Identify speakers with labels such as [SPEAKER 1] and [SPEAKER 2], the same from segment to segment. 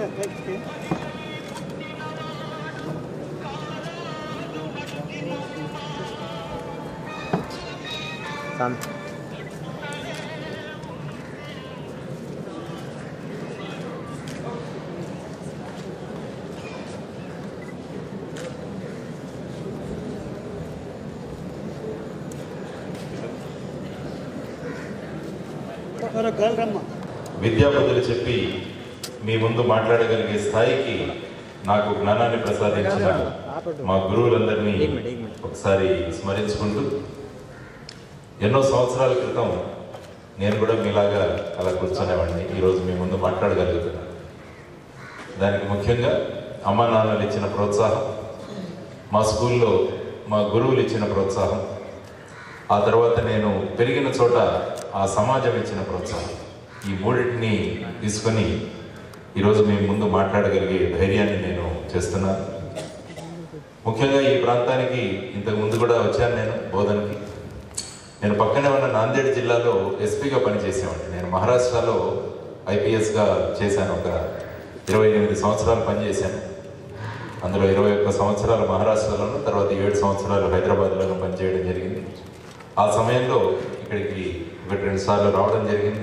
[SPEAKER 1] శాంత్
[SPEAKER 2] విద్యాపతులు చెప్పి మీ ముందు మాట్లాడగలిగే స్థాయికి నాకు జ్ఞానాన్ని ప్రసాదించిన మా గురువులందరినీ ఒకసారి స్మరించుకుంటూ ఎన్నో సంవత్సరాల క్రితం నేను కూడా మీలాగా అలా కూర్చునేవాడిని ఈరోజు మీ ముందు మాట్లాడగలుగుతున్నాను దానికి ముఖ్యంగా అమ్మా నాన్నలు ఇచ్చిన ప్రోత్సాహం మా స్కూల్లో మా గురువులు ఇచ్చిన ప్రోత్సాహం ఆ తర్వాత నేను పెరిగిన చోట ఆ సమాజం ఇచ్చిన ప్రోత్సాహం ఈ మూడింటిని తీసుకొని ఈరోజు మీ ముందు మాట్లాడగలిగే ధైర్యాన్ని నేను చేస్తున్నాను ముఖ్యంగా ఈ ప్రాంతానికి ఇంతకు ముందు కూడా వచ్చాను నేను బోధనకి నేను పక్కనే ఉన్న నాందేడ్ జిల్లాలో ఎస్పీగా పనిచేసేవాడిని నేను మహారాష్ట్రలో ఐపీఎస్గా చేశాను ఒక ఇరవై ఎనిమిది సంవత్సరాలు పనిచేశాను అందులో ఇరవై ఒక్క సంవత్సరాలు మహారాష్ట్రలోను తర్వాత ఏడు సంవత్సరాలు హైదరాబాద్లోనూ పనిచేయడం జరిగింది ఆ సమయంలో ఇక్కడికి ఒకటి రెండు సార్లు రావడం జరిగింది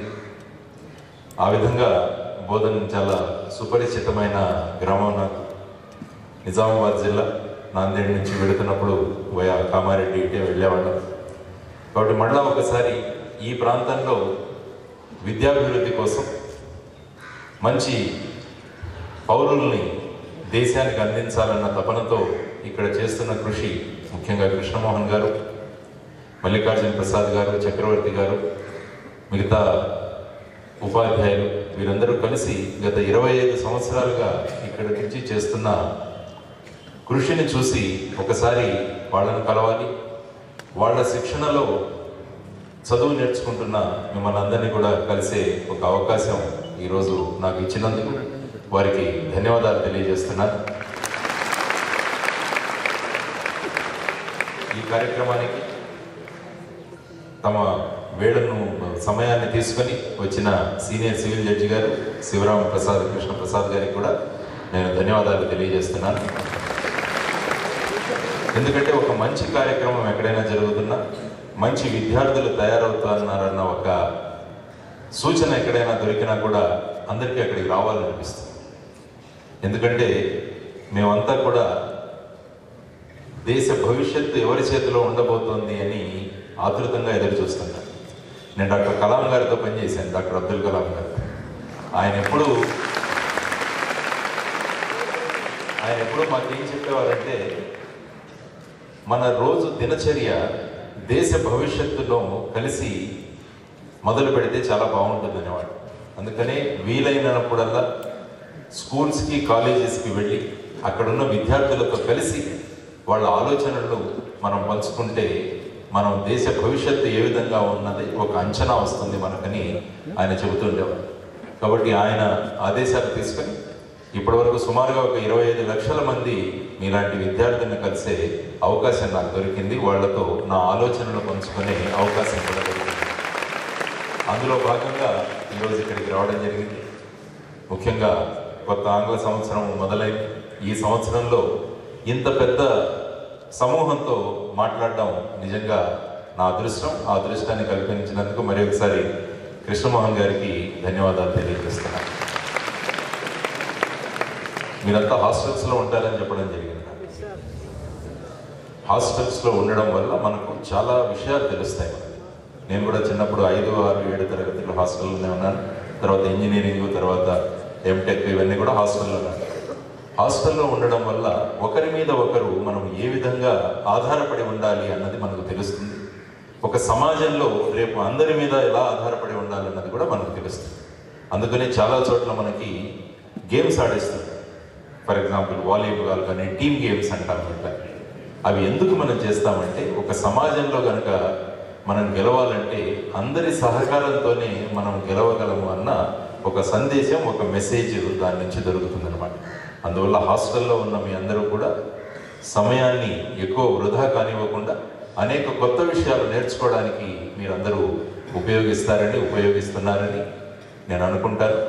[SPEAKER 2] ఆ విధంగా బోధన చాలా సుపరిచితమైన గ్రామం నాకు నిజామాబాద్ జిల్లా నాందేడ్ నుంచి వెళుతున్నప్పుడు వయా కామారెడ్డి ఇటే వెళ్ళేవాళ్ళం కాబట్టి మళ్ళా ఒకసారి ఈ ప్రాంతంలో విద్యాభివృద్ధి కోసం మంచి పౌరుల్ని దేశానికి అందించాలన్న తపనతో ఇక్కడ చేస్తున్న కృషి ముఖ్యంగా కృష్ణమోహన్ గారు మల్లికార్జున ప్రసాద్ గారు చక్రవర్తి గారు మిగతా ఉపాధ్యాయులు వీరందరూ కలిసి గత ఇరవై ఐదు సంవత్సరాలుగా ఇక్కడ నుంచి చేస్తున్న కృషిని చూసి ఒకసారి వాళ్ళని కలవాలి వాళ్ళ శిక్షణలో చదువు నేర్చుకుంటున్న మిమ్మల్ని అందరినీ కూడా కలిసే ఒక అవకాశం ఈరోజు నాకు ఇచ్చినందుకు వారికి ధన్యవాదాలు తెలియజేస్తున్నాను ఈ కార్యక్రమానికి తమ వేళను సమయాన్ని తీసుకొని వచ్చిన సీనియర్ సివిల్ జడ్జి గారు శివరామ ప్రసాద్ కృష్ణ ప్రసాద్ గారికి కూడా నేను ధన్యవాదాలు తెలియజేస్తున్నాను ఎందుకంటే ఒక మంచి కార్యక్రమం ఎక్కడైనా జరుగుతున్నా మంచి విద్యార్థులు తయారవుతున్నారన్న ఒక సూచన ఎక్కడైనా దొరికినా కూడా అందరికీ అక్కడికి రావాలనిపిస్తుంది ఎందుకంటే మేమంతా కూడా దేశ భవిష్యత్తు ఎవరి చేతిలో ఉండబోతోంది అని ఆతృతంగా ఎదురు చూస్తున్నాను నేను డాక్టర్ కలాం గారితో పనిచేశాను డాక్టర్ అబ్దుల్ కలాం గారు ఆయన ఎప్పుడు ఆయన ఎప్పుడు మాకు ఏం చెప్పేవారంటే మన రోజు దినచర్య దేశ భవిష్యత్తులో కలిసి మొదలు పెడితే చాలా బాగుంటుంది అనేవాడు అందుకనే వీలైనప్పుడల్లా స్కూల్స్కి కాలేజెస్కి వెళ్ళి అక్కడున్న విద్యార్థులతో కలిసి వాళ్ళ ఆలోచనలు మనం పంచుకుంటే మనం దేశ భవిష్యత్తు ఏ విధంగా ఉన్నది ఒక అంచనా వస్తుంది మనకని ఆయన చెబుతుండేవాడు కాబట్టి ఆయన ఆదేశాలు తీసుకొని ఇప్పటివరకు సుమారుగా ఒక ఇరవై ఐదు లక్షల మంది మీలాంటి విద్యార్థులను కలిసే అవకాశం నాకు దొరికింది వాళ్లతో నా ఆలోచనలు పంచుకునే అవకాశం కూడా దొరికింది అందులో భాగంగా ఈరోజు ఇక్కడికి రావడం జరిగింది ముఖ్యంగా కొత్త ఆంగ్ల సంవత్సరం మొదలైంది ఈ సంవత్సరంలో ఇంత పెద్ద సమూహంతో మాట్లాడడం నిజంగా నా అదృష్టం ఆ అదృష్టాన్ని కల్పించినందుకు మరి ఒకసారి కృష్ణమోహన్ గారికి ధన్యవాదాలు తెలియజేస్తున్నాను మీరంతా హాస్టల్స్లో ఉంటారని చెప్పడం జరిగింది నాకు. హాస్టల్స్లో ఉండడం వల్ల మనకు చాలా విషయాలు తెలుస్తాయి మనకి నేను కూడా చిన్నప్పుడు ఐదు ఆరు ఏడు తరగతులు హాస్టల్లోనే ఉన్నాను తర్వాత ఇంజనీరింగ్ తర్వాత ఎంటెక్ ఇవన్నీ కూడా హాస్టల్లో ఉన్నాను హాస్టల్లో ఉండడం వల్ల ఒకరి మీద ఒకరు మనం ఏ విధంగా ఆధారపడి ఉండాలి అన్నది మనకు తెలుస్తుంది ఒక సమాజంలో రేపు అందరి మీద ఎలా ఆధారపడి ఉండాలన్నది కూడా మనకు తెలుస్తుంది అందుకనే చాలా చోట్ల మనకి గేమ్స్ ఆడిస్తారు ఫర్ ఎగ్జాంపుల్ వాలీబాల్ కానీ టీమ్ గేమ్స్ అంటాం ఇట్లా అవి ఎందుకు మనం చేస్తామంటే ఒక సమాజంలో కనుక మనం గెలవాలంటే అందరి సహకారంతోనే మనం గెలవగలము అన్న ఒక సందేశం ఒక మెసేజ్ దాని నుంచి దొరుకుతుందన్నమాట అందువల్ల హాస్టల్లో ఉన్న మీ అందరూ కూడా సమయాన్ని ఎక్కువ వృధా కానివ్వకుండా అనేక కొత్త విషయాలు నేర్చుకోవడానికి మీరందరూ ఉపయోగిస్తారని ఉపయోగిస్తున్నారని నేను అనుకుంటాను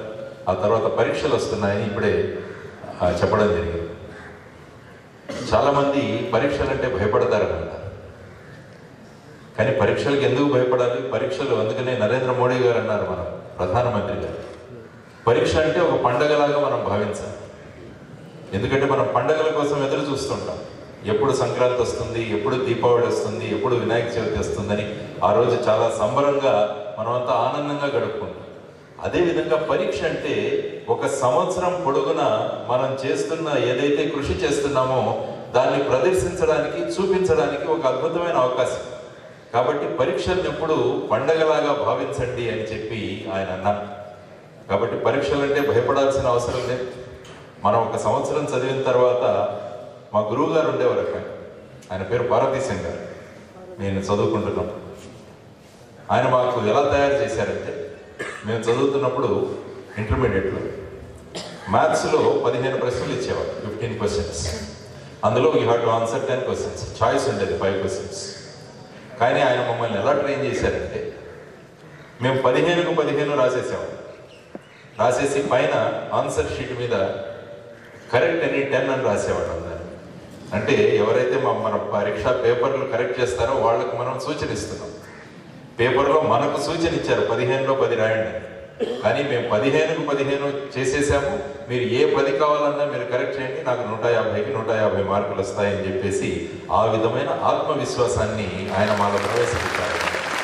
[SPEAKER 2] ఆ తర్వాత పరీక్షలు వస్తున్నాయని ఇప్పుడే ఆ, చెప్పడం జరిగింది చాలామంది పరీక్షలు అంటే భయపడతారన్నమాట కానీ పరీక్షలకు ఎందుకు భయపడాలి పరీక్షలు అందుకనే నరేంద్ర మోడీ గారు అన్నారు మన ప్రధానమంత్రి గారు పరీక్ష అంటే ఒక పండగలాగా మనం భావించాలి ఎందుకంటే మనం పండగల కోసం ఎదురు చూస్తుంటాం ఎప్పుడు సంక్రాంతి వస్తుంది ఎప్పుడు దీపావళి వస్తుంది ఎప్పుడు వినాయక చవితి వస్తుందని ఆ రోజు చాలా సంబరంగా మనమంతా ఆనందంగా గడుపుకుంటాం అదేవిధంగా పరీక్ష అంటే ఒక సంవత్సరం పొడుగున మనం చేస్తున్న ఏదైతే కృషి చేస్తున్నామో దాన్ని ప్రదర్శించడానికి చూపించడానికి ఒక అద్భుతమైన అవకాశం కాబట్టి పరీక్షలను ఎప్పుడు పండగలాగా భావించండి అని చెప్పి ఆయన అన్నారు కాబట్టి పరీక్షలు అంటే భయపడాల్సిన అవసరం లేదు మనం ఒక సంవత్సరం చదివిన తర్వాత మా గురువు గారు ఉండేవారు అక్కడ ఆయన పేరు భారతీశం గారు నేను చదువుకుంటున్నాం ఆయన మాకు ఎలా తయారు చేశారంటే మేము చదువుతున్నప్పుడు ఇంటర్మీడియట్లో మ్యాథ్స్లో పదిహేను ప్రశ్నలు ఇచ్చేవారు ఫిఫ్టీన్ క్వశ్చన్స్ అందులో you have to answer ten questions choice ఉండేది ఫైవ్ క్వశ్చన్స్ కానీ ఆయన మమ్మల్ని ఎలా ట్రైన్ చేశారంటే మేము పదిహేనుకు పదిహేను రాసేసాము రాసేసి పైన ఆన్సర్ షీట్ మీద కరెక్ట్ అని టెన్ అని రాసేవాడు అందరు అంటే ఎవరైతే మా మన పరీక్ష పేపర్లు కరెక్ట్ చేస్తారో వాళ్ళకు మనం సూచన ఇస్తున్నాం పేపర్లో మనకు సూచన ఇచ్చారు పదిహేనులో పది రాయండి అని. కానీ మేము పదిహేనుకు పదిహేను చేసేసాము మీరు ఏ పది కావాలన్నా మీరు కరెక్ట్ చేయండి నాకు నూట యాభైకి నూట యాభై మార్కులు వస్తాయని చెప్పేసి ఆ విధమైన ఆత్మవిశ్వాసాన్ని ఆయన మాలో ప్రవేశపెట్టారు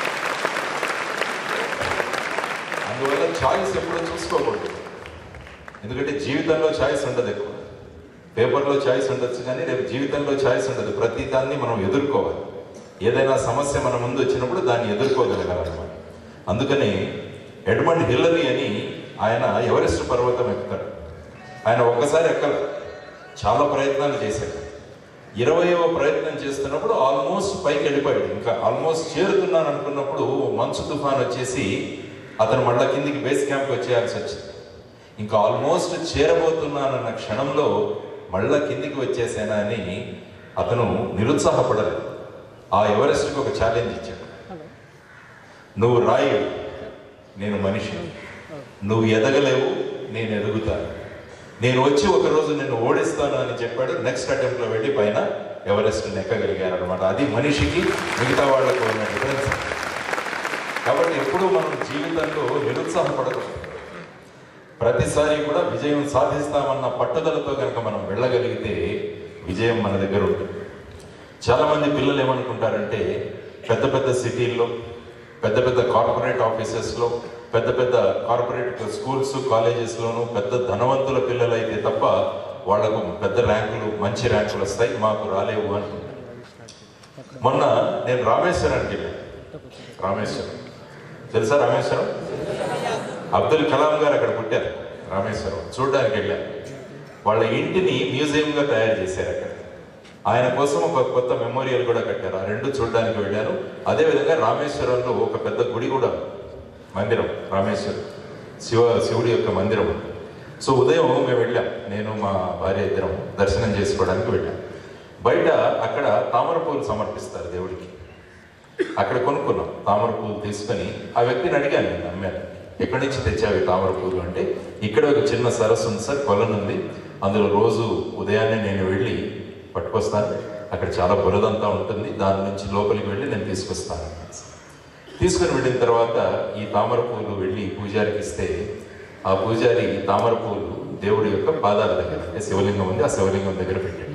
[SPEAKER 2] అందువల్ల చాయిస్ ఎప్పుడు చూసుకోకూడదు ఎందుకంటే జీవితంలో చాయిస్ ఉండదు ఎక్కువ పేపర్లో చాయిస్ ఉండొచ్చు కానీ రేపు జీవితంలో చాయిస్ ఉండదు ప్రతి దాన్ని మనం ఎదుర్కోవాలి ఏదైనా సమస్య మన ముందు వచ్చినప్పుడు దాన్ని ఎదుర్కోగలగాలన్నమాట అందుకని ఎడ్మండ్ హిల్లరీ అని ఆయన ఎవరెస్ట్ పర్వతం ఎక్కుతాడు ఆయన ఒక్కసారి ఎక్కల చాలా ప్రయత్నాలు చేశాడు ఇరవయవ ప్రయత్నం చేస్తున్నప్పుడు ఆల్మోస్ట్ పైకి వెళ్ళిపోయాడు ఇంకా ఆల్మోస్ట్ చేరుతున్నాను అనుకున్నప్పుడు మంచు తుఫాన్ వచ్చేసి అతను మళ్ళా కిందికి బేస్ క్యాంప్ వచ్చేయాల్సి వచ్చింది ఇంకా ఆల్మోస్ట్ చేరబోతున్నానన్న క్షణంలో మళ్ళా కిందికి వచ్చేసానా అని అతను నిరుత్సాహపడలేదు ఆ ఎవరెస్ట్కి ఒక ఛాలెంజ్ ఇచ్చాడు నువ్వు రాయి నేను మనిషి నువ్వు ఎదగలేవు నేను ఎదుగుతాను నేను వచ్చి ఒక రోజు నిన్ను ఓడిస్తాను అని చెప్పాడు నెక్స్ట్ అటెంప్ట్లో వెళ్ళి పైన ఎవరెస్ట్ నెక్కగలిగారు అనమాట అది మనిషికి మిగతా వాళ్ళకు ఉన్న డిఫరెన్స్ కాబట్టి ఎప్పుడూ మనం జీవితంలో నిరుత్సాహపడకూడదు ప్రతిసారి కూడా విజయం సాధిస్తామన్న పట్టుదలతో కనుక మనం వెళ్ళగలిగితే విజయం మన దగ్గర ఉంటుంది చాలా మంది పిల్లలు ఏమనుకుంటారంటే పెద్ద పెద్ద సిటీల్లో పెద్ద పెద్ద కార్పొరేట్ ఆఫీసెస్లో పెద్ద పెద్ద కార్పొరేట్ స్కూల్స్ కాలేజెస్లోనూ పెద్ద ధనవంతుల పిల్లలు అయితే తప్ప వాళ్లకు పెద్ద ర్యాంకులు మంచి ర్యాంకులు వస్తాయి మాకు రాలేవు అనుకుంటారు మొన్న నేను రామేశ్వరానికి వెళ్ళాను రామేశ్వరం తెలుసా రామేశ్వరం అబ్దుల్ కలాం గారు అక్కడ పుట్టారు రామేశ్వరం చూడడానికి వెళ్ళాను వాళ్ళ ఇంటిని మ్యూజియంగా తయారు చేశారు అక్కడ ఆయన కోసం ఒక కొత్త మెమోరియల్ కూడా కట్టారు ఆ రెండు చూడడానికి వెళ్ళాను అదేవిధంగా రామేశ్వరంలో ఒక పెద్ద గుడి కూడా ఉంది. మందిరం రామేశ్వరం శివ శివుడి యొక్క మందిరం ఉంది. సో ఉదయం మేము వెళ్ళాం నేను మా భార్య ఇద్దరం దర్శనం చేసుకోవడానికి వెళ్ళాం బయట అక్కడ తామర పూలు సమర్పిస్తారు దేవుడికి అక్కడ కొనుక్కున్నాం తామర పూలు తీసుకొని ఆ వ్యక్తిని అడిగాను నేను అమ్మాను ఎక్కడి నుంచి తెచ్చావి తామర పూలు అంటే ఇక్కడ ఒక చిన్న సరస్సు ఉంది సార్ కొలను ఉంది అందులో రోజు ఉదయాన్నే నేను వెళ్ళి పట్టుకొస్తాను అక్కడ చాలా బురదంతా ఉంటుంది దాని నుంచి లోపలికి వెళ్ళి నేను తీసుకొస్తాను తీసుకుని వెళ్ళిన తర్వాత ఈ తామర పూలు వెళ్ళి పూజారికి ఇస్తే ఆ పూజారి ఈ తామర పూలు దేవుడి యొక్క పాదాల దగ్గర అంటే శివలింగం ఉంది ఆ శివలింగం దగ్గర పెట్టాడు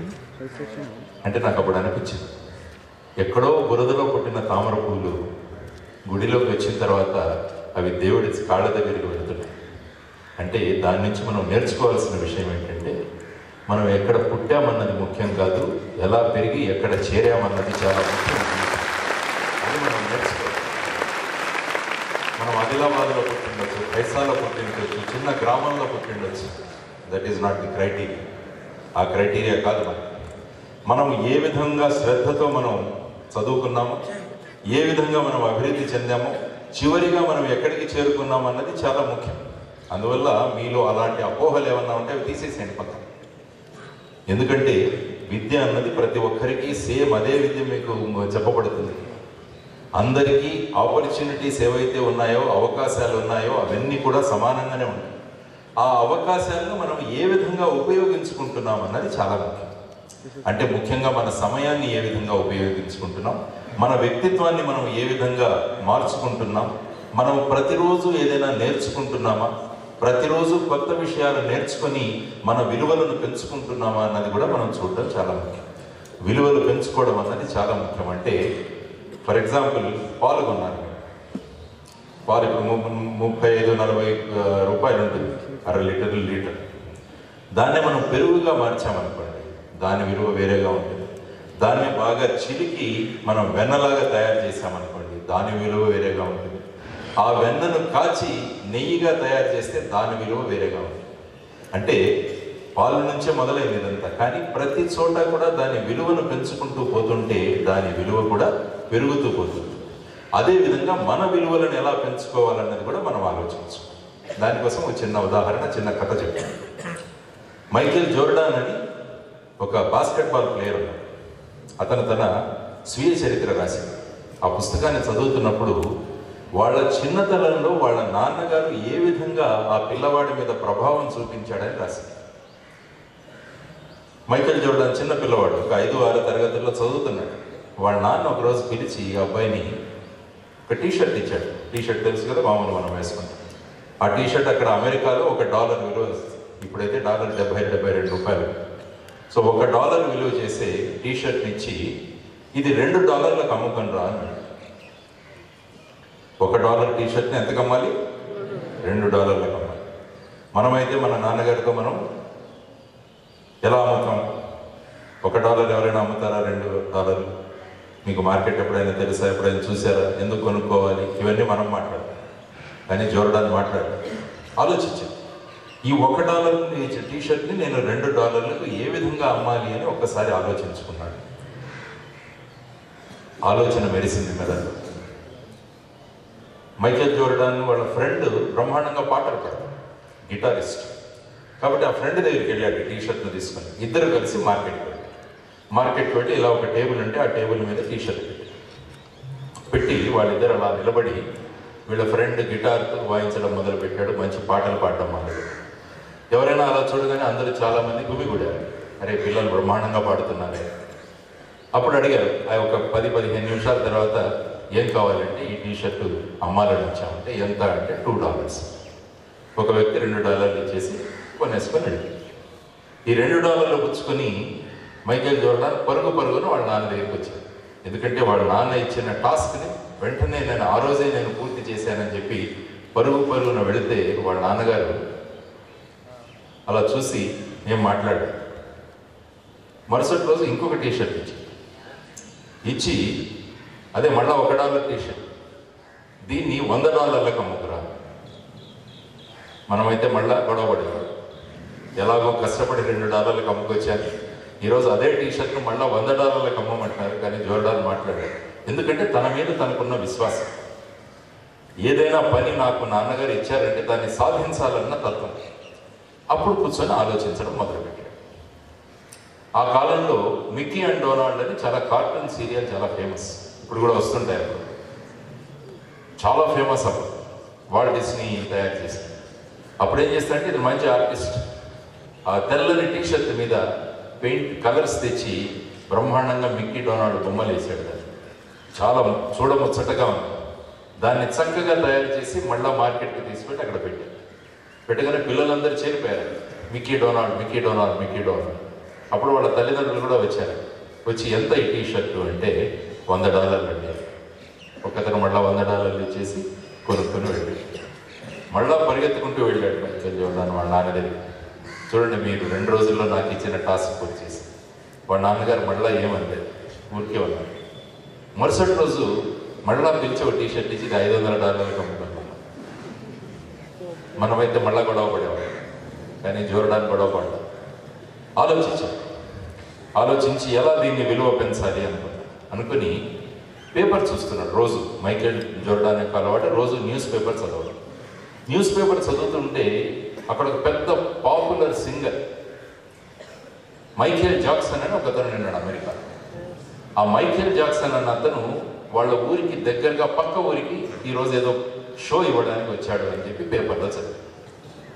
[SPEAKER 2] అంటే నాకు అప్పుడు అనిపించింది ఎక్కడో బురదలో పుట్టిన తామర పూలు గుడిలోకి వచ్చిన తర్వాత అవి దేవుడి కాళ్ళ దగ్గరికి వెళుతున్నాయి అంటే దాని నుంచి మనం నేర్చుకోవాల్సిన విషయం ఏంటంటే మనం ఎక్కడ పుట్టామన్నది ముఖ్యం కాదు ఎలా పెరిగి ఎక్కడ చేరామన్నది చాలా ముఖ్యం అది మనం నేర్చుకోవాలి మనం ఆదిలాబాద్లో పుట్టిండొచ్చు పైసాలో పుట్టిండొచ్చు చిన్న గ్రామంలో పుట్టిండొచ్చు that is not the criteria ఆ క్రైటీరియా కాదు మనకి మనం ఏ విధంగా శ్రద్ధతో మనం చదువుకున్నామో ఏ విధంగా మనం అభివృద్ధి చెందామో చివరిగా మనం ఎక్కడికి చేరుకున్నాం అన్నది చాలా ముఖ్యం అందువల్ల మీలో అలాంటి అపోహలు ఏమన్నా ఉంటే అవి తీసేసేయండి పక్కన ఎందుకంటే విద్య అన్నది ప్రతి ఒక్కరికి సేమ్ అదే విద్య మీకు చెప్పబడుతుంది అందరికీ ఆపర్చునిటీస్ ఏవైతే ఉన్నాయో అవకాశాలు ఉన్నాయో అవన్నీ కూడా సమానంగానే ఉంటాయి ఆ అవకాశాలను మనం ఏ విధంగా ఉపయోగించుకుంటున్నాం అన్నది చాలా ముఖ్యం అంటే ముఖ్యంగా మన సమయాన్ని ఏ విధంగా ఉపయోగించుకుంటున్నాం మన వ్యక్తిత్వాన్ని మనం ఏ విధంగా మార్చుకుంటున్నాం మనం ప్రతిరోజు ఏదైనా నేర్చుకుంటున్నామా ప్రతిరోజు కొత్త విషయాలు నేర్చుకొని మన విలువలను పెంచుకుంటున్నామా అన్నది కూడా మనం చూడడం చాలా ముఖ్యం విలువలు పెంచుకోవడం అన్నది చాలా ముఖ్యం అంటే ఫర్ ఎగ్జాంపుల్ పాలు కొన్నాను నేను. పాలు ఇప్పుడు ము- ముప్పై ఐదు నలభై ఆ, రూపాయలు ఉంటుంది అర లీటర్ లీటర్ దాన్ని మనం పెరుగుగా మార్చామనుకోండి దాని విలువ వేరేగా ఉంటుంది దాన్ని బాగా చిలికి మనం వెన్నలాగా తయారు చేసామనుకోండి దాని విలువ వేరేగా ఉంటుంది ఆ వెన్నను కాచి నెయ్యిగా తయారు చేస్తే దాని విలువ వేరేగా ఉంటుంది అంటే పాల నుంచే మొదలైంది ఇదంతా కానీ ప్రతి చోట కూడా దాని విలువను పెంచుకుంటూ పోతుంటే దాని విలువ కూడా పెరుగుతూ పోతుంది అదేవిధంగా మన విలువలను ఎలా పెంచుకోవాలన్నది కూడా మనం ఆలోచించు దానికోసం ఒక చిన్న ఉదాహరణ చిన్న కథ చెప్తాను మైకేల్ జోర్డాన్ అని ఒక బాస్కెట్బాల్ ప్లేయర్ ఉన్నాడు అతను తన స్వీయ చరిత్ర రాశాడు ఆ పుస్తకాన్ని చదువుతున్నప్పుడు వాళ్ళ చిన్నతనంలో వాళ్ళ నాన్నగారు ఏ విధంగా ఆ పిల్లవాడి మీద ప్రభావం చూపించాడని రాశాడు మైకేల్ జోర్డాన్ చిన్న పిల్లవాడు ఒక ఐదు ఆరు తరగతుల్లో చదువుతున్నాడు వాళ్ళ నాన్న ఒకరోజు పిలిచి ఈ అబ్బాయిని ఒక టీ షర్ట్ ఇచ్చాడు టీ షర్ట్ తెలుసు కదా మామూలు మనం వేసుకుంటాం ఆ టీ షర్ట్ అక్కడ అమెరికాలో ఒక డాలర్ విలువ ఇప్పుడైతే డాలర్ డెబ్బై డెబ్బై రెండు రూపాయలు సో ఒక డాలర్ విలువ చేసే టీ షర్ట్ ఇచ్చి ఇది రెండు డాలర్లకు అమ్ముకొని రా అన్నాడు ఒక డాలర్ టీ షర్ట్ని ఎంతకు అమ్మాలి రెండు డాలర్లకు అమ్మాలి మనమైతే మన నాన్నగారితో మనం ఎలా అమ్ముతాం ఒక డాలర్ ఎవరైనా అమ్ముతారా రెండు డాలర్లు మీకు మార్కెట్ ఎప్పుడైనా తెలుసా ఎప్పుడైనా చూసారా ఎందుకు కొనుక్కోవాలి ఇవన్నీ మనం మాట్లాడతాం కానీ జోరడాన్ని మాట్లాడాలి ఆలోచించాను ఈ ఒక డాలర్ ఇచ్చే టీ షర్ట్ని నేను రెండు డాలర్లకు ఏ విధంగా అమ్మాలి అని ఒక్కసారి ఆలోచించుకున్నాడు ఆలోచన మెరిసింది మెదడు మైకేల్ జోర్డాన్ వాళ్ళ ఫ్రెండ్ బ్రహ్మాండంగా పాటలు పాడతారు గిటారిస్ట్ కాబట్టి ఆ ఫ్రెండ్ దగ్గరికి వెళ్ళాడు టీ షర్ట్ను తీసుకొని ఇద్దరు కలిసి మార్కెట్కి వెళ్ళారు మార్కెట్కి వెళ్ళి ఇలా ఒక టేబుల్ ఉంటే ఆ టేబుల్ మీద టీ షర్ట్ పెట్టి పెట్టి వాళ్ళిద్దరు అలా నిలబడి వీళ్ళ ఫ్రెండ్ గిటార్ వాయించడం మొదలు పెట్టాడు మంచి పాటలు పాడడం మొదలు ఎవరైనా అలా చూడగానే అందరూ చాలా మంది గుమిగూడారు అరే పిల్లలు బ్రహ్మాండంగా పాడుతున్నారే అప్పుడు అడిగారు ఆ ఒక పది పదిహేను నిమిషాల తర్వాత ఏం కావాలంటే ఈ టీ షర్టు అమ్మాలని వచ్చామంటే ఎంత అంటే టూ డాలర్స్ ఒక వ్యక్తి రెండు డాలర్లు ఇచ్చేసి కొనేసుకొని వెళ్ళాడు ఈ రెండు డాలర్లు పుచ్చుకొని మైకేల్ జోర్డాన్ పరుగు పరుగున వాళ్ళ నాన్న దగ్గరికి వచ్చాడు ఎందుకంటే వాళ్ళ నాన్న ఇచ్చిన టాస్క్ని వెంటనే నేను ఆ రోజే నేను పూర్తి చేశానని చెప్పి పరుగు పరుగున వెళితే వాళ్ళ నాన్నగారు అలా చూసి ఏం మాట్లాడాడు మరుసటి రోజు ఇంకొక టీ షర్ట్ ఇచ్చి ఇచ్చి అదే మళ్ళా ఒక డాలర్ టీ షర్ట్ దీన్ని వంద డాలర్లకు అమ్ముకురా మనమైతే మళ్ళా గొడవ పడేవాడు ఎలాగో కష్టపడి రెండు డాలర్లకు అమ్ముకొచ్చాను ఈరోజు అదే టీ షర్ట్ను మళ్ళీ వంద డాలర్లకు అమ్మమంటున్నారు కానీ జోర్డాన్ మాట్లాడారు ఎందుకంటే తన మీద తనకున్న విశ్వాసం ఏదైనా పని నాకు నాన్నగారు ఇచ్చారంటే దాన్ని సాధించాలన్న తత్వం అప్పుడు కూర్చొని ఆలోచించడం మొదలుపెట్టాడు ఆ కాలంలో మిక్కీ అండ్ డొనాల్డ్ అని చాలా కార్టూన్ సీరియల్ చాలా ఫేమస్ ఇప్పుడు కూడా వస్తుంటాయి అప్పుడు చాలా ఫేమస్ అప్పుడు వాల్ డిస్నీ తయారు చేసింది అప్పుడు ఏం చేస్తారంటే ఇది మంచి ఆర్టిస్ట్ ఆ తెల్లని టీ షర్ట్ మీద పెయింట్ కలర్స్ తెచ్చి బ్రహ్మాండంగా మిక్కీ డొనాల్డ్ బొమ్మలు వేసాడు దాన్ని చాలా చూడముచ్చటగా ఉంది దాన్ని చక్కగా తయారు చేసి మళ్ళా మార్కెట్కి తీసుకెళ్ళి అక్కడ పెట్టారు పెట్టగానే పిల్లలందరూ చేరిపోయారు Mickey Donald Mickey Donald Mickey Donald అప్పుడు వాళ్ళ తల్లిదండ్రులు కూడా వచ్చారు వచ్చి ఎంత ఈ టీ షర్టు అంటే వంద డాలర్లు అండి ఒకతను మళ్ళా వంద డాలర్లు ఇచ్చేసి కొనుక్కొని వెళ్ళాడు మళ్ళా పరిగెత్తుకుంటూ వెళ్ళాడు మైకేల్ జోర్డాన్ వాళ్ళ నాన్న దగ్గరికి చూడండి మీరు రెండు రోజుల్లో నాకు ఇచ్చిన టాస్క్ పూర్తి చేసి వాళ్ళ నాన్నగారు మళ్ళా ఏమనలేదు ఊరికే ఉన్నారు మరుసటి రోజు మళ్ళా పిలిచి ఒక టీ షర్ట్ ఇచ్చి ఇది ఐదు వందల డాలర్లకు అమ్ముకున్నాం మనమైతే మళ్ళా గొడవ పడేవాళ్ళం కానీ జోరడాన్ని గొడవ పడ్డాం ఆలోచించాం ఆలోచించి ఎలా దీన్ని విలువ పెంచాలి అనుకున్నాం అనుకుని పేపర్ చూస్తున్నాడు రోజు మైకేల్ జోర్డాన్ యొక్క అలవాటు రోజు న్యూస్ పేపర్ చదవడం న్యూస్ పేపర్ చదువుతుంటే అక్కడ ఒక పెద్ద పాపులర్ సింగర్ మైకేల్ జాక్సన్ అని ఒకతను నిన్నాడు అమెరికా ఆ మైకేల్ జాక్సన్ అన్న అతను వాళ్ళ ఊరికి దగ్గరగా పక్క ఊరికి ఈరోజు ఏదో షో ఇవ్వడానికి వచ్చాడు అని చెప్పి పేపర్లో చదివి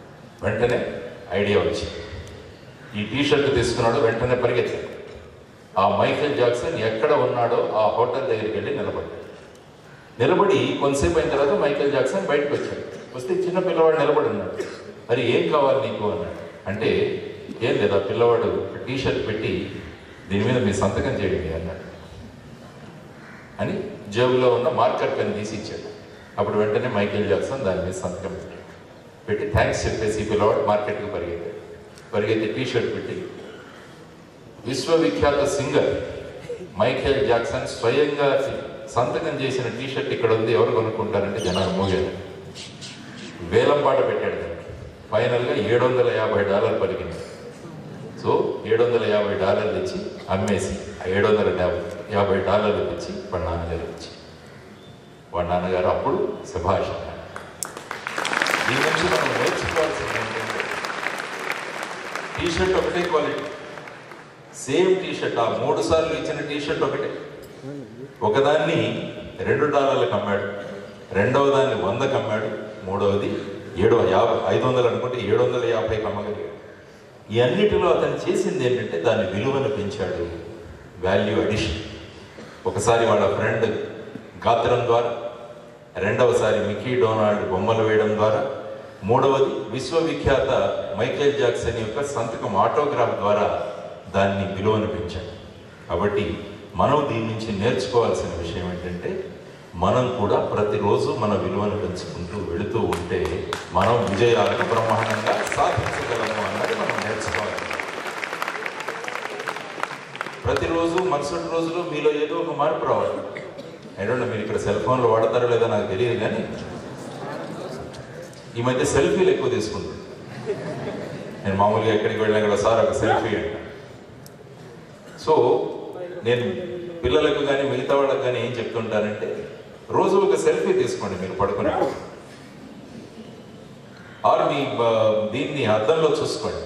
[SPEAKER 2] వెంటనే ఐడియా వచ్చింది ఈ టీ షర్ట్ తీసుకున్నాడు వెంటనే పరిగెత్తాడు ఆ మైకేల్ జాక్సన్ ఎక్కడ ఉన్నాడో ఆ హోటల్ దగ్గరికి వెళ్ళి నిలబడ్డాడు నిలబడి కొంతసేపు అయిన తర్వాత మైకేల్ జాక్సన్ బయటకు వచ్చాడు వస్తే చిన్న పిల్లవాడు నిలబడి ఉన్నాడు మరి ఏం కావాలి నీకు అన్నాడు అంటే ఏం లేదు ఆ పిల్లవాడు టీ షర్ట్ పెట్టి దీని మీద మీ సంతకం చేయండి అన్నాడు అని జేబులో ఉన్న మార్కర్ పెన్ తీసి ఇచ్చాడు అప్పుడు వెంటనే మైకేల్ జాక్సన్ దాని మీద సంతకం పెట్టాడు పెట్టి థ్యాంక్స్ చెప్పేసి ఈ పిల్లవాడు మార్కెట్కి పరిగెత్తాడు పరిగెత్తి టీ షర్ట్ పెట్టి విశ్వవిఖ్యాత సింగర్ మైకేల్ జాక్సన్ స్వయంగా సంతకం చేసిన టీ షర్ట్ ఇక్కడ ఉంది ఎవరు కొనుక్కుంటారంటే జనాలు మోగారు వేలం పాట పెట్టాడు దానికి ఫైనల్గా ఏడు వందల యాభై డాలర్ పలికింది సో ఏడు వందల యాభై డాలర్లు ఇచ్చి అమ్మేసి ఆ ఏడు వందల యాభై యాభై డాలర్లు తెచ్చి వాడి నాన్నగారు ఇచ్చి వాడి నాన్నగారు అప్పుడు శభాష్ అన్నాడు దీని నుంచి మనం నేర్చుకోవాల్సింది ఏంటంటే టీ షర్ట్ ఒకటే క్వాలిటీ సేమ్ టీ షర్ట్ ఆ మూడు సార్లు ఇచ్చిన టీ షర్ట్ ఒకటే ఒకదాన్ని రెండు డాలర్లకు అమ్మాడు రెండవ దాన్ని వందకు అమ్మాడు మూడవది ఏడు యాభై ఐదు వందలు అనుకుంటే ఏడు వందల యాభైకి అమ్మగలిగాడు ఈ అన్నిటిలో అతను చేసింది ఏంటంటే దాని విలువను పెంచాడు వాల్యూ అడిషన్ ఒకసారి వాళ్ళ ఫ్రెండ్ గాత్రం ద్వారా రెండవసారి మిక్కీ డొనాల్డ్ బొమ్మలు వేయడం ద్వారా మూడవది విశ్వవిఖ్యాత మైకేల్ జాక్సన్ యొక్క సంతకం ఆటోగ్రాఫ్ ద్వారా దాన్ని విలువను పెంచాడు కాబట్టి మనం దీని నుంచి నేర్చుకోవాల్సిన విషయం ఏంటంటే మనం కూడా ప్రతిరోజు మన విలువను పెంచుకుంటూ వెళుతూ ఉంటే మనం విజయాలను బ్రహ్మాండంగా సాధించగలము అన్నది మనం నేర్చుకోవాలి ప్రతిరోజు మరుసటి రోజులో మీలో ఏదో ఒక మార్పు రావాలి ఏంటంటే మీరు ఇక్కడ సెల్ ఫోన్లో వాడతారో లేదో నాకు తెలియదు కానీ ఈ మధ్య సెల్ఫీలు ఎక్కువ తీసుకుంటాను నేను మామూలుగా ఎక్కడికి వెళ్ళినా కూడా సార్ ఒక సెల్ఫీ అంట సో నేను పిల్లలకు కానీ మిగతా వాళ్ళకి కానీ ఏం చెప్తుంటానంటే రోజు ఒక సెల్ఫీ తీసుకోండి మీరు పడుకునే ఆర్ మీ బ- దీన్ని అద్దంలో చూసుకోండి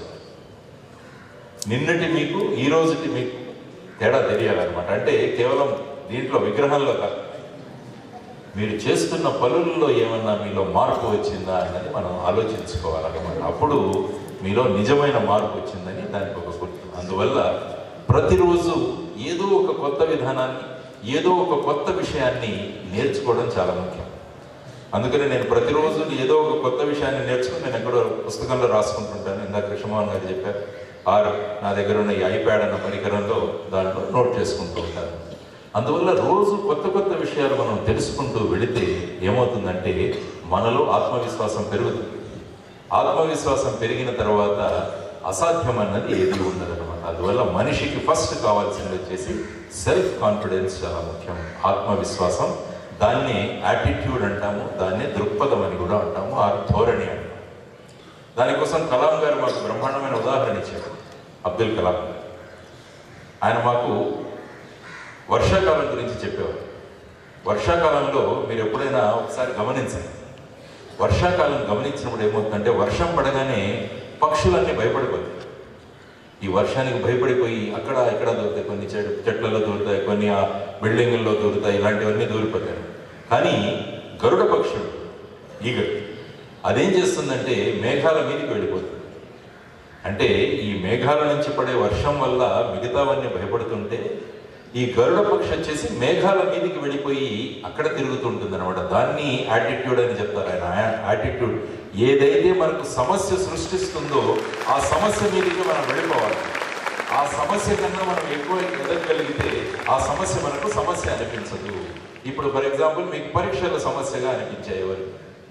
[SPEAKER 2] నిన్నటి మీకు ఈ రోజుటి మీకు తేడా తెలియాలన్నమాట అంటే కేవలం దీంట్లో విగ్రహంలో కాదు మీరు చేస్తున్న పనుల్లో ఏమన్నా మీలో మార్పు వచ్చిందా అన్నది మనం ఆలోచించుకోవాలన్నమాట అప్పుడు మీలో నిజమైన మార్పు వచ్చిందని దానికి ఒక గుర్తు అందువల్ల ప్రతిరోజు ఏదో ఒక కొత్త విధానాన్ని ఏదో ఒక కొత్త విషయాన్ని నేర్చుకోవడం చాలా ముఖ్యం అందుకని నేను ప్రతిరోజు ఏదో ఒక కొత్త విషయాన్ని నేర్చుకుని నేను ఎక్కడో పుస్తకంలో రాసుకుంటుంటాను ఇందాక కృష్ణమోహన్ గారు చెప్పారు ఆర్ నా దగ్గర ఉన్న ఈ ఐప్యాడ్ అన్న పరికరంలో దాంట్లో నోట్ చేసుకుంటూ ఉంటాను అందువల్ల రోజు కొత్త కొత్త విషయాలు మనం తెలుసుకుంటూ వెళితే ఏమవుతుందంటే మనలో ఆత్మవిశ్వాసం పెరుగుతుంది ఆత్మవిశ్వాసం పెరిగిన తర్వాత అసాధ్యం అన్నది ఏది ఉండదన్నమాట అందువల్ల మనిషికి ఫస్ట్ కావాల్సింది వచ్చేసి సెల్ఫ్ కాన్ఫిడెన్స్ చాలా ముఖ్యం ఆత్మవిశ్వాసం దాన్నే యాటిట్యూడ్ అంటాము దాన్నే దృక్పథం అని కూడా అంటాము ఆ ధోరణి అంటాము దానికోసం కలాం గారు మాకు బ్రహ్మాండమైన ఉదాహరణ ఇచ్చారు అబ్దుల్ కలాం గారు ఆయన మాకు వర్షాకాలం గురించి చెప్పేవారు వర్షాకాలంలో మీరు ఎప్పుడైనా ఒకసారి గమనించండి వర్షాకాలం గమనించినప్పుడు ఏమవుతుందంటే వర్షం పడగానే పక్షులన్నీ భయపడిపోతాయి ఈ వర్షానికి భయపడిపోయి అక్కడ ఇక్కడ దూరుతాయి కొన్ని చెట్ చెట్లలో దూరుతాయి కొన్ని ఆ బిల్డింగుల్లో దూరుతాయి ఇలాంటివన్నీ దూరిపోతాయి కానీ గరుడ పక్షుడు ఈగడు అదేం చేస్తుందంటే మేఘాల మీదకి వెళ్ళిపోతుంది అంటే ఈ మేఘాల నుంచి పడే వర్షం వల్ల మిగతావన్నీ భయపడుతుంటే ఈ గరుడ పక్షి వచ్చేసి మేఘాల మీదకి వెళ్ళిపోయి అక్కడ తిరుగుతుంటుంది అనమాట దాన్ని యాటిట్యూడ్ అని చెప్తారు ఆయన యాటిట్యూడ్ ఏదైతే మనకు సమస్య సృష్టిస్తుందో ఆ సమస్య మీదకి మనం వెళ్ళిపోవాలి ఆ సమస్య కన్నా మనం ఎక్కువ ఎదగగలిగితే ఆ సమస్య మనకు సమస్య అనిపించదు ఇప్పుడు ఫర్ ఎగ్జాంపుల్ మీకు పరీక్షల సమస్యగా అనిపించాయి ఎవరు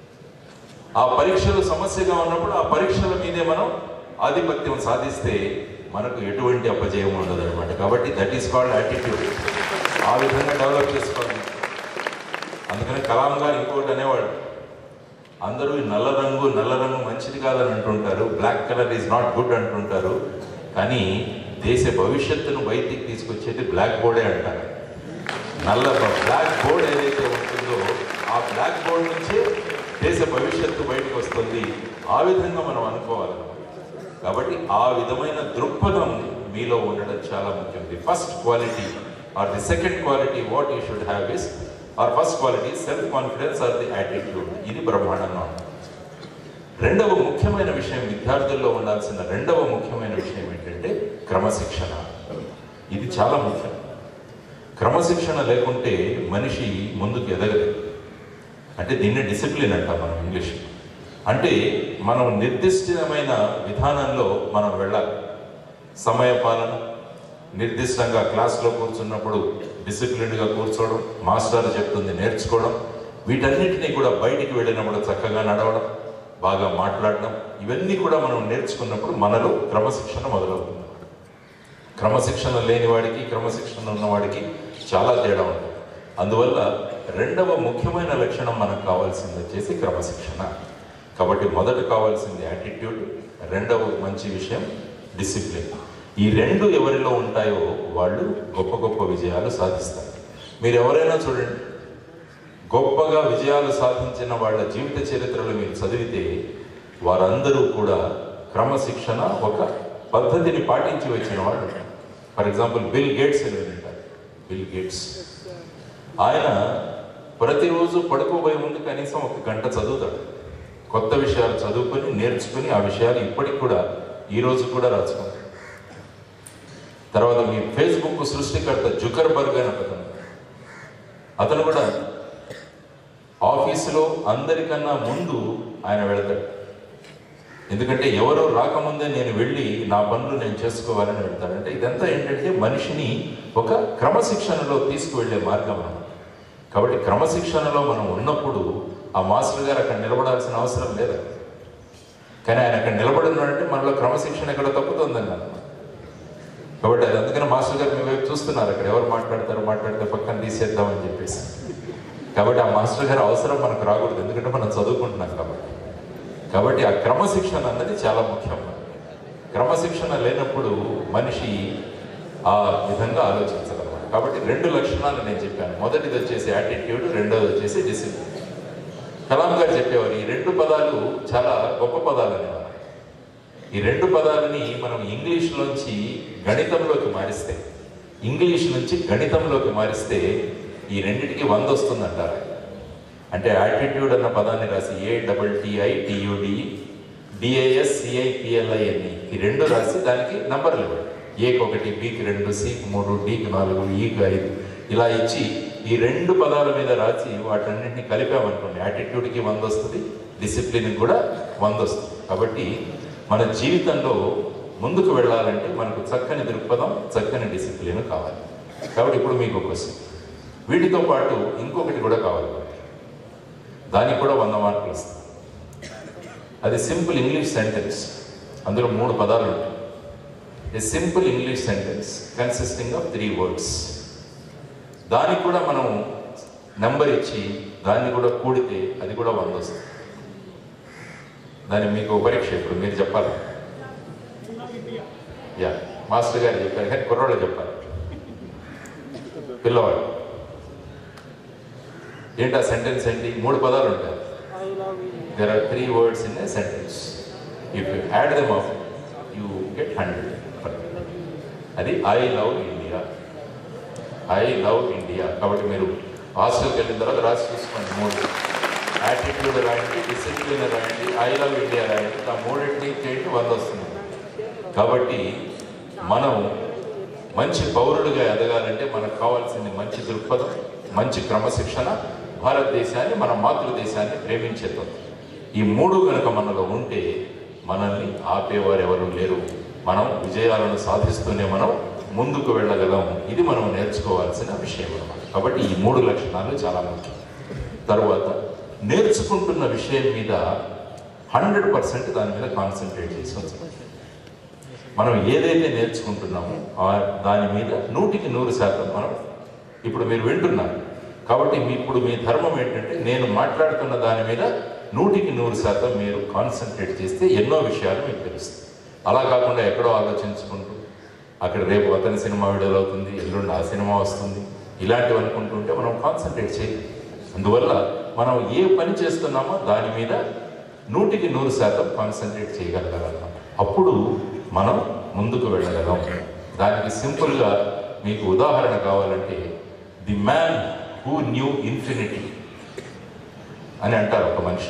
[SPEAKER 2] ఆ పరీక్షలు సమస్యగా ఉన్నప్పుడు ఆ పరీక్షల మీదే మనం ఆధిపత్యం సాధిస్తే మనకు ఎటువంటి అపజయం ఉండదు అనమాట కాబట్టి దట్ ఈస్ కాల్డ్ యాటిట్యూడ్ ఆ విధంగా డెవలప్ చేసుకోవాలి అందుకని కలాం గారు ఇంకోటి అనేవాడు అందరూ ఈ నల్ల రంగు నల్ల రంగు మంచిది కాదని అంటుంటారు black colour is not good అంటుంటారు కానీ దేశ భవిష్యత్తును బయటికి తీసుకొచ్చేది బ్లాక్ బోర్డే అంటారు నల్ల బ్లాక్ బోర్డ్ ఏదైతే ఉంటుందో ఆ బ్లాక్ బోర్డ్ నుంచే దేశ భవిష్యత్తు బయటకు వస్తుంది ఆ విధంగా మనం అనుకోవాలి కాబట్టి ఆ విధమైన దృక్పథం మీలో ఉండడం చాలా ముఖ్యం the first quality or the second quality what you should have is or first quality self confidence or the attitude ఇది బ్రహ్మాండంగా ఉంటుంది రెండవ ముఖ్యమైన విషయం విద్యార్థుల్లో ఉండాల్సిన రెండవ ముఖ్యమైన విషయం ఏంటంటే క్రమశిక్షణ ఇది చాలా ముఖ్యం క్రమశిక్షణ లేకుంటే మనిషి ముందుకు ఎదగలేదు అంటే దీన్ని డిసిప్లిన్ అంటాం మనం ఇంగ్లీష్ అంటే మనం నిర్దిష్టమైన విధానంలో మనం వెళ్ళాలి సమయ పాలన నిర్దిష్టంగా క్లాస్లో కూర్చున్నప్పుడు డిసిప్లిన్డ్గా కూర్చోవడం మాస్టర్ చెప్తుంది నేర్చుకోవడం వీటన్నిటినీ కూడా బయటికి వెళ్ళినప్పుడు చక్కగా నడవడం బాగా మాట్లాడడం ఇవన్నీ కూడా మనం నేర్చుకున్నప్పుడు మనలో క్రమశిక్షణ మొదలవుతుంది క్రమశిక్షణ లేని వాడికి క్రమశిక్షణ ఉన్నవాడికి చాలా తేడా ఉంటుంది అందువల్ల రెండవ ముఖ్యమైన లక్షణం మనకు కావాల్సింది వచ్చేసి క్రమశిక్షణ కాబట్టి మొదట కావాల్సింది యాటిట్యూడ్ రెండవ మంచి విషయం డిసిప్లిన్ ఈ రెండు ఎవరిలో ఉంటాయో వాళ్ళు గొప్ప గొప్ప విజయాలు సాధిస్తారు మీరు ఎవరైనా చూడండి గొప్పగా విజయాలు సాధించిన వాళ్ళ జీవిత చరిత్రలు మీరు చదివితే వారందరూ కూడా క్రమశిక్షణ ఒక పద్ధతిని పాటించి వచ్చిన వాళ్ళు ఫర్ ఎగ్జాంపుల్ బిల్ గేట్స్ అని వింటారు బిల్ గేట్స్ ఆయన ప్రతిరోజు పడుకోబోయే ముందు కనీసం ఒక గంట చదువుతాడు కొత్త విషయాలు చదువుకొని నేర్చుకుని ఆ విషయాలు ఇప్పటికి కూడా ఈ రోజు కూడా రాసుకుంటాడు తర్వాత మీ ఫేస్బుక్ సృష్టికర్త జుకర్బర్గ్ అని అతను అతను కూడా ఆఫీసులో అందరికన్నా ముందు ఆయన వెళతాడు ఎందుకంటే ఎవరు రాకముందే నేను వెళ్ళి నా పనులు నేను చేసుకోవాలని వెళ్తాడు అంటే ఇదంతా ఏంటంటే మనిషిని ఒక క్రమశిక్షణలో తీసుకువెళ్ళే మార్గం అన్నమాట కాబట్టి క్రమశిక్షణలో మనం ఉన్నప్పుడు ఆ మాస్టర్ గారు అక్కడ నిలబడాల్సిన అవసరం లేదు కానీ ఆయన అక్కడ నిలబడి ఉన్నాడంటే మనలో క్రమశిక్షణ ఎక్కడ తప్పుతుందని అన్నమాట కాబట్టి అది అందుకని మాస్టర్ గారు మీ వైపు చూస్తున్నారు అక్కడ ఎవరు మాట్లాడతారు మాట్లాడితే పక్కన తీసేద్దామని చెప్పేసి కాబట్టి ఆ మాస్టర్ గారి అవసరం మనకు రాకూడదు ఎందుకంటే మనం చదువుకుంటున్నాం కాబట్టి కాబట్టి ఆ క్రమశిక్షణ అన్నది చాలా ముఖ్యం క్రమశిక్షణ లేనప్పుడు మనిషి ఆ విధంగా ఆలోచించగలమాట కాబట్టి రెండు లక్షణాలు నేను చెప్పాను మొదటిది వచ్చేసి యాటిట్యూడ్ రెండోది వచ్చేసి డిసిప్లిన్ కలాం గారు చెప్పేవారు ఈ రెండు పదాలు చాలా గొప్ప పదాలు అనేవారు ఈ రెండు పదాలని మనం ఇంగ్లీష్లోంచి గణితంలోకి మారిస్తే ఇంగ్లీష్ నుంచి గణితంలోకి మారిస్తే ఈ రెండిటికి వంద వస్తుందంటారు అంటే యాటిట్యూడ్ అన్న పదాన్ని రాసి A double TI TUD DIS CIPLINE ఈ రెండు రాసి దానికి నంబర్లు ఇవ్వండి ఏకి ఒకటి బికి రెండు సికి మూడు డికి నాలుగు ఈకి ఐదు ఇలా ఇచ్చి ఈ రెండు పదాల మీద రాసి వాటన్నింటిని కలిపామనుకోండి యాటిట్యూడ్కి వంద వస్తుంది డిసిప్లిన్కి కూడా వంద వస్తుంది కాబట్టి మన జీవితంలో ముందుకు వెళ్ళాలంటే మనకు చక్కని దృక్పథం చక్కని డిసిప్లిన్ కావాలి కాబట్టి ఇప్పుడు మీకు క్వశ్చన్ వీటితో పాటు ఇంకొకటి కూడా కావాలి మనకి. దానికి కూడా వంద మార్కులు వస్తాయి అది సింపుల్ ఇంగ్లీష్ సెంటెన్స్ అందులో మూడు పదాలు ఉంటాయి a simple English sentence consisting of three words దానికి కూడా మనం నెంబర్ ఇచ్చి దాన్ని కూడా కూడితే అది కూడా వంద వస్తుంది దాన్ని మీకు పరీక్ష ఇప్పుడు మీరు చెప్పాలి యా మాస్టర్ గారు చెప్పారు కానీ కుర్రోళ్ళు చెప్పాలి పిల్లవాడు ఏంటి ఆ సెంటెన్స్ ఏంటి మూడు పదాలు ఉంటాయి there are three words in a sentence if you add them up you get hundred అది I love India I love India కాబట్టి మీరు హాస్టల్కి వెళ్ళిన తర్వాత రాసి చూసుకోండి మూడు యాటిట్యూడ్ రాయండి డిసిప్లిన్ రాయండి ఐ లవ్ ఇండియా రాయండి ఆ మూడింటిని చేయండి వంద వస్తుంది కాబట్టి మనం మంచి పౌరుడిగా ఎదగాలంటే మనకు కావాల్సింది మంచి దృక్పథం మంచి క్రమశిక్షణ భారతదేశాన్ని మన మాతృదేశాన్ని ప్రేమించేద్దాం ఈ మూడు కనుక మనలో ఉంటే మనల్ని ఆపేవారు ఎవరు లేరు మనం విజయాలను సాధిస్తూనే మనం ముందుకు వెళ్ళగలం ఇది మనం నేర్చుకోవాల్సిన విషయం అన్నమాట కాబట్టి ఈ మూడు లక్షణాలు చాలా ముఖ్యం తర్వాత నేర్చుకుంటున్న విషయం మీద హండ్రెడ్ పర్సెంట్ దాని మీద కాన్సన్ట్రేట్ చేసి ఉంచాలి మనం ఏదైతే నేర్చుకుంటున్నామో ఆ దాని మీద నూటికి నూరు శాతం మనం ఇప్పుడు మీరు వింటున్నారు కాబట్టి మీ ఇప్పుడు మీ ధర్మం ఏంటంటే నేను మాట్లాడుతున్న దాని మీద నూటికి నూరు శాతం మీరు కాన్సన్ట్రేట్ చేస్తే ఎన్నో విషయాలు మీకు తెలుస్తాయి అలా కాకుండా ఎక్కడో ఆలోచించుకుంటూ అక్కడ రేపు అతని సినిమా విడుదల అవుతుంది ఎల్లుండి ఆ సినిమా వస్తుంది ఇలాంటివి అనుకుంటుంటే మనం కాన్సన్ట్రేట్ చేయాలి అందువల్ల మనం ఏ పని చేస్తున్నామో దాని మీద నూటికి నూరు శాతం కాన్సన్ట్రేట్ చేయగలగాలన్నమాట అప్పుడు మనం ముందుకు వెళ్ళగలం దానికి సింపుల్గా మీకు ఉదాహరణ కావాలంటే the man who knew infinity అని అంటారు ఒక మనిషి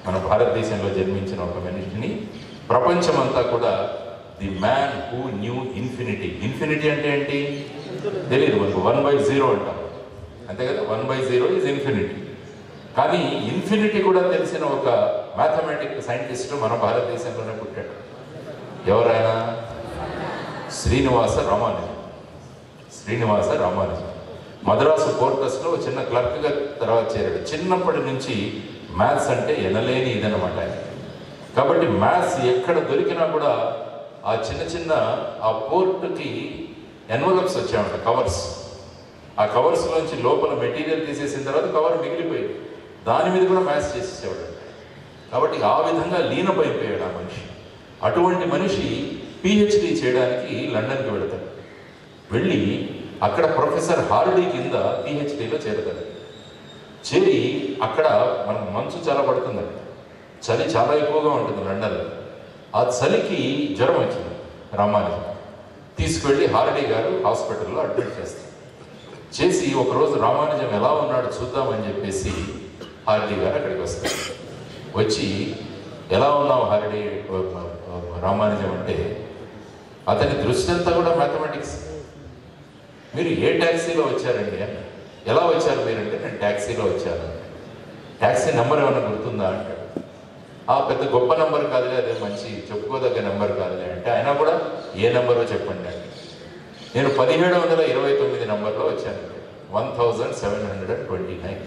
[SPEAKER 2] మన భారతదేశంలో జన్మించిన ఒక మనిషిని ప్రపంచమంతా కూడా the man who knew infinity infinity అంటే ఏంటి తెలియదు మనకు వన్ బై జీరో అంటాం అంతే కదా one by zero is infinity కానీ ఇన్ఫినిటీ కూడా తెలిసిన ఒక మ్యాథమెటిక్ సైంటిస్ట్ మన భారతదేశంలోనే పుట్టాడు ఎవరైనా శ్రీనివాస రామానుజన్ శ్రీనివాస రామానుజన్ మద్రాసు కోర్టస్లో చిన్న క్లర్క్గా తర్వాత చేరాడు చిన్నప్పటి నుంచి మ్యాథ్స్ అంటే ఎనలేని ఇదనమాట ఆయన కాబట్టి మ్యాథ్స్ ఎక్కడ దొరికినా కూడా ఆ చిన్న చిన్న ఆ పోర్టుకి ఎన్వలప్స్ వచ్చాయన్నమాట కవర్స్ ఆ కవర్స్ లోంచి లోపల మెటీరియల్ తీసేసిన తర్వాత కవర్ మిగిలిపోయింది దాని మీద కూడా మ్యాథ్స్ చేసేసేవాడు కాబట్టి ఆ విధంగా లీనమైపోయాడు ఆ మనిషి అటువంటి మనిషి పిహెచ్డి చేయడానికి లండన్కి వెళతాడు వెళ్ళి అక్కడ ప్రొఫెసర్ హార్డీ కింద పిహెచ్డిలో చేరతాడు చేరి అక్కడ మనకు మంచు చాలా పడుతుందండి చలి చాలా ఎక్కువగా ఉంటుంది లండన్లో ఆ చలికి జ్వరం వచ్చింది రామానుజన్ తీసుకువెళ్ళి హార్డీ గారు హాస్పిటల్లో అడ్మిట్ చేస్తారు చేసి ఒకరోజు రామానుజం ఎలా ఉన్నాడు చూద్దామని చెప్పేసి హార్డీ గారు అక్కడికి వస్తారు వచ్చి ఎలా ఉన్నావు హార్డీ రామానుజం అంటే అతని దృష్టి అంతా కూడా మ్యాథమెటిక్స్ మీరు ఏ ట్యాక్సీలో వచ్చారండి అని ఎలా వచ్చారు మీరంటే నేను ట్యాక్సీలో వచ్చాను ట్యాక్సీ నెంబర్ ఏమైనా గుర్తుందా అంటాడు ఆ పెద్ద గొప్ప నెంబర్ కాదులే అదే మంచి చెప్పుకోదగ్గ నెంబర్ కాదులే అంటే అయినా కూడా ఏ నెంబరో చెప్పండి అంటే నేను పదిహేడు వందల ఇరవై తొమ్మిది నంబర్లో వచ్చాను one thousand seven hundred and twenty nine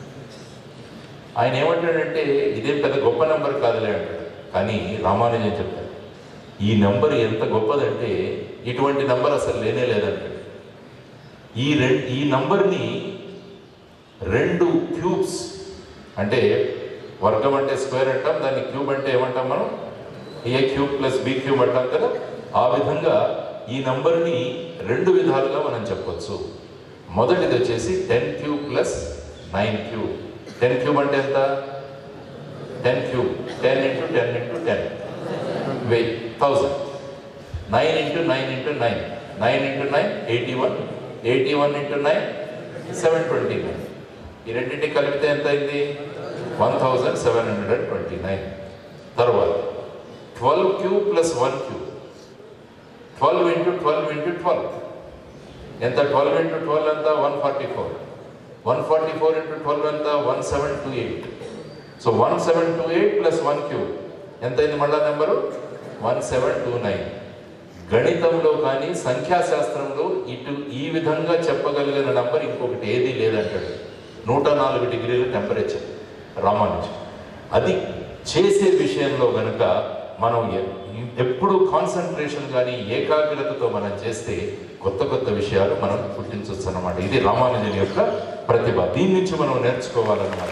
[SPEAKER 2] ఆయన ఏమంటాడంటే ఇదేం పెద్ద గొప్ప నెంబర్ కాదులే అంటాడు కానీ రామానుజన్ చెప్తాడు ఈ నంబర్ ఎంత గొప్పదంటే ఇటువంటి నంబర్ అసలు లేనే లేదంటాడు ఈ రె ఈ నంబర్ని రెండు క్యూబ్స్ అంటే వర్గం అంటే స్క్వేర్ అంటాం దాన్ని క్యూబ్ అంటే ఏమంటాం మనం A cube plus B cube అంటాం కదా ఆ విధంగా ఈ నంబర్ని రెండు విధాలుగా మనం చెప్పొచ్చు మొదటిది వచ్చేసి ten cube plus nine cube ten cube అంటే ఎంత ten cube ten into ten into ten వెయ్యి thousand nine into nine into nine nine into nine eighty one eighty one into nine seven twenty nine ఈ రెండింటి కలిపితే ఎంత అయింది one thousand seven hundred and twenty nine తర్వాత twelve cube plus one cube twelve into twelve into twelve ఎంత twelve into twelve ఎంత one forty four one forty four into twelve ఎంత one seven two eight so one seven two eight plus one cube ఎంత అయింది మళ్ళా number one seven two nine గణితంలో కానీ సంఖ్యాశాస్త్రంలో ఇటు ఈ విధంగా చెప్పగలిగిన నంబర్ ఇంకొకటి ఏదీ లేదంటాడు నూట నాలుగు డిగ్రీల టెంపరేచర్ రామానుజం అది చేసే విషయంలో గనుక మనం ఎ- ఎప్పుడు కాన్సన్ట్రేషన్ కానీ ఏకాగ్రతతో మనం చేస్తే కొత్త కొత్త విషయాలు మనం పుట్టించవచ్చు అన్నమాట ఇది రామానుజన్ యొక్క ప్రతిభ దీని నుంచి మనం నేర్చుకోవాలన్నమాట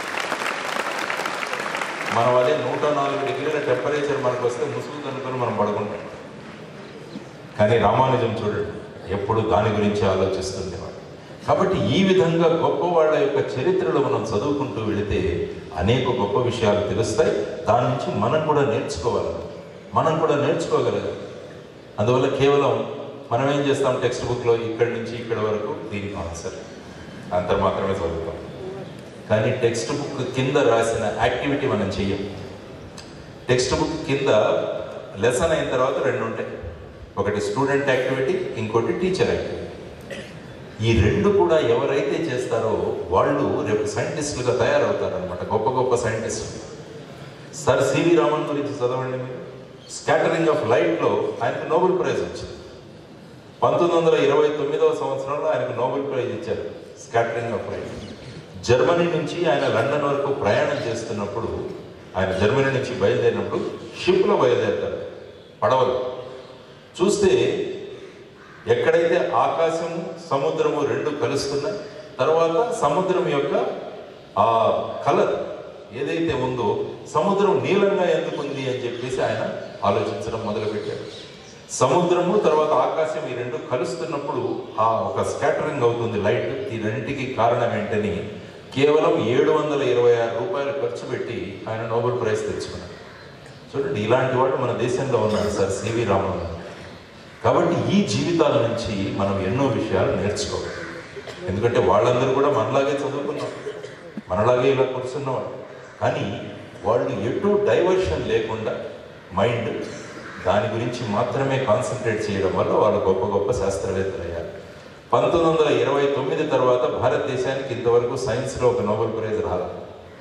[SPEAKER 2] మనం అదే నూట నాలుగు డిగ్రీల టెంపరేచర్ మనకు వస్తే ముసుగు కనుకొని మనం పడుకుంటాం కానీ రామానుజం చూడండి ఎప్పుడు దాని గురించి ఆలోచిస్తుండేవాడు కాబట్టి ఈ విధంగా గొప్ప వాళ్ళ యొక్క చరిత్రలో మనం చదువుకుంటూ వెళితే అనేక గొప్ప విషయాలు తెలుస్తాయి దాని నుంచి మనం కూడా నేర్చుకోవాలి మనం కూడా నేర్చుకోగలగాలి అందువల్ల కేవలం మనం ఏం చేస్తాం టెక్స్ట్ బుక్లో ఇక్కడి నుంచి ఇక్కడి వరకు దీనికి ఆన్సర్ అంత మాత్రమే చదువుతాం కానీ టెక్స్ట్ బుక్ కింద రాసిన యాక్టివిటీ మనం చెయ్యం టెక్స్ట్ బుక్ కింద లెసన్ అయిన తర్వాత రెండు ఉంటాయి ఒకటి స్టూడెంట్ యాక్టివిటీ ఇంకోటి టీచర్ యాక్టివిటీ ఈ రెండు కూడా ఎవరైతే చేస్తారో వాళ్ళు రేపు సైంటిస్టులుగా తయారవుతారనమాట గొప్ప గొప్ప సైంటిస్టులు సర్ సివి రామన్ గురించి చదవండి మీరు స్కాటరింగ్ ఆఫ్ లైట్లో ఆయనకు నోబెల్ ప్రైజ్ వచ్చింది పంతొమ్మిది వందల ఇరవై తొమ్మిదవ సంవత్సరంలో ఆయనకు నోబెల్ ప్రైజ్ ఇచ్చారు స్కాటరింగ్ ఆఫ్ లైట్ జర్మనీ నుంచి ఆయన లండన్ వరకు ప్రయాణం చేస్తున్నప్పుడు ఆయన జర్మనీ నుంచి బయలుదేరినప్పుడు షిప్లో బయలుదేరుతారు పడవలు చూస్తే ఎక్కడైతే ఆకాశము సముద్రము రెండు కలుస్తున్నాయి తర్వాత సముద్రం యొక్క ఆ కలర్ ఏదైతే ఉందో సముద్రం నీలంగా ఎందుకుంది అని చెప్పేసి ఆయన ఆలోచించడం మొదలుపెట్టారు సముద్రము తర్వాత ఆకాశం ఈ రెండు కలుస్తున్నప్పుడు ఆ ఒక స్కాటరింగ్ అవుతుంది లైట్ ఈ రెండింటికి కారణం ఏంటని కేవలం ఏడు వందల ఇరవై ఆరు రూపాయలు ఖర్చు పెట్టి ఆయన నోబెల్ ప్రైజ్ తెచ్చుకున్నారు చూడండి ఇలాంటి వాడు మన దేశంలో ఉన్నారు సార్ సివి రామన్ కాబట్టి ఈ జీవితాల నుంచి మనం ఎన్నో విషయాలు నేర్చుకోవాలి ఎందుకంటే వాళ్ళందరూ కూడా మనలాగే చదువుకున్నారు మనలాగే ఇలా కూర్చున్నవాడు కానీ వాళ్ళు ఎటు డైవర్షన్ లేకుండా మైండ్ దాని గురించి మాత్రమే కాన్సన్ట్రేట్ చేయడం వల్ల వాళ్ళు గొప్ప గొప్ప శాస్త్రవేత్తలు అయ్యారు పంతొమ్మిది వందల ఇరవై తొమ్మిది తర్వాత భారతదేశానికి ఇంతవరకు సైన్స్లో ఒక నోబెల్ ప్రైజ్ రాలేదు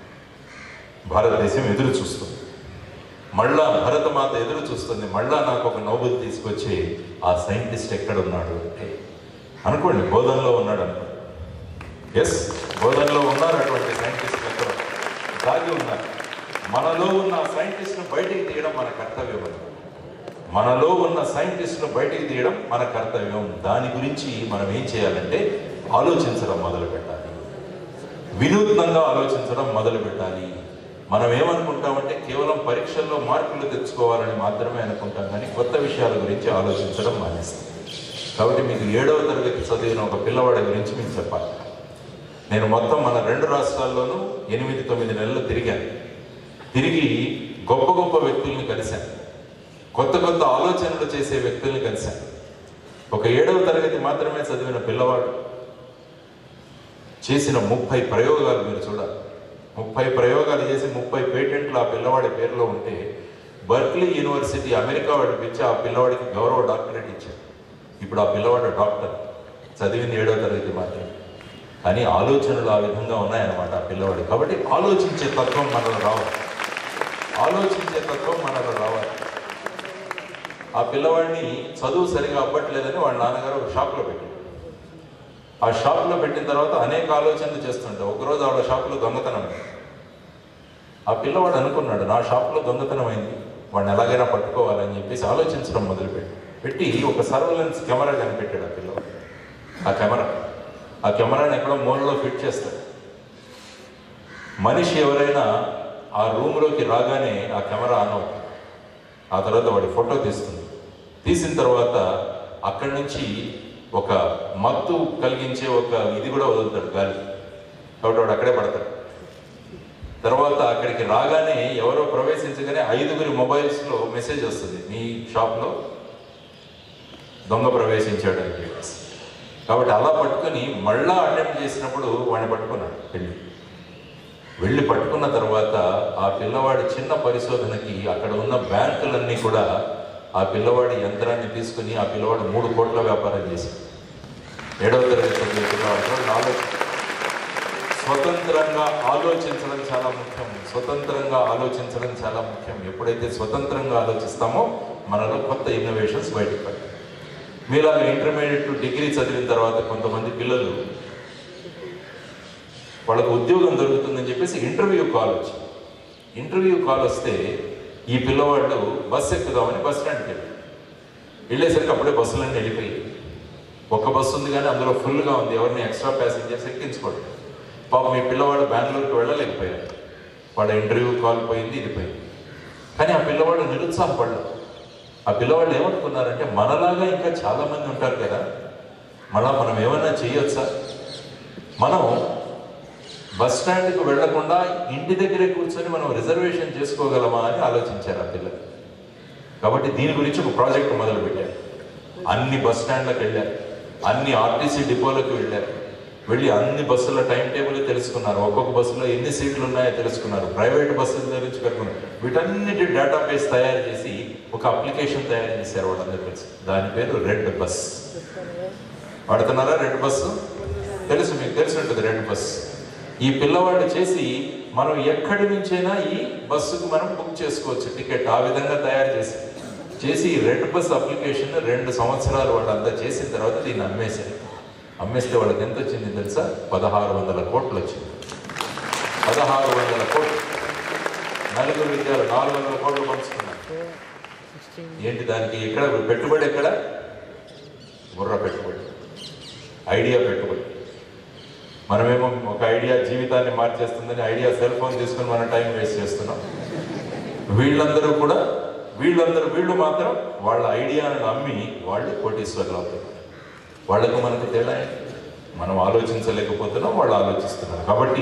[SPEAKER 2] భారతదేశం ఎదురు చూస్తుంది మళ్ళా భరతమాత ఎదురు చూస్తుంది మళ్ళా నాకు ఒక నోబెల్ తీసుకొచ్చి ఆ సైంటిస్ట్ ఎక్కడ ఉన్నాడు అంటే అనుకోండి బోధనలో ఉన్నాడు అనుకోండి ఎస్ బోధనలో ఉన్నారు అటువంటి సైంటిస్ట్ ఎక్కడ దాగి ఉన్నారు మనలో ఉన్న సైంటిస్ట్ను బయటికి తీయడం మన కర్తవ్యం అది. మనలో ఉన్న సైంటిస్ట్ను బయటికి తీయడం మన కర్తవ్యం దాని గురించి మనం ఏం చేయాలంటే ఆలోచించడం మొదలు పెట్టాలి వినూత్నంగా ఆలోచించడం మొదలు పెట్టాలి మనం ఏమనుకుంటామంటే కేవలం పరీక్షల్లో మార్కులు తెచ్చుకోవాలని మాత్రమే అనుకుంటాం కానీ కొత్త విషయాల గురించి ఆలోచించడం మానేస్తాం కాబట్టి మీకు ఏడవ తరగతి చదివిన ఒక పిల్లవాడి గురించి మీకు చెప్పాలి నేను మొత్తం మన రెండు రాష్ట్రాల్లోనూ ఎనిమిది తొమ్మిది నెలలు తిరిగాను తిరిగి గొప్ప గొప్ప వ్యక్తుల్ని కలిశాను కొత్త కొత్త ఆలోచనలు చేసే వ్యక్తుల్ని కలిశాను ఒక ఏడవ తరగతి మాత్రమే చదివిన పిల్లవాడు చేసిన ముప్పై ప్రయోగాలు మీరు చూడాలి ముప్పై ప్రయోగాలు చేసి ముప్పై పేటెంట్లు ఆ పిల్లవాడి పేరులో ఉంటే బర్క్లీ యూనివర్సిటీ అమెరికా వాడికి పిలిచి ఆ పిల్లవాడికి గౌరవ డాక్టరేట్ ఇచ్చారు ఇప్పుడు ఆ పిల్లవాడు డాక్టర్ చదివింది ఏడవ తరగతి మాత్రమే కానీ ఆలోచనలు ఆ విధంగా ఉన్నాయన్నమాట ఆ పిల్లవాడి కాబట్టి ఆలోచించే తత్వం మనలో రావాలి ఆలోచించే తత్వం మనలో రావాలి ఆ పిల్లవాడిని చదువు సరిగా అవ్వట్లేదని వాళ్ళ నాన్నగారు ఒక షాప్లో పెట్టారు ఆ షాప్లో పెట్టిన తర్వాత అనేక ఆలోచనలు చేస్తుంటే ఒకరోజు ఆవిడ షాప్లో దొంగతనం అయింది. ఆ పిల్లవాడు అనుకున్నాడు నా షాప్లో దొంగతనం అయింది వాడిని ఎలాగైనా పట్టుకోవాలని చెప్పేసి ఆలోచించడం మొదలుపెట్టి పెట్టి ఒక సర్వలెన్స్ కెమెరా కనిపెట్టాడు ఆ పిల్లవాడు ఆ కెమెరా ఆ కెమెరాని ఎక్కడో మూలలో ఫిట్ చేస్తాడు మనిషి ఎవరైనా ఆ రూమ్లోకి రాగానే ఆ కెమెరా ఆన్ అవుతుంది ఆ తర్వాత వాడి ఫోటో తీస్తుంది తీసిన తర్వాత అక్కడి నుంచి ఒక మత్తు కలిగించే ఒక ఇది కూడా వదులుతాడు గాలి కాబట్టి వాడు అక్కడే పడతాడు తర్వాత అక్కడికి రాగానే ఎవరో ప్రవేశించగానే ఐదుగురి మొబైల్స్లో మెసేజ్ వస్తుంది మీ షాప్లో దొంగ ప్రవేశించాడు అని చెప్పేసి కాబట్టి అలా పట్టుకొని మళ్ళా అటెంప్ట్ చేసినప్పుడు వాడిని పట్టుకున్నాడు వెళ్ళి వెళ్ళి పట్టుకున్న తర్వాత ఆ పిల్లవాడి చిన్న పరిశోధనకి అక్కడ ఉన్న బ్యాంకులన్నీ కూడా ఆ పిల్లవాడి యంత్రాన్ని తీసుకుని ఆ పిల్లవాడు మూడు కోట్ల వ్యాపారం చేసి ఏడవ తరగతి చదివే పిల్లవాడు చూడండి ఆలోచన స్వతంత్రంగా ఆలోచించడం చాలా ముఖ్యం స్వతంత్రంగా ఆలోచించడం చాలా ముఖ్యం ఎప్పుడైతే స్వతంత్రంగా ఆలోచిస్తామో మనలో కొత్త ఇన్నోవేషన్స్ బయటకు పడతాయి మీలాగా ఇంటర్మీడియట్ టు డిగ్రీ చదివిన తర్వాత కొంతమంది పిల్లలు వాళ్ళకు ఉద్యోగం దొరుకుతుందని చెప్పేసి ఇంటర్వ్యూ కాల్ వచ్చింది ఇంటర్వ్యూ కాల్ వస్తే ఈ పిల్లవాళ్ళు బస్సు ఎక్కుదామని బస్ స్టాండ్కి వెళ్ళి వెళ్ళేసరికి అప్పుడే బస్సులన్నీ వెళ్ళిపోయి ఒక బస్సు ఉంది కానీ అందులో ఫుల్గా ఉంది ఎవరిని ఎక్స్ట్రా ప్యాసింజర్స్ ఎక్కించుకోవడం పాపం మీ పిల్లవాడు బెంగళూరుకి వెళ్ళలేకపోయారు వాళ్ళ ఇంటర్వ్యూ కాల్ పోయింది ఇది పోయింది కానీ ఆ పిల్లవాడు నిరుత్సాహపడ్డాడు ఆ పిల్లవాళ్ళు ఏమనుకున్నారంటే మనలాగా ఇంకా చాలా మంది ఉంటారు కదా మళ్ళా మనం ఏమన్నా చేయొచ్చా మనం బస్ స్టాండ్కి వెళ్లకుండా ఇంటి దగ్గరే కూర్చొని మనం రిజర్వేషన్ చేసుకోగలమా అని ఆలోచించారు ఆ పిల్లలు కాబట్టి దీని గురించి ఒక ప్రాజెక్ట్ మొదలు పెట్టారు అన్ని బస్ స్టాండ్లకు వెళ్ళారు అన్ని ఆర్టీసీ డిపోలకు వెళ్ళారు వెళ్ళి అన్ని బస్సుల టైం టేబుల్ తెలుసుకున్నారు ఒక్కొక్క బస్సులో ఎన్ని సీట్లు ఉన్నాయో తెలుసుకున్నారు ప్రైవేట్ బస్సుల గురించి కనుక్కున్నారు వీటన్నిటి డేటాబేస్ తయారు చేసి ఒక అప్లికేషన్ తయారు చేశారు వాళ్ళందరూ కలిసి దాని పేరు రెడ్ బస్ వాడుతున్నారా రెడ్ బస్సు తెలుసు మీకు తెలిసి ఉంటుంది రెడ్ బస్ ఈ పిల్లవాడు చేసి మనం ఎక్కడి నుంచైనా ఈ బస్సుకు మనం బుక్ చేసుకోవచ్చు టికెట్ ఆ విధంగా తయారు చేసి చేసి ఈ రెడ్ బస్ అప్లికేషన్ రెండు సంవత్సరాలు వాళ్ళంతా చేసిన తర్వాత దీన్ని అమ్మేశారు అమ్మేస్తే వాళ్ళకి ఎంత వచ్చింది తెలుసా పదహారు వందల కోట్లు వచ్చింది పదహారు వందల కోట్లు నలుగురు విద్యాలు నాలుగు వందల కోట్లు పంచుకున్నారు ఏంటి దానికి ఎక్కడ పెట్టుబడి ఎక్కడ బుర్ర పెట్టుబడి ఐడియా పెట్టుబడి మనమేమో ఒక ఐడియా జీవితాన్ని మార్చేస్తుందని ఐడియా సెల్ ఫోన్ తీసుకుని మనం టైం వేస్ట్ చేస్తున్నాం వీళ్ళందరూ కూడా వీళ్ళందరూ వీళ్ళు మాత్రం వాళ్ళ ఐడియాను అమ్మి వాళ్ళు కోటీశ్వర్లు అవుతున్నారు వాళ్ళకు మనకు తేడా ఏంటి? మనం ఆలోచించలేకపోతున్నాం వాళ్ళు ఆలోచిస్తున్నారు కాబట్టి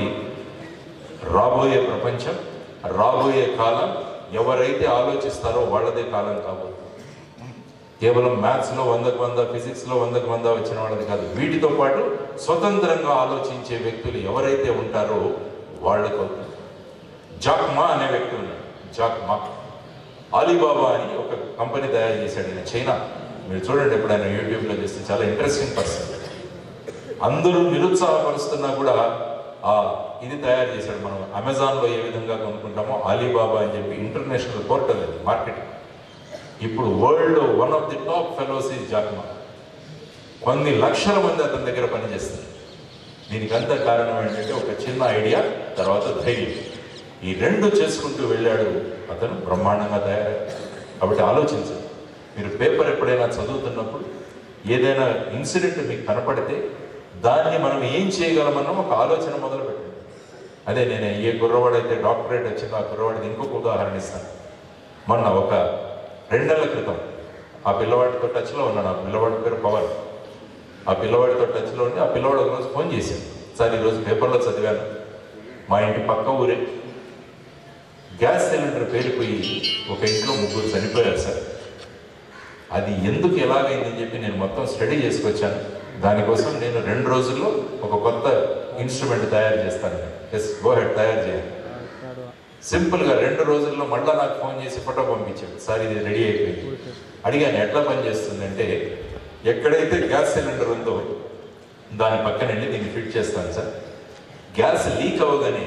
[SPEAKER 2] రాబోయే ప్రపంచం రాబోయే కాలం ఎవరైతే ఆలోచిస్తారో వాళ్ళదే కాలం కాబోతుంది కేవలం మ్యాథ్స్లో వందకు వంద ఫిజిక్స్లో వందకు వంద వచ్చిన వాళ్ళది కాదు వీటితో పాటు స్వతంత్రంగా ఆలోచించే వ్యక్తులు ఎవరైతే ఉంటారో వాళ్ళకు అవుతుంది జాక్ మా అనే వ్యక్తి ఉన్నాడు జాక్ మా ఆలీబాబా అని ఒక కంపెనీ తయారు చేశాడు ఈయన చైనా మీరు చూడండి ఎప్పుడైనా యూట్యూబ్లో చూస్తే చాలా ఇంట్రెస్టింగ్ పర్సన్ అందరూ నిరుత్సాహపరుస్తున్నా కూడా ఆ ఇది తయారు చేశాడు మనం అమెజాన్లో ఏ విధంగా కొనుక్కుంటామో ఆలీబాబా అని చెప్పి ఇంటర్నేషనల్ పోర్టల్ అది మార్కెటింగ్ ఇప్పుడు world one of the top fellows ఈ జాక్మా కొన్ని లక్షల మంది అతని దగ్గర పనిచేస్తారు దీనికి అంత కారణం ఏంటంటే ఒక చిన్న ఐడియా తర్వాత ధైర్యం ఈ రెండు చేసుకుంటూ వెళ్ళాడు అతను బ్రహ్మాండంగా తయారయ్యాడు కాబట్టి ఆలోచించండి మీరు పేపర్ ఎప్పుడైనా చదువుతున్నప్పుడు ఏదైనా ఇన్సిడెంట్ మీకు కనపడితే దాన్ని మనం ఏం చేయగలమన్న ఒక ఆలోచన మొదలు పెట్టండి అదే నేను ఏ కుర్రవాడైతే డాక్టరేట్ వచ్చిందో ఆ కుర్రవాడికి ఇంకొక ఉదాహరణ ఇస్తాను మొన్న ఒక రెండు నెలల క్రితం ఆ పిల్లవాడితో టచ్లో ఉన్నాను ఆ పిల్లవాడి పేరు పవన్ ఆ పిల్లవాడితో టచ్లో ఉండి ఆ పిల్లవాడు ఒక రోజు ఫోన్ చేశాడు సార్ ఈరోజు పేపర్లో చదివాను మా ఇంటి పక్క ఊరే గ్యాస్ సిలిండర్ పేలిపోయి ఒక ఇంట్లో ముగ్గురు చనిపోయారు సార్ అది ఎందుకు ఎలాగైందని చెప్పి నేను మొత్తం స్టడీ చేసుకొచ్చాను దానికోసం నేను రెండు రోజుల్లో ఒక కొత్త ఇన్స్ట్రుమెంట్ తయారు చేస్తాను ఎస్ గో హెడ్ తయారు చేయాలి సింపుల్గా రెండు రోజుల్లో మళ్ళా నాకు ఫోన్ చేసి ఫోటో పంపించాడు సార్ ఇది రెడీ అయిపోయింది అడిగాను ఎట్లా పనిచేస్తుంది అంటే ఎక్కడైతే గ్యాస్ సిలిండర్ ఉందో దాని పక్కన వెళ్ళి దీన్ని ఫిట్ చేస్తాను సార్ గ్యాస్ లీక్ అవ్వగానే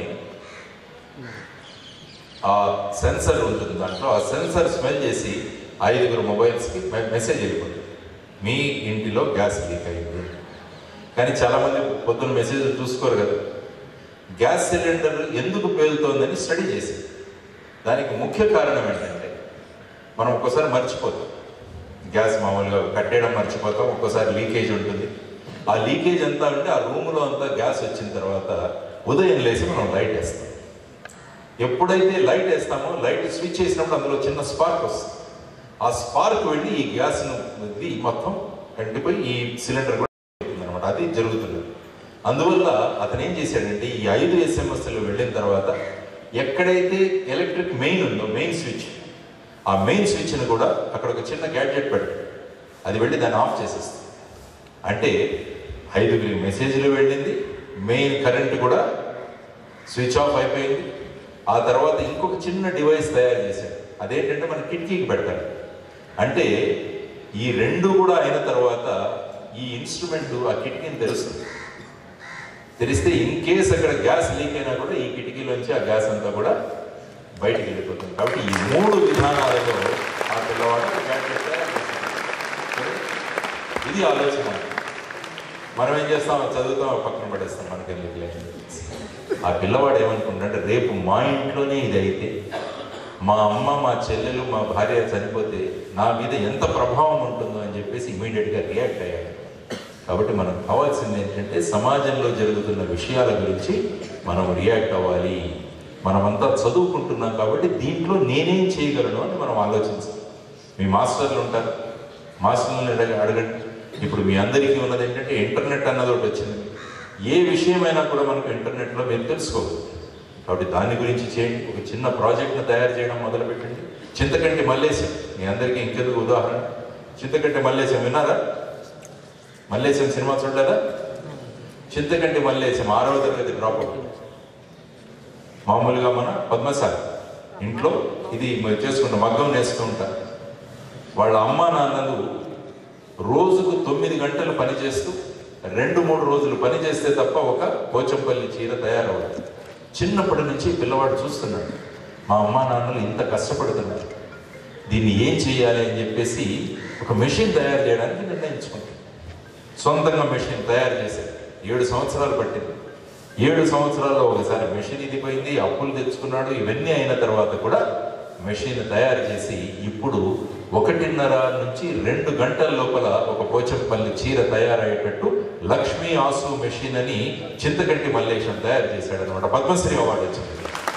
[SPEAKER 2] ఆ సెన్సర్ ఉంటుంది దాంట్లో ఆ సెన్సర్ స్మెల్ చేసి ఐదుగురు మొబైల్స్కి మె- మెసేజ్ వెళ్ళిపోతుంది మీ ఇంటిలో గ్యాస్ లీక్ అయింది కానీ చాలామంది పొద్దున్న మెసేజ్ చూసుకోరు కదా గ్యాస్ సిలిండర్ ఎందుకు పేలుతోందని స్టడీ చేసింది దానికి ముఖ్య కారణం ఏంటంటే మనం ఒక్కోసారి మర్చిపోతాం గ్యాస్ మామూలుగా కట్టేయడం మర్చిపోతాం ఒక్కోసారి లీకేజ్ ఉంటుంది ఆ లీకేజ్ అంతా ఉంటే ఆ రూమ్లో అంతా గ్యాస్ వచ్చిన తర్వాత ఉదయం లేచి మనం లైట్ వేస్తాం ఎప్పుడైతే లైట్ వేస్తామో లైట్ స్విచ్ చేసినప్పుడు అందులో చిన్న స్పార్క్ వస్తుంది ఆ స్పార్క్ వెళ్ళి ఈ గ్యాస్ను ఇది మొత్తం కంటిపోయి ఈ సిలిండర్ కూడా అనమాట అది జరుగుతుంది అందువల్ల అతను ఏం చేశాడంటే ఈ ఐదు ఎస్ఎంఎస్లు వెళ్ళిన తర్వాత ఎక్కడైతే ఎలక్ట్రిక్ మెయిన్ ఉందో మెయిన్ స్విచ్ ఆ మెయిన్ స్విచ్ని కూడా అక్కడ ఒక చిన్న గ్యాడ్జెట్ పెడతాడు అది వెళ్ళి దాన్ని ఆఫ్ చేసేస్తుంది అంటే ఐదుగురి మెసేజ్లు వెళ్ళింది మెయిన్ కరెంట్ కూడా స్విచ్ ఆఫ్ అయిపోయింది ఆ తర్వాత ఇంకొక చిన్న డివైస్ తయారు చేశాడు అదేంటంటే మన కిటికీకి పెడతాడు అంటే ఈ రెండు కూడా అయిన తర్వాత ఈ ఇన్స్ట్రుమెంట్ ఆ కిటికీని తెరుస్తుంది తెరిస్తే ఇన్ కేస్ అక్కడ గ్యాస్ లీక్ అయినా కూడా ఈ కిటికీలోంచి ఆ గ్యాస్ అంతా కూడా బయటికి వెళ్ళిపోతుంది కాబట్టి ఈ మూడు విధానాలలో ఆ పిల్లవాడు gadget తయారు చేశాడు. ఇది ఆలోచన మనం ఏం చేస్తాం చదువుతాం పక్కన పడేస్తాం మనకి ఎందుకు లేదు ఆ పిల్లవాడు ఏమనుకుంటాడంటే రేపు మా ఇంట్లోనే ఇది అయితే మా అమ్మ మా చెల్లెలు మా భార్య చనిపోతే నా మీద ఎంత ప్రభావం ఉంటుందో అని చెప్పేసి ఇమీడియట్గా రియాక్ట్ అయ్యాడు కాబట్టి మనకు కావాల్సింది ఏంటంటే సమాజంలో జరుగుతున్న విషయాల గురించి మనం రియాక్ట్ అవ్వాలి మనమంతా చదువుకుంటున్నాం కాబట్టి దీంట్లో నేనేం చేయగలను అని మనం ఆలోచించాలి మీ మాస్టర్లు ఉంటారు మాస్టర్లను అడగ అడగండి ఇప్పుడు మీ అందరికీ ఉన్నది ఏంటంటే ఇంటర్నెట్ అన్నది ఒకటి వచ్చింది ఏ విషయమైనా కూడా మనకు ఇంటర్నెట్లో మీరు తెలుసుకోవచ్చు కాబట్టి దాని గురించి చేయండి ఒక చిన్న ప్రాజెక్ట్ను తయారు చేయడం మొదలుపెట్టండి చింతకంటి మల్లేశం మీ అందరికీ ఇంకెందుకు ఉదాహరణ చింతకంటి మల్లేశం విన్నారా మల్లేశం సినిమా చూడలేదా చింతకంటి మల్లేశం ఆరవ తరగతి డ్రాప్ అవుట్ మామూలుగా మన పద్మశాలి ఇంట్లో ఇది మరి చేసుకుంటా మగ్గం నేస్తూ ఉంటారు వాళ్ళ అమ్మ నాన్నలు రోజుకు తొమ్మిది గంటలు పని చేస్తూ రెండు మూడు రోజులు పని చేస్తే తప్ప ఒక పోచంపల్లి చీర తయారవుతుంది చిన్నప్పటి నుంచి పిల్లవాడు చూస్తున్నాడు మా అమ్మ నాన్నలు ఇంత కష్టపడుతున్నారు దీన్ని ఏం చేయాలి అని చెప్పేసి ఒక మెషిన్ తయారు చేయడానికి నిర్ణయించుకుంటాడు సొంతంగా మెషిన్ తయారు చేశాడు ఏడు సంవత్సరాలు పట్టింది ఏడు సంవత్సరాల్లో ఒకసారి మెషిన్ ఇది పోయింది అప్పులు తెచ్చుకున్నాడు ఇవన్నీ అయిన తర్వాత కూడా మెషిన్ తయారు చేసి ఇప్పుడు ఒకటిన్నర నుంచి రెండు గంటల లోపల ఒక పోచంపల్లి చీర తయారయ్యేటట్టు లక్ష్మీ ఆసు మెషిన్ అని చింతకంటి మల్లేశం తయారు చేశాడు అనమాట పద్మశ్రీ అవార్డు వచ్చింది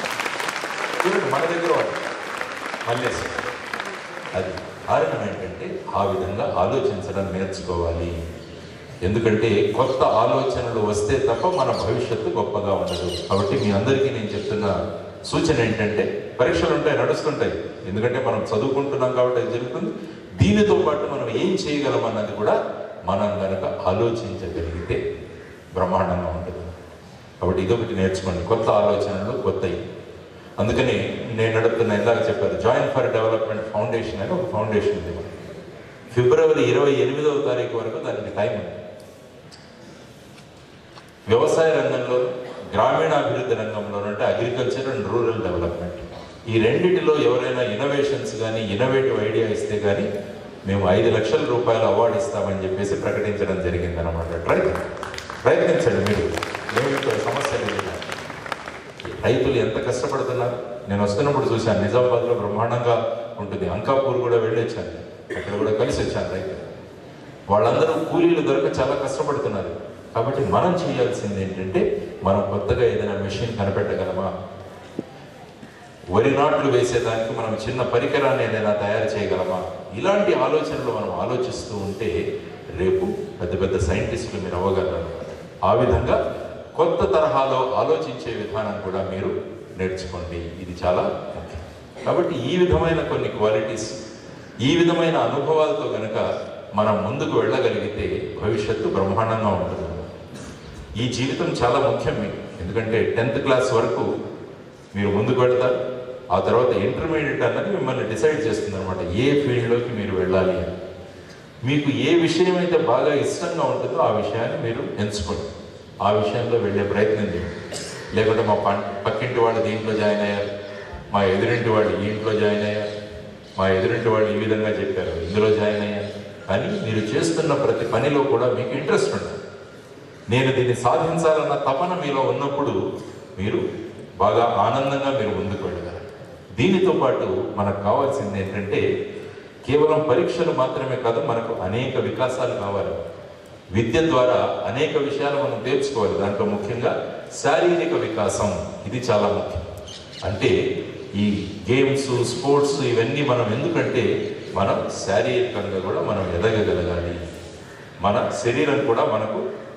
[SPEAKER 2] చూడండి మన దగ్గర వాడు మల్లేశం అది కారణం ఏంటంటే ఆ విధంగా ఆలోచించడం నేర్చుకోవాలి ఎందుకంటే కొత్త ఆలోచనలు వస్తే తప్ప మన భవిష్యత్తు గొప్పగా ఉండదు కాబట్టి మీ అందరికీ నేను చెప్తున్న సూచన ఏంటంటే పరీక్షలు ఉంటాయి నడుస్తుంటాయి ఎందుకంటే మనం చదువుకుంటున్నాం కాబట్టి అది జరుగుతుంది దీనితో పాటు మనం ఏం చేయగలం అన్నది కూడా మనం కనుక ఆలోచించగలిగితే బ్రహ్మాండంగా ఉంటుంది కాబట్టి ఇదొకటి నేర్చుకోండి కొత్త ఆలోచనలు కొత్తవి అందుకని నేను నడుపుతున్న ఇందాక చెప్పారు జాయిన్ ఫర్ డెవలప్మెంట్ ఫౌండేషన్ అని ఒక ఫౌండేషన్ ఉంది మనకి. ఫిబ్రవరి ఇరవై ఎనిమిదవ తారీఖు వరకు దానికి టైం ఉంది వ్యవసాయ రంగంలో గ్రామీణాభివృద్ధి రంగంలో అంటే అగ్రికల్చర్ అండ్ రూరల్ డెవలప్మెంట్ ఈ రెండిటిలో ఎవరైనా ఇన్నోవేషన్స్ కానీ ఇన్నోవేటివ్ ఐడియా ఇస్తే కానీ మేము ఐదు లక్షల రూపాయల అవార్డు ఇస్తామని చెప్పేసి ప్రకటించడం జరిగింది అనమాట ట్రై ప్రయత్నించండి మీరు ఏమి ఇక్కడ సమస్య లేదు రైతులు ఎంత కష్టపడుతున్నారు నేను వస్తున్నప్పుడు చూశాను నిజామాబాద్లో బ్రహ్మాండంగా ఉంటుంది అంకాపూర్ కూడా వెళ్ళొచ్చాను అక్కడ కూడా కలిసి వచ్చాను రైతులు వాళ్ళందరూ కూలీలు దొరక చాలా కష్టపడుతున్నారు కాబట్టి మనం చేయాల్సింది ఏంటంటే మనం కొత్తగా ఏదైనా మెషిన్ కనిపెట్టగలమా వరి నాట్లు వేసేదానికి మనం చిన్న పరికరాన్ని ఏదైనా తయారు చేయగలమా ఇలాంటి ఆలోచనలు మనం ఆలోచిస్తూ ఉంటే రేపు పెద్ద పెద్ద సైంటిస్టులు మీరు అవ్వగలరు ఆ విధంగా కొత్త తరహాలో ఆలోచించే విధానం కూడా మీరు నేర్చుకోండి ఇది చాలా ముఖ్యం కాబట్టి ఈ విధమైన కొన్ని క్వాలిటీస్ ఈ విధమైన అనుభవాలతో కనుక మనం ముందుకు వెళ్ళగలిగితే భవిష్యత్తు బ్రహ్మాండంగా ఉంటుంది ఈ జీవితం చాలా ముఖ్యం మీకు ఎందుకంటే టెన్త్ క్లాస్ వరకు మీరు ముందుకు వెళ్తారు ఆ తర్వాత ఇంటర్మీడియట్ అన్నది మిమ్మల్ని డిసైడ్ చేస్తుంది అనమాట ఏ ఫీల్డ్లోకి మీరు వెళ్ళాలి అని మీకు ఏ విషయం అయితే బాగా ఇష్టంగా ఉంటుందో ఆ విషయాన్ని మీరు ఎంచుకోండి ఆ విషయంలో వెళ్ళే ప్రయత్నం చేయండి లేకుంటే మా పం పక్కింటి వాళ్ళు దీంట్లో జాయిన్ అయ్యారు మా ఎదురింటి వాళ్ళు ఈ ఇంట్లో జాయిన్ అయ్యారు మా ఎదురింటి వాళ్ళు ఈ విధంగా చెప్పారు ఇందులో జాయిన్ అయ్యారు కానీ మీరు చేస్తున్న ప్రతి పనిలో కూడా మీకు ఇంట్రెస్ట్ ఉంటుంది నేను దీన్ని సాధించాలన్న తపన మీలో ఉన్నప్పుడు మీరు బాగా ఆనందంగా మీరు ముందుకు వెళ్ళగలరు దీనితో పాటు మనకు కావాల్సింది ఏంటంటే కేవలం పరీక్షలు మాత్రమే కాదు మనకు అనేక వికాసాలు కావాలి విద్య ద్వారా అనేక విషయాలు మనం నేర్చుకోవాలి దాంట్లో ముఖ్యంగా శారీరక వికాసం ఇది చాలా ముఖ్యం అంటే ఈ గేమ్స్ స్పోర్ట్స్ ఇవన్నీ మనం ఎందుకంటే మనం శారీరకంగా కూడా మనం ఎదగగలగాలి మన శరీరం కూడా మనకు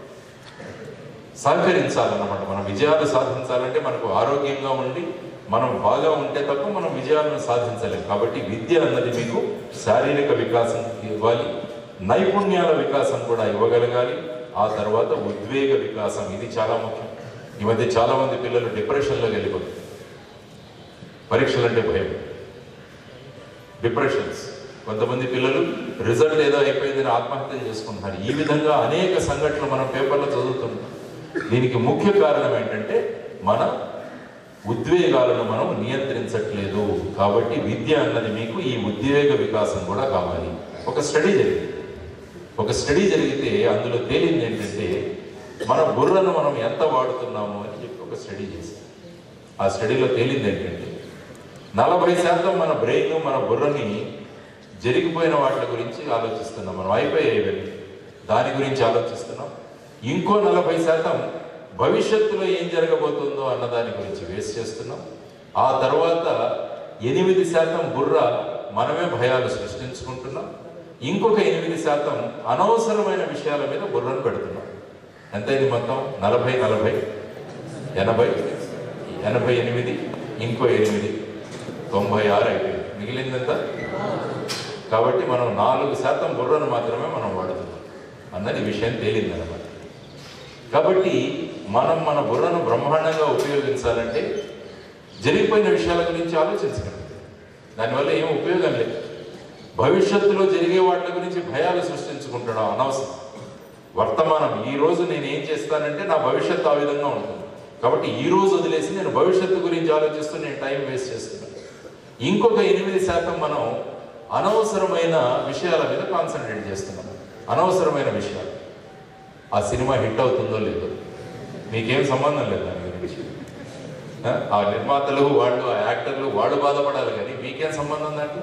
[SPEAKER 2] సహకరించాలన్నమాట మనం విజయాలు సాధించాలంటే మనకు ఆరోగ్యంగా ఉండి మనం బాగా ఉంటే తప్ప మనం విజయాలను సాధించలేం కాబట్టి విద్య అన్నది మీకు శారీరక వికాసం ఇవ్వాలి నైపుణ్యాల వికాసం కూడా ఇవ్వగలగాలి ఆ తర్వాత ఉద్వేగ వికాసం ఇది చాలా ముఖ్యం ఈ మధ్య చాలా మంది పిల్లలు డిప్రెషన్లోకి వెళ్ళిపోతారు పరీక్షలు అంటే భయం డిప్రెషన్స్ కొంతమంది పిల్లలు రిజల్ట్ ఏదో అయిపోయిందని ఆత్మహత్య చేసుకుంటున్నారు ఈ విధంగా అనేక సంఘటనలు మనం పేపర్లో చదువుతుంటాం దీనికి ముఖ్య కారణం ఏంటంటే మన ఉద్వేగాలను మనం నియంత్రించట్లేదు కాబట్టి విద్య అన్నది మీకు ఈ ఉద్వేగ వికాసం కూడా కావాలి ఒక స్టడీ జరిగింది ఒక స్టడీ జరిగితే అందులో తేలింది ఏంటంటే మన బుర్రను మనం ఎంత వాడుతున్నాము అని చెప్పి ఒక స్టడీ చేశాం ఆ స్టడీలో తేలింది ఏంటంటే నలభై శాతం మన బ్రెయిన్ మన బుర్రని జరిగిపోయిన వాటి గురించి ఆలోచిస్తున్నాం మనం అయిపోయాయి ఇవన్నీ దాని గురించి ఆలోచిస్తున్నాం ఇంకో నలభై శాతం భవిష్యత్తులో ఏం జరగబోతుందో అన్న దాని గురించి వేస్ట్ చేస్తున్నాం ఆ తర్వాత ఎనిమిది శాతం బుర్ర మనమే భయాలు సృష్టించుకుంటున్నాం ఇంకొక ఎనిమిది శాతం అనవసరమైన విషయాల మీద బుర్రను పెడుతున్నాం ఎంతైంది మొత్తం నలభై నలభై ఎనభై ఎనభై ఎనిమిది ఇంకో ఎనిమిది తొంభై ఆరు అయిపోయింది మిగిలిందంతా కాబట్టి మనం నాలుగు శాతం బుర్రను మాత్రమే మనం వాడుతున్నాం అన్నది విషయం తేలిందనమాట కాబట్టి మనం మన బుర్రను బ్రహ్మాండంగా ఉపయోగించాలంటే జరిగిపోయిన విషయాల గురించి ఆలోచించగలం దానివల్ల ఏం ఉపయోగం లేదు భవిష్యత్తులో జరిగే వాటి గురించి భయాలు సృష్టించుకుంటడం అనవసరం వర్తమానం ఈ రోజు నేను ఏం చేస్తానంటే నా భవిష్యత్తు ఆ విధంగా ఉంటుంది కాబట్టి ఈ రోజు వదిలేసి నేను భవిష్యత్తు గురించి ఆలోచిస్తూ నేను టైం వేస్ట్ చేస్తున్నాను ఇంకొక ఎనిమిది శాతం మనం అనవసరమైన విషయాల మీద కాన్సన్ట్రేట్ చేస్తున్నాం అనవసరమైన విషయాలు ఆ సినిమా హిట్ అవుతుందో లేదో మీకేం సంబంధం లేదు దాని గురించి ఆ? ఆ నిర్మాతలు వాళ్ళు ఆ యాక్టర్లు వాళ్ళు బాధపడాలి కానీ మీకేం సంబంధం దాంట్లో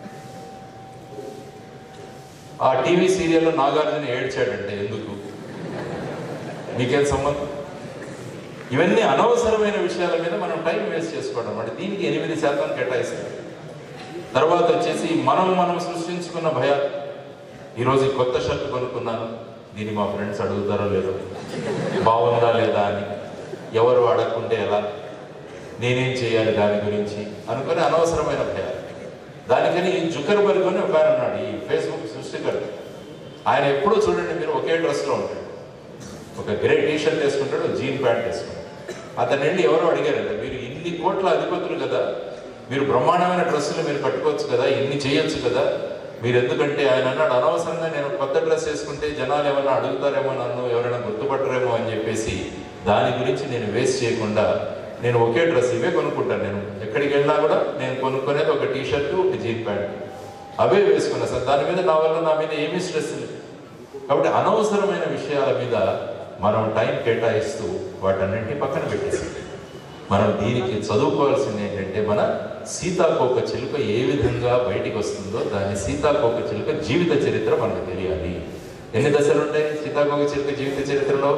[SPEAKER 2] ఆ టీవీ సీరియల్లో నాగార్జున ఏడ్చాడంటే ఎందుకు మీకేం సంబంధం ఇవన్నీ అనవసరమైన విషయాల మీద మనం టైం వేస్ట్ చేసుకోవడం అంటే దీనికి ఎనిమిది శాతం కేటాయిస్తాం తర్వాత వచ్చేసి మనం మనం సృష్టించుకున్న భయాలు ఈరోజు ఈ కొత్త షర్ట్ కొనుక్కున్నాను దీన్ని మా ఫ్రెండ్స్ అడుగుతారో లేదో బాగుందా లేదా అని ఎవరు అడగకుంటే ఎలా నేనేం చేయాలి దాని గురించి అనుకుని అనవసరమైన భయాలు దానికని జుకర్బర్గ్ అని ఒక ఆయన ఉన్నాడు ఈ ఫేస్బుక్ సృష్టికర్త ఆయన ఎప్పుడూ చూడండి మీరు ఒకే డ్రెస్లో ఉంటాడు ఒక గ్రే టీ షర్ట్ వేసుకుంటాడు జీన్ ప్యాంట్ వేసుకుంటాడు అతను వెళ్ళి ఎవరో అడిగారంట మీరు ఇన్ని ఇన్ని కోట్ల అధిపతులు కదా మీరు బ్రహ్మాండమైన డ్రెస్సులు మీరు కట్టుకోవచ్చు కదా ఇన్ని చేయొచ్చు కదా మీరు ఎందుకంటే ఆయన అన్నాడు అనవసరంగా నేను కొత్త డ్రెస్ వేసుకుంటే జనాలు ఏమన్నా అడుగుతారేమో నన్ను ఎవరైనా గుర్తుపట్టరేమో అని చెప్పేసి దాని గురించి నేను వేస్ట్ చేయకుండా నేను ఒకే డ్రెస్ ఇవే కొనుక్కుంటాను నేను ఎక్కడికి వెళ్ళినా కూడా నేను కొనుక్కునేది ఒక టీ షర్ట్ ఒక జీన్ ప్యాంట్ అవే వేసుకున్నా సార్ దాని మీద నా వల్ల నా మీద ఏమీ స్ట్రెస్ లేదు కాబట్టి అనవసరమైన విషయాల మీద మనం టైం కేటాయిస్తూ వాటన్నింటినీ పక్కన పెట్టేసి మనం దీనికి చదువుకోవాల్సింది ఏంటంటే మన సీతాకోక చిలుక ఏ విధంగా బయటికి వస్తుందో దాని సీతాకోక చిలుక జీవిత చరిత్ర మనకు తెలియాలి ఎన్ని దశలు ఉంటాయి సీతాకోక చిలుక జీవిత చరిత్రలో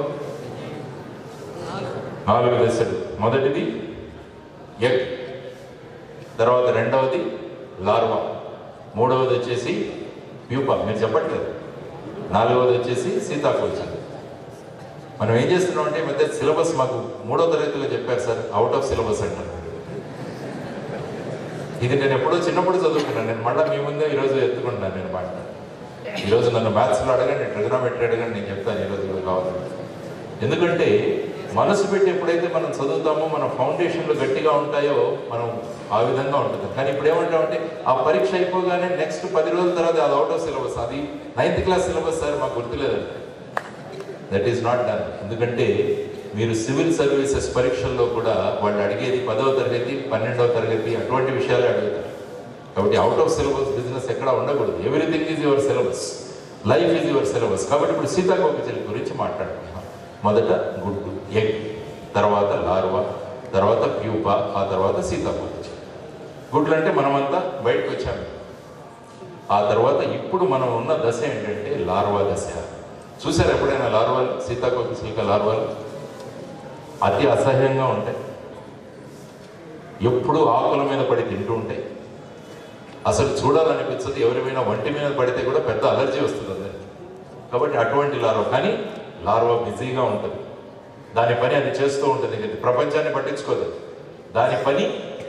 [SPEAKER 2] నాలుగు దశలు మొదటిది ఎగ్ తర్వాత రెండవది లార్వా మూడవది వచ్చేసి ప్యూపా మీరు చెప్పట్లేదు నాలుగవది వచ్చేసి సీతాకోక చిలుక మనం ఏం చేస్తున్నాం అంటే ఈ మధ్య సిలబస్ మాకు మూడో తరగతిలో చెప్పారు సార్ అవుట్ ఆఫ్ సిలబస్ అంటారు ఇది నేను ఎప్పుడో చిన్నప్పుడు చదువుకున్నాను నేను మళ్ళీ మీ ముందే ఈరోజు ఎత్తుకుంటున్నాను నేను మాట ఈరోజు నన్ను మ్యాథ్స్లో అడగండి ట్రిగనోమెట్రీ అడగండి నేను చెప్తాను ఈరోజు ఇవి కావాలి ఎందుకంటే మనసు పెట్టి ఎప్పుడైతే మనం చదువుతామో మన ఫౌండేషన్లు గట్టిగా ఉంటాయో మనం ఆ విధంగా ఉంటుంది కానీ ఇప్పుడు ఏమంటామంటే ఆ పరీక్ష అయిపోగానే నెక్స్ట్ పది రోజుల తర్వాత అది అవుట్ ఆఫ్ సిలబస్ అది నైన్త్ క్లాస్ సిలబస్ సార్ మాకు గుర్తులేదండి దట్ ఈస్ నాట్ డన్ ఎందుకంటే మీరు సివిల్ సర్వీసెస్ పరీక్షల్లో కూడా వాళ్ళు అడిగేది పదవ తరగతి పన్నెండవ తరగతి అటువంటి విషయాలే అడుగుతారు కాబట్టి అవుట్ ఆఫ్ సిలబస్ బిజినెస్ ఎక్కడ ఉండకూడదు everything is your syllabus life is your syllabus కాబట్టి ఇప్పుడు సీతాకోక చిలుక గురించి మాట్లాడుకుంటున్నాం మొదట గుడ్డు ఎగ్ తర్వాత లార్వా తర్వాత ప్యూపా ఆ తర్వాత సీతాకోక చిలుక గుడ్లు అంటే మనమంతా బయటకు వచ్చాము ఆ తర్వాత ఇప్పుడు మనం ఉన్న దశ ఏంటంటే లార్వా దశ చూసారు ఎప్పుడైనా లార్వాలు సీతాకోక చిలుక లార్వాలు అతి అసహ్యంగా ఉంటాయి ఎప్పుడు ఆకుల మీద పడి తింటూ ఉంటాయి అసలు చూడాలనిపించదు ఎవరిమైనా వంటి మీద పడితే కూడా పెద్ద అలర్జీ వస్తుంది అందరికి కాబట్టి అటువంటి లార్వా కానీ లార్వా బిజీగా ఉంటుంది దాని పని అది చేస్తూ ఉంటుంది ఇది ప్రపంచాన్ని పట్టించుకోదు దాని పని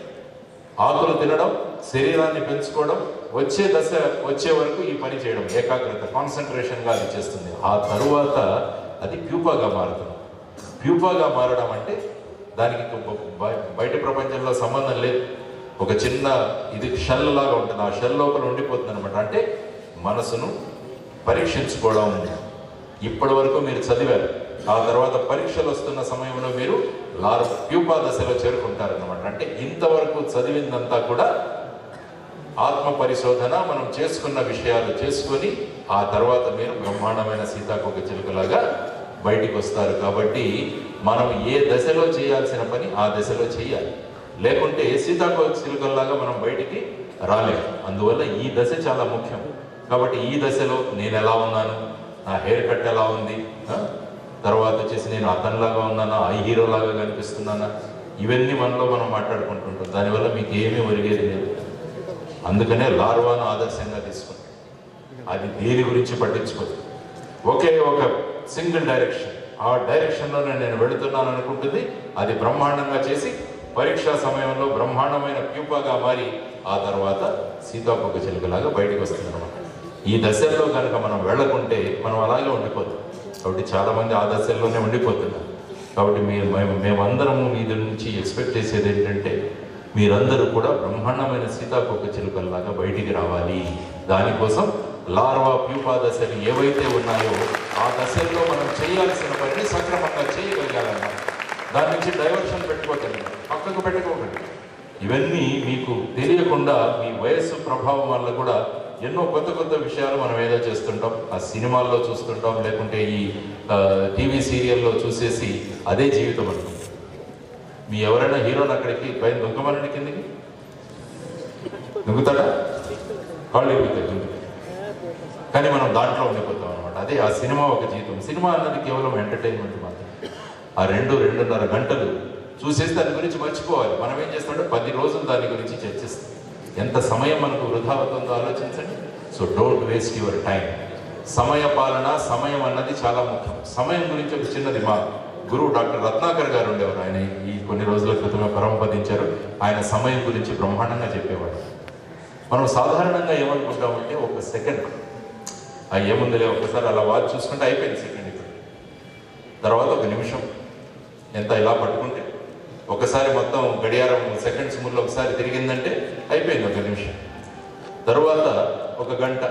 [SPEAKER 2] ఆకులు తినడం శరీరాన్ని పెంచుకోవడం వచ్చే దశ వచ్చే వరకు ఈ పని చేయడం ఏకాగ్రత కాన్సన్ట్రేషన్ గా అది చేస్తుంది ఆ తరువాత అది ప్యూపాగా మారుతుంది ప్యూపాగా మారడం అంటే దానికి ఇంక బ- బయట ప్రపంచంలో సంబంధం లేదు ఒక చిన్న ఇది షెల్ లాగా ఉంటుంది ఆ షెల్ లోపల ఉండిపోతుంది అనమాట అంటే మనసును పరీక్షించుకోవడం ఇప్పటి వరకు మీరు చదివారు ఆ తర్వాత పరీక్షలు వస్తున్న సమయంలో మీరు లార్ ప్యూపా దశలో చేరుకుంటారన్నమాట అంటే ఇంతవరకు చదివిందంతా కూడా ఆత్మ పరిశోధన మనం చేసుకున్న విషయాలు చేసుకొని ఆ తర్వాత మీరు బ్రహ్మాండమైన సీతాకోక చిలుకలాగా బయటికి వస్తారు కాబట్టి మనం ఏ దశలో చేయాల్సిన పని ఆ దశలో చేయాలి లేకుంటే సీతాకోక చిలుకల్లాగా మనం బయటికి రాలేము అందువల్ల ఈ దశ చాలా ముఖ్యం కాబట్టి ఈ దశలో నేను ఎలా ఉన్నాను నా హెయిర్ కట్ ఎలా ఉంది ఆ? తర్వాత వచ్చేసి నేను అతనిలాగా ఉన్నానా ఐ హీరో లాగా కనిపిస్తున్నానా ఇవన్నీ మనలో మనం మాట్లాడుకుంటుంటాం దానివల్ల మీకు ఏమీ ఒరిగేది లేదు అందుకనే లార్వాను ఆదర్శంగా తీసుకుంది అది దేని గురించి పట్టించుకోదు ఒకే ఒక సింగిల్ డైరెక్షన్ ఆ డైరెక్షన్లోనే నేను వెళుతున్నాను అనుకుంటుంది అది బ్రహ్మాండంగా చేసి పరీక్షా సమయంలో బ్రహ్మాండమైన ప్యూపాగా మారి ఆ తర్వాత సీతాకోక చిలుకలాగా బయటకు వస్తుంది అనమాట ఈ దశల్లో కనుక మనం వెళ్ళకుంటే మనం అలాగే ఉండిపోతాం కాబట్టి చాలా మంది ఆ దశల్లోనే ఉండిపోతున్నారు కాబట్టి మీరు మేము మేమందరము మీ దగ్గర నుంచి ఎక్స్పెక్ట్ చేసేది ఏంటంటే మీరందరూ కూడా బ్రహ్మాండమైన సీతాకోక చిలుకల్లాగా బయటికి రావాలి దానికోసం లార్వా ప్యూపా దశలు ఏవైతే ఉన్నాయో ఆ దశల్లో మనం చేయాల్సిన పనిని సక్రమంగా చేయగలగాలన్నమాట దాని నుంచి డైవర్షన్ పెట్టుకోకండి పక్కకు పెట్టుకోకండి ఇవన్నీ మీకు తెలియకుండా మీ వయస్సు ప్రభావం వల్ల కూడా ఎన్నో కొత్త కొత్త విషయాలు మనం ఏదో చేస్తుంటాం ఆ సినిమాల్లో చూస్తుంటాం లేకుంటే ఈ టీవీ సీరియల్లో చూసేసి అదే జీవితం అనుకుంటాం మీ ఎవరైనా హీరోని అక్కడికి పైన దుంకమనండి కిందకి దుంకుతాడా కాళ్ళు ఎరుగుతాయి దుంకుతాయి కానీ మనం దాంట్లో ఉండిపోతాం అనమాట అదే ఆ సినిమా ఒక జీవితం సినిమా అన్నది కేవలం ఎంటర్టైన్మెంట్ మాత్రం ఆ రెండు రెండున్నర గంటలు చూసేసి దాని గురించి మర్చిపోవాలి మనం ఏం చేస్తామంటే పది రోజులు దాని గురించి చర్చిస్తాం ఎంత సమయం మనకు వృధా అవుతుందో ఆలోచించండి so don't waste your time సమయ పాలన సమయం అన్నది చాలా ముఖ్యం సమయం గురించి ఒక చిన్నది మా గురువు డాక్టర్ రత్నాకర్ గారు ఉండేవారు ఆయన ఈ కొన్ని రోజుల క్రితమే పరంపదించారు ఆయన సమయం గురించి బ్రహ్మాండంగా చెప్పేవాడు మనం సాధారణంగా ఏమనుకుంటామంటే ఒక సెకండ్ ఆ ఏముందిలే ఒకసారి అలా వాచ్ చూసుకుంటే అయిపోయింది సెకండ్ ఇప్పుడు తర్వాత ఒక నిమిషం ఎంత ఇలా పట్టుకుంటే ఒకసారి మొత్తం గడియారం సెకండ్స్ ముందు ఒకసారి తిరిగిందంటే అయిపోయింది ఒక నిమిషం తరువాత ఒక గంట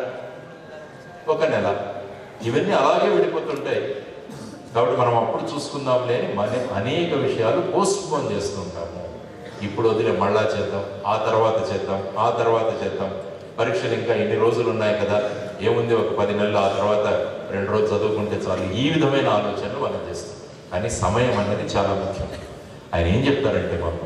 [SPEAKER 2] ఒక నెల ఇవన్నీ అలాగే విడిపోతుంటాయి కాబట్టి మనం అప్పుడు చూసుకుందాంలే అని మన అనేక విషయాలు పోస్ట్ పోన్ చేస్తుంటాము ఇప్పుడు వదిలే మళ్ళా చేద్దాం ఆ తర్వాత చేద్దాం ఆ తర్వాత చేద్దాం పరీక్షలు ఇంకా ఎన్ని రోజులు ఉన్నాయి కదా ఏముంది ఒక పది నెలలు ఆ తర్వాత రెండు రోజులు చదువుకుంటే చాలు ఈ విధమైన ఆలోచనలు మనం చేస్తాం కానీ సమయం అన్నది చాలా ముఖ్యం ఆయన ఏం చెప్తారంటే మాకు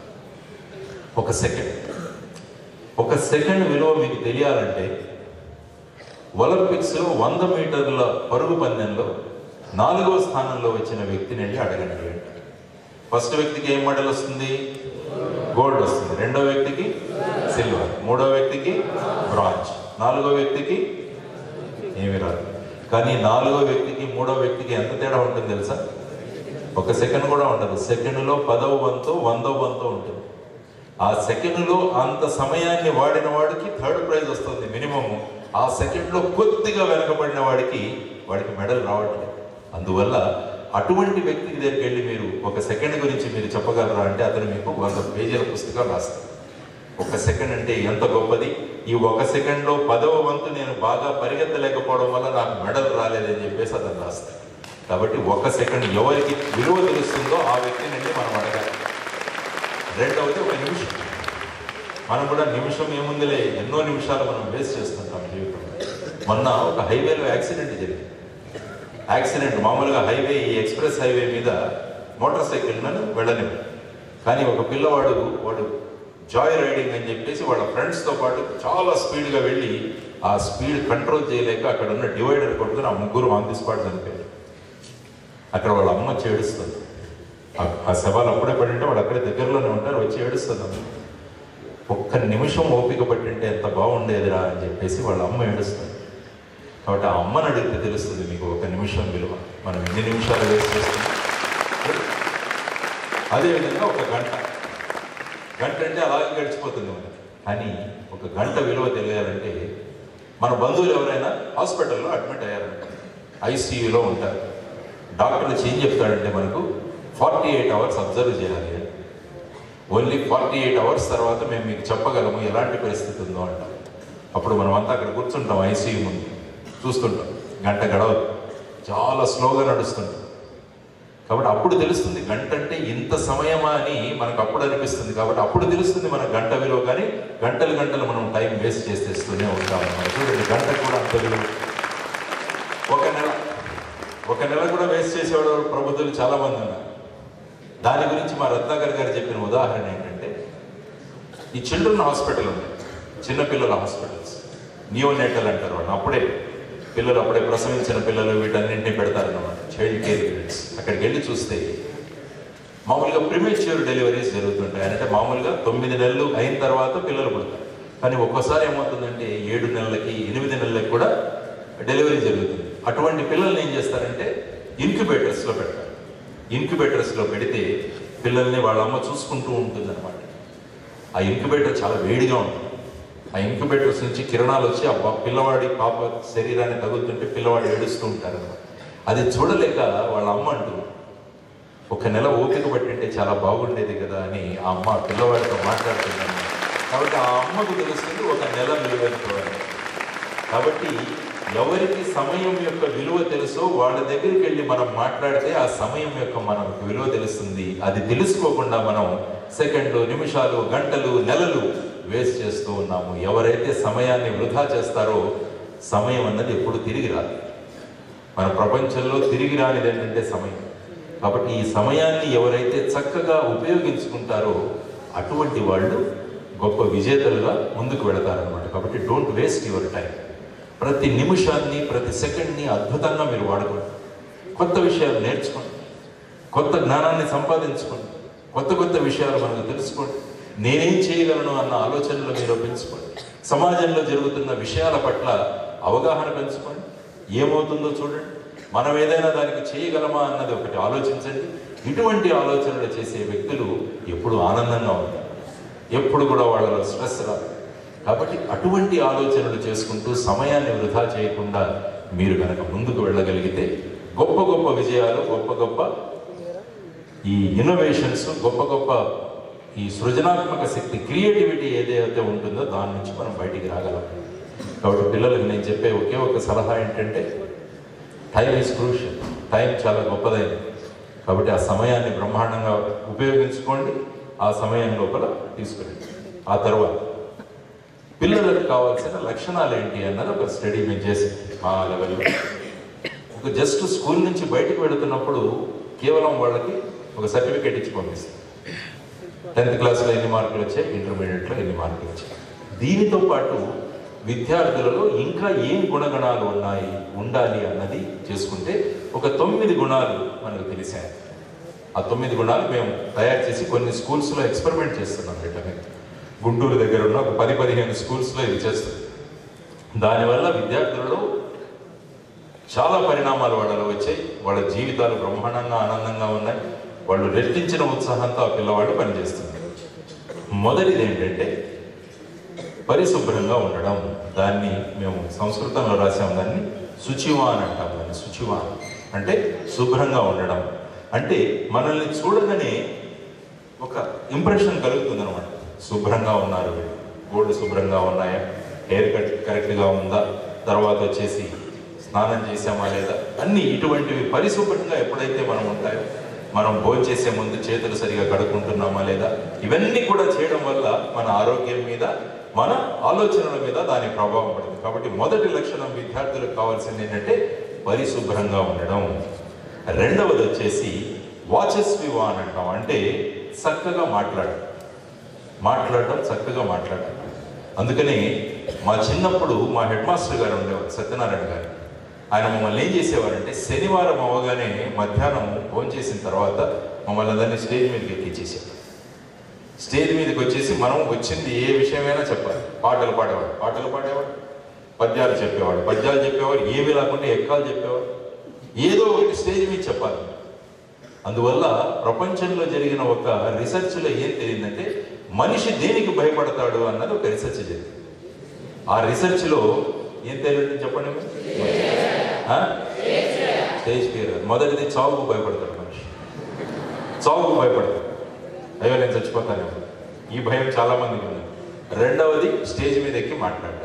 [SPEAKER 2] ఒక సెకండ్ ఒక సెకండ్ విలువ మీకు తెలియాలంటే ఒలింపిక్స్లో వంద మీటర్ల పరుగు పందెంలో నాలుగవ స్థానంలో వచ్చిన వ్యక్తిని వెళ్ళి అడగండి ఫస్ట్ వ్యక్తికి ఏం మెడల్ వస్తుంది గోల్డ్ వస్తుంది రెండో వ్యక్తికి సిల్వర్ మూడో వ్యక్తికి బ్రాంజ్ నాలుగో వ్యక్తికి ఏమి రాదు కానీ నాలుగో వ్యక్తికి మూడో వ్యక్తికి ఎంత తేడా ఉంటుంది తెలుసా ఒక సెకండ్ కూడా ఉండదు సెకండ్లో పదవ వంతు వందో వంతు ఉంటుంది ఆ సెకండ్లో అంత సమయాన్ని వాడిన వాడికి థర్డ్ ప్రైజ్ వస్తుంది మినిమం ఆ సెకండ్లో కొద్దిగా వెనకబడిన వాడికి వాడికి మెడల్ రావట్లేదు అందువల్ల అటువంటి వ్యక్తి దగ్గరికి వెళ్ళి మీరు ఒక సెకండ్ గురించి మీరు చెప్పగలరా అంటే అతను మీకు వంద పేజీల పుస్తకాలు రాస్తారు ఒక సెకండ్ అంటే ఎంత గొప్పది ఈ ఒక సెకండ్లో పదవ వంతు నేను బాగా పరిగెత్తలేకపోవడం వల్ల నాకు మెడల్ రాలేదని చెప్పేసి అతను రాస్తాడు కాబట్టి ఒక సెకండ్ ఎవరికి విలువ తెలుస్తుందో ఆ వ్యక్తిని వెళ్ళి మనం అడగాలి రెండవది ఒక నిమిషం మనం కూడా నిమిషం ఏముందిలే ఎన్నో నిమిషాలు మనం వేస్ట్ చేస్తుంటాం జీవితంలో మొన్న ఒక హైవేలో యాక్సిడెంట్ జరిగింది యాక్సిడెంట్ మామూలుగా హైవే ఈ ఎక్స్ప్రెస్ హైవే మీద మోటార్ సైకిల్ నన్ను వెళ్ళనివ్వు కానీ ఒక పిల్లవాడు వాడు జాయ్ రైడింగ్ అని చెప్పేసి వాళ్ళ ఫ్రెండ్స్తో పాటు చాలా స్పీడ్గా వెళ్ళి ఆ స్పీడ్ కంట్రోల్ చేయలేక అక్కడ ఉన్న డివైడర్ కొట్టుకుని ఆ ముగ్గురు ఆన్ ది స్పాట్ చనిపోయారు అక్కడ వాళ్ళ అమ్మ వచ్చి ఏడుస్తుంది ఆ- ఆ శవాలు అప్పుడే పడింటే వాడు అక్కడే దగ్గరలోనే ఉంటారు వచ్చి ఏడుస్తుంది అమ్మ. ఒక్క నిమిషం ఓపిక పట్టింటే ఎంత బాగుండేదిరా అని చెప్పేసి వాళ్ళ అమ్మ ఏడుస్తుంది కాబట్టి ఆ అమ్మని అడిగితే తెలుస్తుంది మీకు ఒక నిమిషం విలువ మనం ఎన్ని నిమిషాలు వేస్ట్ చేస్తున్నాం అదేవిధంగా ఒక గంట గంట అంటే అలాగే గడిచిపోతుంది మనకి కానీ ఒక గంట విలువ తెలియాలంటే మన బంధువులు ఎవరైనా హాస్పిటల్లో అడ్మిట్ అయ్యారంట ఐసీయూలో ఉంటారు డాక్టర్ వచ్చి ఏం చెప్తాడంటే మనకు ఫార్టీ ఎయిట్ అవర్స్ అబ్జర్వ్ చేయాలి అని. ఓన్లీ ఫార్టీ ఎయిట్ అవర్స్ తర్వాత మేము మీకు చెప్పగలము ఎలాంటి పరిస్థితి ఉందో అంటాం అప్పుడు మనం అంతా అక్కడ కూర్చుంటాం ఐసీయూ ముందు చూస్తుంటాం గంట గడవదు చాలా స్లోగా నడుస్తుంటాం కాబట్టి అప్పుడు తెలుస్తుంది గంట అంటే ఇంత సమయమా అని మనకు అప్పుడు అనిపిస్తుంది కాబట్టి అప్పుడు తెలుస్తుంది మన గంట విలువ కానీ గంటలు గంటలు మనం టైం వేస్ట్ చేసేస్తూనే ఉంటాం అన్నమాట చూడండి గంట కూడా అంత విలువ ఒక నెల ఒక నెల కూడా వేస్ట్ చేసేవాడు ప్రబుద్ధులు చాలా మంది ఉన్నారు దాని గురించి మా రత్నాకర్ గారు చెప్పిన ఉదాహరణ ఏంటంటే ఈ చిల్డ్రన్ హాస్పిటల్ ఉంది చిన్నపిల్లల హాస్పిటల్స్ నియోనేటల్ అంటారు వాళ్ళు అప్పుడే పిల్లలు అప్పుడే ప్రసవించిన పిల్లలు వీటన్నింటినీ పెడతారన్నమాట చైల్డ్ కేర్ యూనిట్స్ అక్కడికి వెళ్ళి చూస్తే మామూలుగా ప్రిమేచ్యూర్ డెలివరీస్ జరుగుతుంటాయి అంటే మామూలుగా తొమ్మిది నెలలు అయిన తర్వాత పిల్లలు పుడతారు కానీ ఒక్కోసారి ఏమవుతుందంటే ఏడు నెలలకి ఎనిమిది నెలలకి కూడా డెలివరీ జరుగుతుంది అటువంటి పిల్లల్ని ఏం చేస్తారంటే ఇంక్యుబేటర్స్లో పెడతారు ఇంక్యుబేటర్స్లో పెడితే పిల్లల్ని వాళ్ళ అమ్మ చూసుకుంటూ ఉంటుంది అనమాట ఆ ఇంక్యుబేటర్ చాలా వేడిగా ఉంటుంది ఆ ఇంక్యుబేటర్స్ నుంచి కిరణాలు వచ్చి ఆ బా- పిల్లవాడి పాప శరీరాన్ని తగులుతుంటే పిల్లవాడు ఏడుస్తూ ఉంటారు అది చూడలేక వాళ్ళ అమ్మ అంటూ ఒక నెల ఓపిక పట్టింటే చాలా బాగుండేది కదా అని ఆ అమ్మ పిల్లవాడితో మాట్లాడుతున్నాను కాబట్టి ఆ అమ్మకు తెలుస్తుంది ఒక నెల విలువైన చూడాలి కాబట్టి ఎవరికి సమయం యొక్క విలువ తెలుసో వాళ్ళ దగ్గరికి వెళ్ళి మనం మాట్లాడితే ఆ సమయం యొక్క మనకు విలువ తెలుస్తుంది అది తెలుసుకోకుండా మనం సెకండ్లు నిమిషాలు గంటలు నెలలు వేస్ట్ చేస్తూ ఉన్నాము ఎవరైతే సమయాన్ని వృధా చేస్తారో సమయం అన్నది ఎప్పుడు తిరిగి రాదు మన ప్రపంచంలో తిరిగి రానిది ఏంటంటే సమయం కాబట్టి ఈ సమయాన్ని ఎవరైతే చక్కగా ఉపయోగించుకుంటారో అటువంటి వాళ్ళు గొప్ప విజేతలుగా ముందుకు వెళతారనమాట కాబట్టి డోంట్ వేస్ట్ యువర్ టైం ప్రతి నిమిషాన్ని ప్రతి సెకండ్ని అద్భుతంగా మీరు వాడుకోండి కొత్త విషయాలు నేర్చుకోండి కొత్త జ్ఞానాన్ని సంపాదించుకోండి కొత్త కొత్త విషయాలు మనకు తెలుసుకోండి నేనేం చేయగలను అన్న ఆలోచనలు మీరు పెంచుకోండి సమాజంలో జరుగుతున్న విషయాల పట్ల అవగాహన పెంచుకోండి ఏమవుతుందో చూడండి మనం ఏదైనా దానికి చేయగలమా అన్నది ఒకటి ఆలోచించండి ఇటువంటి ఆలోచనలు చేసే వ్యక్తులు ఎప్పుడు ఆనందంగా ఉంటారు ఎప్పుడు కూడా వాళ్ళలో స్ట్రెస్ రాదు కాబట్టి అటువంటి ఆలోచనలు చేసుకుంటూ సమయాన్ని వృధా చేయకుండా మీరు కనుక ముందుకు వెళ్ళగలిగితే గొప్ప గొప్ప విజయాలు గొప్ప గొప్ప ఈ ఇన్నోవేషన్స్ గొప్ప గొప్ప ఈ సృజనాత్మక శక్తి క్రియేటివిటీ ఏదైతే ఉంటుందో దాని నుంచి మనం బయటికి రాగలం కాబట్టి పిల్లలకు నేను చెప్పే ఒకే ఒక సలహా ఏంటంటే టైం ఈజ్ క్రూషియల్ టైం చాలా గొప్పదైంది కాబట్టి ఆ సమయాన్ని బ్రహ్మాండంగా ఉపయోగించుకోండి ఆ సమయం లోపల తీసుకుని ఆ తర్వాత పిల్లలకు కావాల్సిన లక్షణాలు ఏంటి అన్నది ఒక స్టడీ మేము చేసి మా లెవెల్లో ఒక జస్ట్ స్కూల్ నుంచి బయటకు వెళుతున్నప్పుడు కేవలం వాళ్ళకి ఒక సర్టిఫికేట్ ఇచ్చి పంపిస్తాం టెన్త్ క్లాస్లో ఎన్ని మార్కులు వచ్చాయి ఇంటర్మీడియట్లో ఎన్ని మార్కులు వచ్చాయి దీనితో పాటు విద్యార్థులలో ఇంకా ఏం గుణగణాలు ఉన్నాయి ఉండాలి అన్నది చేసుకుంటే ఒక తొమ్మిది గుణాలు మనకు తెలిసాయి ఆ తొమ్మిది గుణాలు మేము తయారు చేసి కొన్ని స్కూల్స్లో ఎక్స్పెరిమెంట్ చేస్తున్నాం వీటి మీద గుంటూరు దగ్గర ఉన్న ఒక పది పదిహేను స్కూల్స్లో ఇది చేస్తాం దానివల్ల విద్యార్థులలో చాలా పరిణామాలు వాళ్ళలో వచ్చాయి వాళ్ళ జీవితాలు బ్రహ్మాండంగా ఆనందంగా ఉన్నాయి వాళ్ళు రెట్టించిన ఉత్సాహంతో ఆ పిల్లవాడు పనిచేస్తున్నారు మొదటిది ఏంటంటే పరిశుభ్రంగా ఉండడం దాన్ని మేము సంస్కృతంలో రాసాం దాన్ని శుచివాన్ అంటాం దాన్ని శుచివాన్ అంటే శుభ్రంగా ఉండడం అంటే మనల్ని చూడగానే ఒక ఇంప్రెషన్ కలుగుతుంది అనమాట శుభ్రంగా ఉన్నారు వీళ్ళు గోళ్ళు శుభ్రంగా ఉన్నాయా హెయిర్ కట్ కరెక్ట్గా ఉందా తర్వాత వచ్చేసి స్నానం చేసామా లేదా అన్ని ఇటువంటివి పరిశుభ్రంగా ఎప్పుడైతే మనం ఉంటాయో మనం భోజనం చేసే ముందు చేతులు సరిగా కడుక్కుంటున్నామా లేదా ఇవన్నీ కూడా చేయడం వల్ల మన ఆరోగ్యం మీద మన ఆలోచనల మీద దాని ప్రభావం పడుతుంది కాబట్టి మొదటి లక్షణం విద్యార్థులకు కావాల్సింది ఏంటంటే పరిశుభ్రంగా ఉండడం రెండవది వచ్చేసి వాచెస్ వివాన్ అంటాం అంటే చక్కగా మాట్లాడడం మాట్లాడడం చక్కగా మాట్లాడడం అందుకని మా చిన్నప్పుడు మా హెడ్ మాస్టర్ గారు ఉండేవారు సత్యనారాయణ గారు ఆయన మమ్మల్ని ఏం చేసేవారంటే శనివారం అవగానే మధ్యాహ్నం ఫోన్ చేసిన తర్వాత మమ్మల్ని అందరినీ స్టేజ్ మీదకి ఎక్కించేసారు స్టేజ్ మీదకి వచ్చేసి మనం వచ్చింది ఏ విషయమైనా చెప్పాలి పాటలు పాడేవాడు పాటలు పాడేవాడు పద్యాలు చెప్పేవాడు పద్యాలు చెప్పేవాడు ఏమి లేకుండా ఎక్కాలు చెప్పేవాడు ఏదో ఒకటి స్టేజ్ మీద చెప్పాలి అందువల్ల ప్రపంచంలో జరిగిన ఒక రీసెర్చ్లో ఏం తెలియదంటే మనిషి దేనికి భయపడతాడు అన్నది ఒక రీసెర్చ్ జరిగింది ఆ రీసెర్చ్లో ఏం తెలియదు చెప్పండి మీరు? ఆ? స్టేజ్ ఫియర్ మొదటిది చావుకు భయపడతాడు మనిషి చావుకు భయపడతాడు అయ్యో నేను చచ్చిపోతానేమో ఈ భయం చాలా మందికి ఉంది రెండవది స్టేజ్ మీద ఎక్కి మాట్లాడడానికి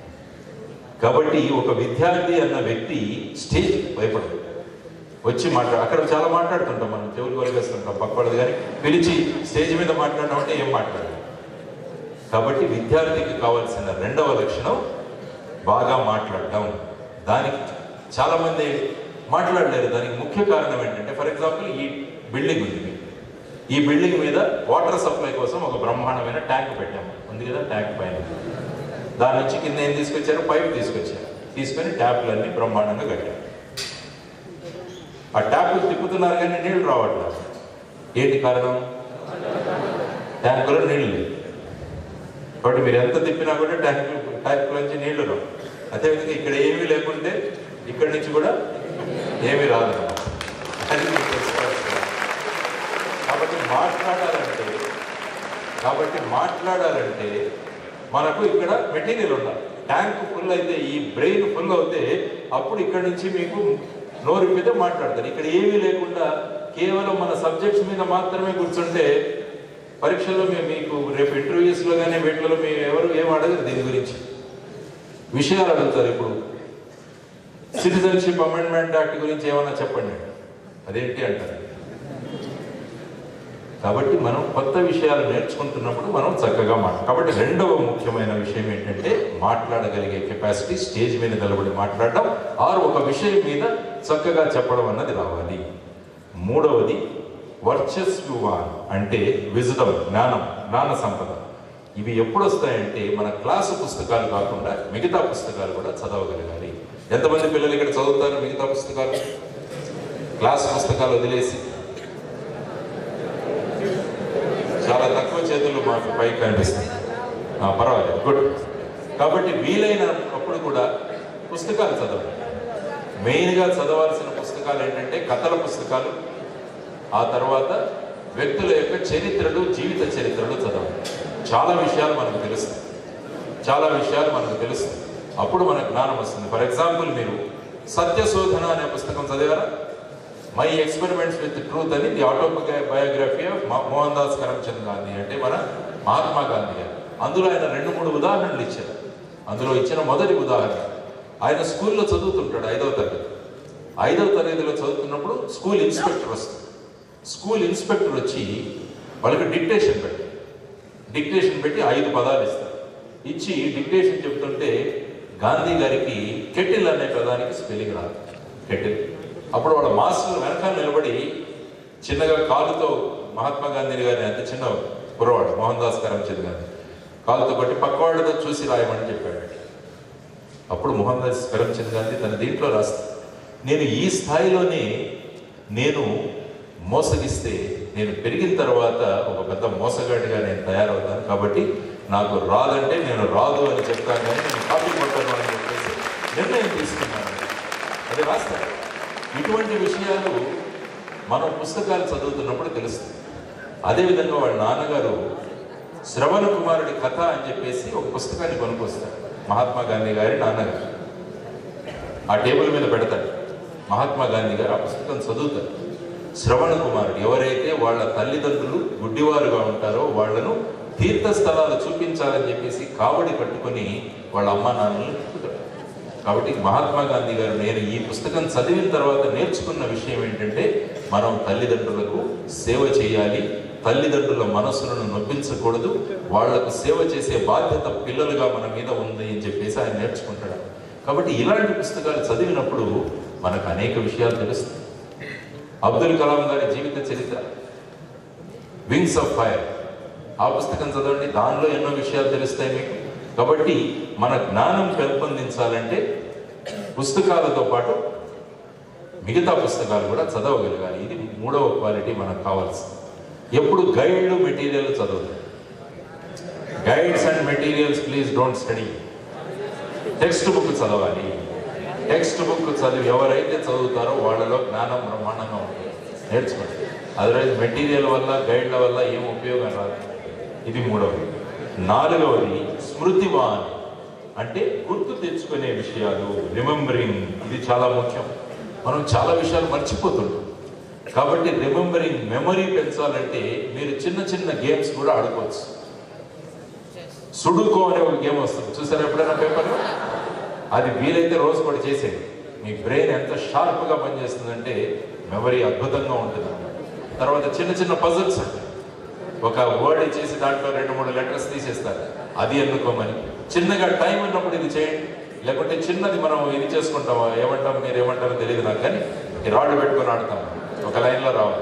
[SPEAKER 2] కాబట్టి ఒక విద్యార్థి అన్న వ్యక్తి స్టేజ్ భయపడదు వచ్చి మాట్లాడు అక్కడ చాలా మాట్లాడుతుంటాం మనం చెవులు కొలిగేస్తుంటాం పక్కవాళ్ళది కానీ పిలిచి స్టేజ్ మీద మాట్లాడడం అంటే ఏం మాట్లాడాలి కాబట్టి విద్యార్థికి కావాల్సిన రెండవ లక్షణం బాగా మాట్లాడడం దానికి చాలా మంది మాట్లాడలేరు దానికి ముఖ్య కారణం ఏంటంటే ఫర్ ఎగ్జాంపుల్ ఈ బిల్డింగ్ ఉంది మీకు. ఈ బిల్డింగ్ మీద వాటర్ సప్లై కోసం ఒక బ్రహ్మాండమైన ట్యాంక్ పెట్టాము ఉంది కదా ట్యాంక్ పైన దాని నుంచి కింద ఏం తీసుకొచ్చారు పైప్ తీసుకొచ్చారు తీసుకొని ట్యాప్లన్నీ బ్రహ్మాండంగా కట్టారు ఆ ట్యాప్లు తిప్పుతున్నారు కానీ నీళ్లు రావట్లేదు ఏంటి కారణం ట్యాంకులో నీళ్లు లేవు కాబట్టి మీరు ఎంత తిప్పినా కూడా ట్యాంక్ ట్యాంక్ నుంచి నీళ్లు రావు అదేవిధంగా ఇక్కడ ఏమీ లేకుంటే ఇక్కడి నుంచి కూడా ఏమీ రాదు అది మీకు తెలుసుకోవాలి. కాబట్టి మాట్లాడాలంటే కాబట్టి మాట్లాడాలంటే మనకు ఇక్కడ మెటీరియల్ ఉండాలి ట్యాంక్ ఫుల్ అయితే ఈ బ్రెయిన్ ఫుల్ అవుతే అప్పుడు ఇక్కడ నుంచి మీకు నోరు మీద మాట్లాడతారు ఇక్కడ ఏమీ లేకుండా కేవలం మన సబ్జెక్ట్స్ మీద మాత్రమే కూర్చుంటే పరీక్షల్లో మేము మీకు రేపు ఇంటర్వ్యూస్లో కానీ వీటిలో మేము ఎవరు ఏం అడగరు దీని గురించి విషయాలు అడుగుతారు ఇప్పుడు సిటిజన్షిప్ అమెండ్మెంట్ యాక్ట్ గురించి ఏమన్నా చెప్పండి అదేంటి అంటారు కాబట్టి మనం కొత్త విషయాలు నేర్చుకుంటున్నప్పుడు మనం చక్కగా మాట కాబట్టి రెండవ ముఖ్యమైన విషయం ఏంటంటే మాట్లాడగలిగే కెపాసిటీ స్టేజ్ మీద నిలబడి మాట్లాడడం ఆరు ఒక విషయం మీద చక్కగా చెప్పడం అన్నది రావాలి మూడవది వర్చస్వాన్ అంటే విజడం జ్ఞానం జ్ఞాన సంపద ఇవి ఎప్పుడు వస్తాయంటే మన క్లాసు పుస్తకాలు కాకుండా మిగతా పుస్తకాలు కూడా చదవగలగాలి ఎంతమంది పిల్లలు ఇక్కడ చదువుతారు మిగతా పుస్తకాలు క్లాస్ పుస్తకాలు వదిలేసి చాలా తక్కువ చేతులు మాకు పైకి కనిపిస్తుంది ఆ, పర్వాలేదు గుడ్ కాబట్టి వీలైనప్పుడు కూడా పుస్తకాలు చదవండి మెయిన్గా చదవాల్సిన పుస్తకాలు ఏంటంటే కథల పుస్తకాలు ఆ తర్వాత వ్యక్తుల యొక్క చరిత్రలు జీవిత చరిత్రలు చదవండి చాలా విషయాలు మనకు తెలుస్తాయి చాలా విషయాలు మనకు తెలుస్తాయి అప్పుడు మనకు జ్ఞానం వస్తుంది ఫర్ ఎగ్జాంపుల్ మీరు సత్యశోధన అనే పుస్తకం చదివారా మై ఎక్స్పెరిమెంట్స్ విత్ ట్రూత్ అని the autobiography of Mohandas Karamchand Gandhi అంటే మన మహాత్మా గాంధీ గారు అందులో ఆయన రెండు మూడు ఉదాహరణలు ఇచ్చారు అందులో ఇచ్చిన మొదటి ఉదాహరణ ఆయన స్కూల్లో చదువుతుంటాడు ఐదవ తరగతి ఐదవ తరగతిలో చదువుతున్నప్పుడు స్కూల్ ఇన్స్పెక్టర్ వస్తుంది స్కూల్ ఇన్స్పెక్టర్ వచ్చి వాళ్ళకి డిక్టేషన్ పెట్టి డిక్టేషన్ పెట్టి ఐదు పదాలు ఇస్తారు ఇచ్చి డిక్టేషన్ చెప్తుంటే గాంధీ గారికి కెటిల్ అనే పదానికి స్పెల్లింగ్ రాదు కెటిల్ అప్పుడు వాళ్ళ మాస్టర్ వెనకాల నిలబడి చిన్నగా కాలుతో మహాత్మా గాంధీ గారిని అంత చిన్న కురవాడు మోహన్ దాస్ కరమ్చంద్ గాంధీ కాలుతో కొట్టి పక్కవాడితో చూసి రాయమని చెప్పాడు అప్పుడు మోహన్ దాస్ కరమ్చంద్ గాంధీ తన దీంట్లో రాస్తాడు నేను ఈ స్థాయిలోనే నేను మోసగిస్తే నేను పెరిగిన తర్వాత ఒక పెద్ద మోసగాడిగా నేను తయారవుతాను కాబట్టి నాకు రాదంటే నేను రాదు అని చెప్తాను కానీ నేను కాపీ కొట్టను అని చెప్పేసి నిర్ణయం తీసుకున్నాను అది రాస్తాడు ఇటువంటి విషయాలు మనం పుస్తకాలు చదువుతున్నప్పుడు తెలుస్తుంది అదేవిధంగా వాళ్ళ నాన్నగారు శ్రవణ కుమారుడి కథ అని చెప్పేసి ఒక పుస్తకాన్ని కొనుక్కొస్తాడు మహాత్మా గాంధీ గారి నాన్నగారు ఆ టేబుల్ మీద పెడతాడు మహాత్మా గాంధీ గారు ఆ పుస్తకం చదువుతారు శ్రవణ కుమారుడు ఎవరైతే వాళ్ళ తల్లిదండ్రులు గుడ్డివారుగా ఉంటారో వాళ్ళను తీర్థస్థలాలు చూపించాలని చెప్పేసి కావడి కట్టుకొని వాళ్ళ అమ్మా నాన్నలను తిప్పుతాడు కాబట్టి మహాత్మా గాంధీ గారు నేను ఈ పుస్తకం చదివిన తర్వాత నేర్చుకున్న విషయం ఏంటంటే మనం తల్లిదండ్రులకు సేవ చేయాలి తల్లిదండ్రుల మనస్సులను నొప్పించకూడదు వాళ్లకు సేవ చేసే బాధ్యత పిల్లలుగా మన మీద ఉంది అని చెప్పేసి ఆయన నేర్చుకుంటాడు కాబట్టి ఇలాంటి పుస్తకాలు చదివినప్పుడు మనకు అనేక విషయాలు తెలుస్తాయి అబ్దుల్ కలాం గారి జీవిత చరిత్ర వింగ్స్ ఆఫ్ ఫైర్ ఆ పుస్తకం చదవండి దానిలో ఎన్నో విషయాలు తెలుస్తాయి మీకు కాబట్టి మన జ్ఞానం పెంపొందించాలంటే పుస్తకాలతో పాటు మిగతా పుస్తకాలు కూడా చదవగలగాలి ఇది మూడవ క్వాలిటీ మనకు కావాల్సింది ఎప్పుడు గైడ్లు మెటీరియల్ చదవదు guides and materials please don't study text book చదవాలి టెక్స్ట్ బుక్ చదివి ఎవరైతే చదువుతారో వాళ్ళలో జ్ఞానం బ్రహ్మాండంగా ఉంటుంది నేర్చుకోండి అదర్వైజ్ మెటీరియల్ వల్ల గైడ్ల వల్ల ఏం ఉపయోగం రాదు ఇది మూడవది నాలుగవది స్మృతివాన్ అంటే గుర్తు తెచ్చుకునే విషయాలు రిమెంబరింగ్ ఇది చాలా ముఖ్యం మనం చాలా విషయాలు మర్చిపోతుంటాం కాబట్టి రిమెంబరింగ్ మెమరీ పెంచాలంటే మీరు చిన్న చిన్న గేమ్స్ కూడా ఆడుకోవచ్చు సుడుకో అనే ఒక గేమ్ వస్తుంది చూసారా ఎప్పుడైనా పేపర్లో అది వీలైతే రోజు కూడా చేసేది మీ బ్రెయిన్ ఎంత షార్ప్గా పనిచేస్తుందంటే మెమరీ అద్భుతంగా ఉంటుంది తర్వాత చిన్న చిన్న పజల్స్ ఉంటాయి ఒక వర్డ్ ఇచ్చేసి దాంట్లో రెండు మూడు లెటర్స్ తీసేస్తారు అది ఎన్నుకోమని చిన్నగా టైం ఉన్నప్పుడు ఇది చేయండి లేకుంటే చిన్నది మనం ఇది చేసుకుంటాం ఏమంటాం మీరు ఏమంటారో తెలియదు నాకు కానీ ఈ రాళ్ళు పెట్టుకొని ఆడతాం ఒక లైన్లో రావాలి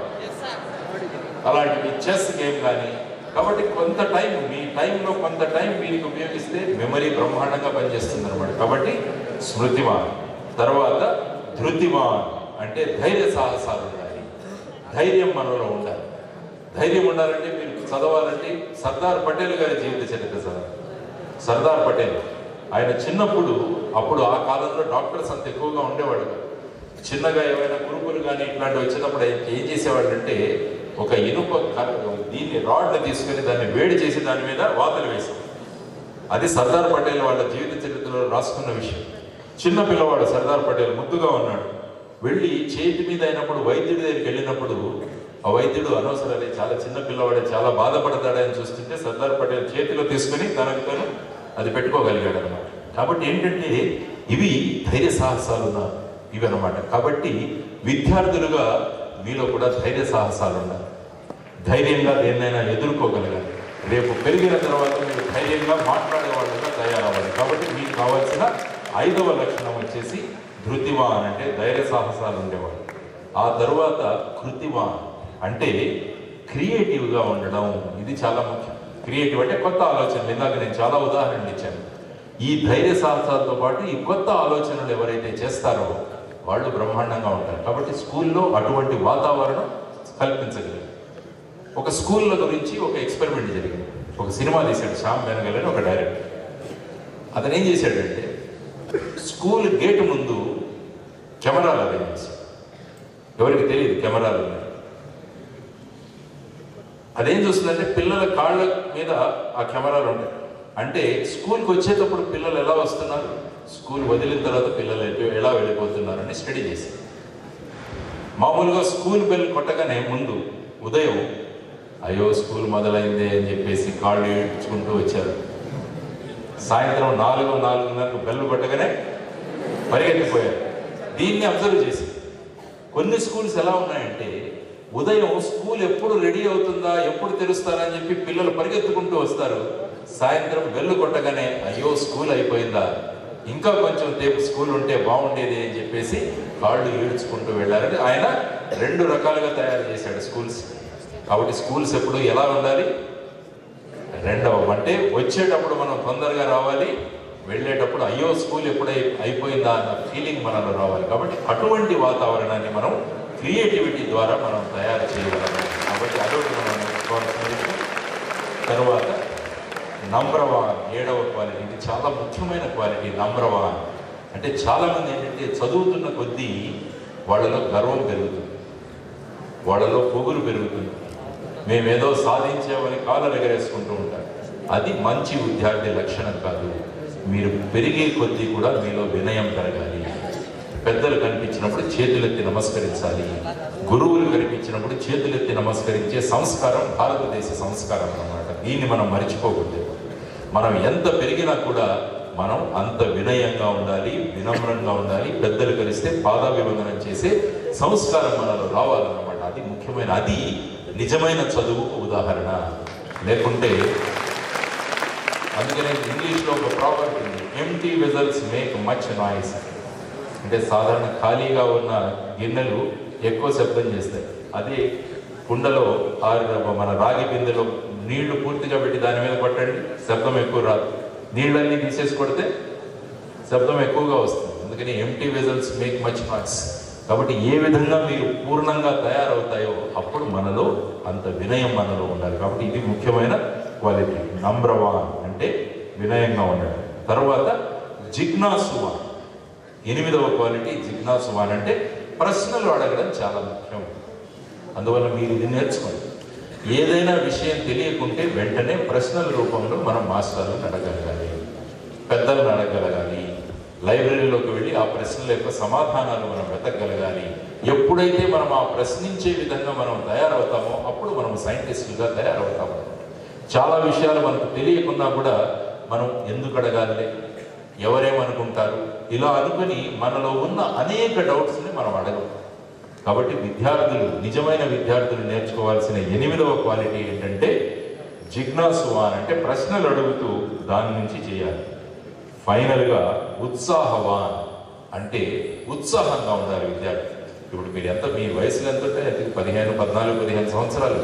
[SPEAKER 2] అలాంటివి చెస్ గేమ్ కానీ కాబట్టి కొంత టైం మీ టైంలో కొంత టైం వీరికి ఉపయోగిస్తే మెమరీ బ్రహ్మాండంగా పనిచేస్తుంది అనమాట కాబట్టి స్మృతివాన్ తర్వాత ధృతివాన్ అంటే ధైర్య సాహసాలు ఉండాలి ధైర్యం మనలో ఉండాలి ధైర్యం ఉండాలంటే మీరు చదవాలంటే సర్దార్ పటేల్ గారి జీవిత చరిత్ర చదవాలి సర్దార్ పటేల్ ఆయన చిన్నప్పుడు అప్పుడు ఆ కాలంలో డాక్టర్స్ అంత ఎక్కువగా ఉండేవాడు కాదు. చిన్నగా ఏమైనా కురుపులు కానీ ఇట్లాంటివి వచ్చినప్పుడు ఆయన ఏం చేసేవాడు అంటే ఒక ఇనుప కర్ర- దీన్ని రాడ్ని తీసుకొని దాన్ని వేడి చేసి దాని మీద వాతలు వేసాం అది సర్దార్ పటేల్ వాళ్ళ జీవిత చరిత్రలో రాసుకున్న విషయం చిన్న పిల్లవాడు సర్దార్ పటేల్ ముద్దుగా ఉన్నాడు వెళ్ళి చేతి మీద అయినప్పుడు వైద్యుడి దగ్గరికి వెళ్ళినప్పుడు ఆ వైద్యుడు అనవసరాలే చాలా చిన్న పిల్లవాడే చాలా బాధపడతాడని చూస్తుంటే సర్దార్ పటేల్ చేతిలో తీసుకుని తనకు తను అది పెట్టుకోగలిగాడు అనమాట కాబట్టి ఏంటంటే ఇవి ధైర్య సాహసాలు ఉన్న ఇవి అనమాట కాబట్టి విద్యార్థులుగా మీలో కూడా ధైర్య సాహసాలు ఉండాలి ధైర్యంగా దేన్నైనా ఎదుర్కోగలగాలి రేపు పెరిగిన తర్వాత మీరు ధైర్యంగా మాట్లాడే వాళ్ళుగా తయారవ్వాలి కాబట్టి మీకు కావాల్సిన ఐదవ లక్షణం వచ్చేసి ధృతివాన్ అంటే ధైర్య సాహసాలు ఉండేవాడు ఆ తరువాత కృతివాన్ అంటే క్రియేటివ్గా ఉండడం ఇది చాలా ముఖ్యం క్రియేటివ్ అంటే కొత్త ఆలోచనలు ఇందాక నేను చాలా ఉదాహరణలు ఇచ్చాను ఈ ధైర్య సాహసాలతో పాటు ఈ కొత్త ఆలోచనలు ఎవరైతే చేస్తారో వాళ్ళు బ్రహ్మాండంగా ఉంటారు కాబట్టి స్కూల్లో అటువంటి వాతావరణం కల్పించగలరు ఒక స్కూళ్ళ గురించి ఒక ఎక్స్పెరిమెంట్ జరిగింది ఒక సినిమా తీశాడు శ్యామ్ బెనగల్ అని ఒక డైరెక్టర్ అతను ఏం చేశాడంటే స్కూల్ గేట్ ముందు కెమెరాలు అరేంజ్ చేశాడు ఎవరికి తెలియదు కెమెరాలు ఉన్నాయి అదేం చూస్తుందంటే పిల్లల కాళ్ళ మీద ఆ కెమెరాలు ఉంటాయి అంటే స్కూల్కి వచ్చేటప్పుడు పిల్లలు ఎలా వస్తున్నారు స్కూల్ వదిలిన తర్వాత పిల్లలు ఎటు ఎలా వెళ్ళిపోతున్నారని స్టడీ చేశారు మామూలుగా స్కూల్ బెల్ కొట్టగానే ముందు ఉదయం అయ్యో స్కూల్ మొదలైందే అని చెప్పేసి కాళ్ళు ఏడ్చుకుంటూ వచ్చారు సాయంత్రం నాలుగు నాలుగున్నరకు బెల్ కొట్టగానే పరిగెత్తిపోయారు దీన్ని అబ్జర్వ్ చేసి కొన్ని స్కూల్స్ ఎలా ఉన్నాయంటే ఉదయం స్కూల్ ఎప్పుడు రెడీ అవుతుందా ఎప్పుడు తెరుస్తారా అని చెప్పి పిల్లలు పరిగెత్తుకుంటూ వస్తారు సాయంత్రం బెల్లు కొట్టగానే అయ్యో స్కూల్ అయిపోయిందా ఇంకా కొంచెం సేపు స్కూల్ ఉంటే బాగుండేది అని చెప్పేసి కాళ్ళు ఈడ్చుకుంటూ వెళ్ళారని ఆయన రెండు రకాలుగా తయారు చేశాడు స్కూల్స్ కాబట్టి స్కూల్స్ ఎప్పుడు ఎలా ఉండాలి రెండవ అంటే వచ్చేటప్పుడు మనం తొందరగా రావాలి వెళ్ళేటప్పుడు అయ్యో స్కూల్ ఎప్పుడై అయిపోయిందా అన్న ఫీలింగ్ మనలో రావాలి కాబట్టి అటువంటి వాతావరణాన్ని మనం క్రియేటివిటీ ద్వారా మనం తయారు చేయగలము కాబట్టి అదొకటి మనం నేర్చుకోవాల్సిన విషయం తర్వాత నంబర్ వన్ ఏడవ క్వాలిటీ ఇది చాలా ముఖ్యమైన క్వాలిటీ నంబర్ వన్ అంటే చాలా మంది ఏంటంటే చదువుతున్న కొద్దీ వాళ్ళలో గర్వం పెరుగుతుంది వాళ్ళలో పొగురు పెరుగుతుంది మేమేదో సాధించామని కాలర్ ఎగరేసుకుంటూ ఉంటారు అది మంచి విద్యార్థి లక్షణం కాదు మీరు పెరిగే కొద్దీ కూడా మీలో వినయం పెరగాలి పెద్దలు కనిపించినప్పుడు చేతులెత్తి నమస్కరించాలి గురువులు కనిపించినప్పుడు చేతులెత్తి నమస్కరించే సంస్కారం భారతదేశ సంస్కారం అన్నమాట దీన్ని మనం మర్చిపోకూడదు మనం ఎంత పెరిగినా కూడా మనం అంత వినయంగా ఉండాలి వినమ్రంగా ఉండాలి పెద్దలు కలిస్తే పాదాభివందనం చేసే సంస్కారం మనలో రావాలన్నమాట అది ముఖ్యమైన అది నిజమైన చదువుకు ఉదాహరణ లేకుంటే అందుకనే ఇంగ్లీష్లో ఒక ప్రాబ్లం ఉంది empty vessels make much noise అంటే సాధారణ ఖాళీగా ఉన్న గిన్నెలు ఎక్కువ శబ్దం చేస్తాయి అదే కుండలో ఆరు మన రాగి బిందెలో నీళ్లు పూర్తిగా పెట్టి దాని మీద కొట్టండి శబ్దం ఎక్కువ రాదు నీళ్ళన్నీ తీసేసి కొడితే శబ్దం ఎక్కువగా వస్తుంది అందుకని empty vessels make much noise కాబట్టి ఏ విధంగా మీరు పూర్ణంగా తయారవుతాయో అప్పుడు మనలో అంత వినయం మనలో ఉండాలి కాబట్టి ఇది ముఖ్యమైన క్వాలిటీ నంబర్ వన్ అంటే వినయంగా ఉండడం తర్వాత జిజ్ఞాసువాన్ ఎనిమిదవ క్వాలిటీ జిజ్ఞాసువాన్ అంటే ప్రశ్నలు అడగడం చాలా ముఖ్యం అందువల్ల మీరు ఇది నేర్చుకోండి ఏదైనా విషయం తెలియకుంటే వెంటనే ప్రశ్నల రూపంలో మనం మాస్టర్లను అడగలగాలి పెద్దలను అడగలగాలి లైబ్రరీలోకి వెళ్ళి ఆ ప్రశ్నల యొక్క సమాధానాలు మనం వెతకగలగాలి ఎప్పుడైతే మనం ఆ ప్రశ్నించే విధంగా మనం తయారవుతామో అప్పుడు మనం సైంటిస్టులుగా తయారవుతాము చాలా విషయాలు మనకు తెలియకున్నా కూడా మనం ఎందుకు అడగాలి ఎవరేమనుకుంటారు ఇలా అనుకుని మనలో ఉన్న అనేక డౌట్స్ని మనం అడగం కాబట్టి విద్యార్థులు నిజమైన విద్యార్థులు నేర్చుకోవాల్సిన ఎనిమిదవ క్వాలిటీ ఏంటంటే జిజ్ఞాసువాన్ అంటే ప్రశ్నలు అడుగుతూ దాని నుంచి చేయాలి ఫైనల్గా ఉత్సాహవాన్ అంటే ఉత్సాహంగా ఉండాలి విద్యార్థి ఇప్పుడు మీరు ఎంత మీ వయసు ఎంత ఉంటే అది పదిహేను పద్నాలుగు పదిహేను సంవత్సరాలు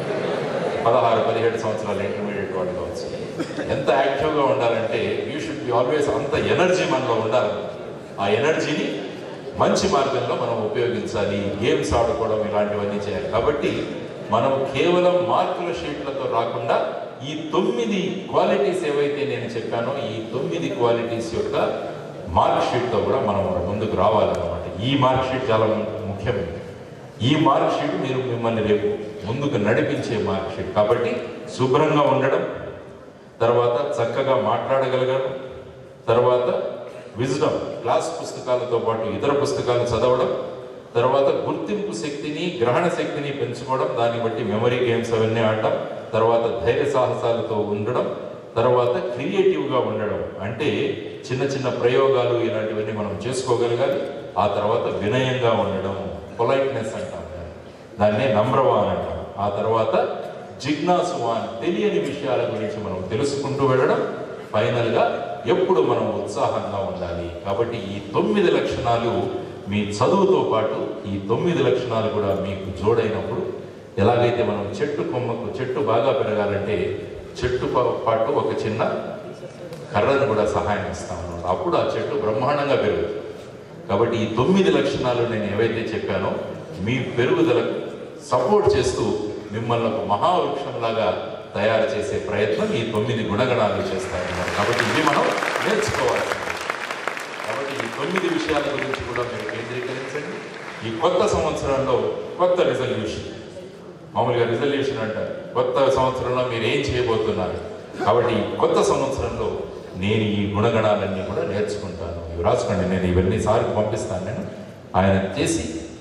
[SPEAKER 2] పదహారు పదిహేడు సంవత్సరాలు ఇంటర్మీడియట్ వాళ్ళు కావచ్చు ఎంత యాక్టివ్గా ఉండాలంటే యూ షుడ్ బి ఆల్వేస్ అంత ఎనర్జీ మనలో ఉండాలి ఆ ఎనర్జీని మంచి మార్గంలో మనం ఉపయోగించాలి గేమ్స్ ఆడుకోవడం ఇలాంటివన్నీ చేయాలి కాబట్టి మనం కేవలం మార్కుల షీట్లతో రాకుండా ఈ తొమ్మిది క్వాలిటీస్ ఏవైతే నేను చెప్పానో ఈ తొమ్మిది క్వాలిటీస్ యొక్క మార్క్ షీట్తో కూడా మనం ముందుకు రావాలన్నమాట ఈ మార్క్ షీట్ చాలా ముఖ్యం ఈ మార్క్ షీట్ మీరు మిమ్మల్ని రేపు ముందుకు నడిపించే మార్క్ షీట్ కాబట్టి శుభ్రంగా ఉండడం తర్వాత చక్కగా మాట్లాడగలగడం తర్వాత విజ్డమ్ క్లాస్ పుస్తకాలతో పాటు ఇతర పుస్తకాలు చదవడం తర్వాత గుర్తింపు శక్తిని గ్రహణ శక్తిని పెంచుకోవడం దాన్ని బట్టి మెమరీ గేమ్స్ అవన్నీ ఆడడం తర్వాత ధైర్య సాహసాలతో ఉండడం తర్వాత క్రియేటివ్గా ఉండడం అంటే చిన్న చిన్న ప్రయోగాలు ఇలాంటివన్నీ మనం చేసుకోగలగాలి ఆ తర్వాత వినయంగా ఉండడం పొలైట్నెస్ అంటాం దాన్నే నమ్రవాన్ అంటాం ఆ తర్వాత జిజ్ఞాసువాన్ తెలియని విషయాల గురించి మనం తెలుసుకుంటూ వెళ్ళడం ఫైనల్గా ఎప్పుడు మనం ఉత్సాహంగా ఉండాలి కాబట్టి ఈ తొమ్మిది లక్షణాలు మీ చదువుతో పాటు ఈ తొమ్మిది లక్షణాలు కూడా మీకు జోడైనప్పుడు ఎలాగైతే మనం చెట్టు కొమ్మకు చెట్టు బాగా పెరగాలంటే చెట్టు పా- పాటు ఒక చిన్న కర్రను కూడా సహాయం ఇస్తాము అప్పుడు ఆ చెట్టు బ్రహ్మాండంగా పెరుగుతుంది కాబట్టి ఈ తొమ్మిది లక్షణాలు నేను ఏవైతే చెప్పానో మీ పెరుగుదలకు సపోర్ట్ చేస్తూ మిమ్మల్ని ఒక మహావృక్షంలాగా తయారు చేసే ప్రయత్నం ఈ తొమ్మిది గుణగణాలు చేస్తాయన్నమాట కాబట్టి ఇవి మనం నేర్చుకోవాలి కాబట్టి ఈ తొమ్మిది విషయాల గురించి కూడా మీరు కేంద్రీకరించండి ఈ కొత్త సంవత్సరంలో కొత్త రిజల్యూషన్ మామూలుగా రిజల్యూషన్ అంటారు కొత్త సంవత్సరంలో మీరు ఏం చేయబోతున్నారు కాబట్టి ఈ కొత్త సంవత్సరంలో నేను ఈ గుణగణాలన్నీ కూడా నేర్చుకుంటాను ఇవి రాసుకోండి నేను ఇవన్నీ సార్కి పంపిస్తాను నేను ఆయన చేసి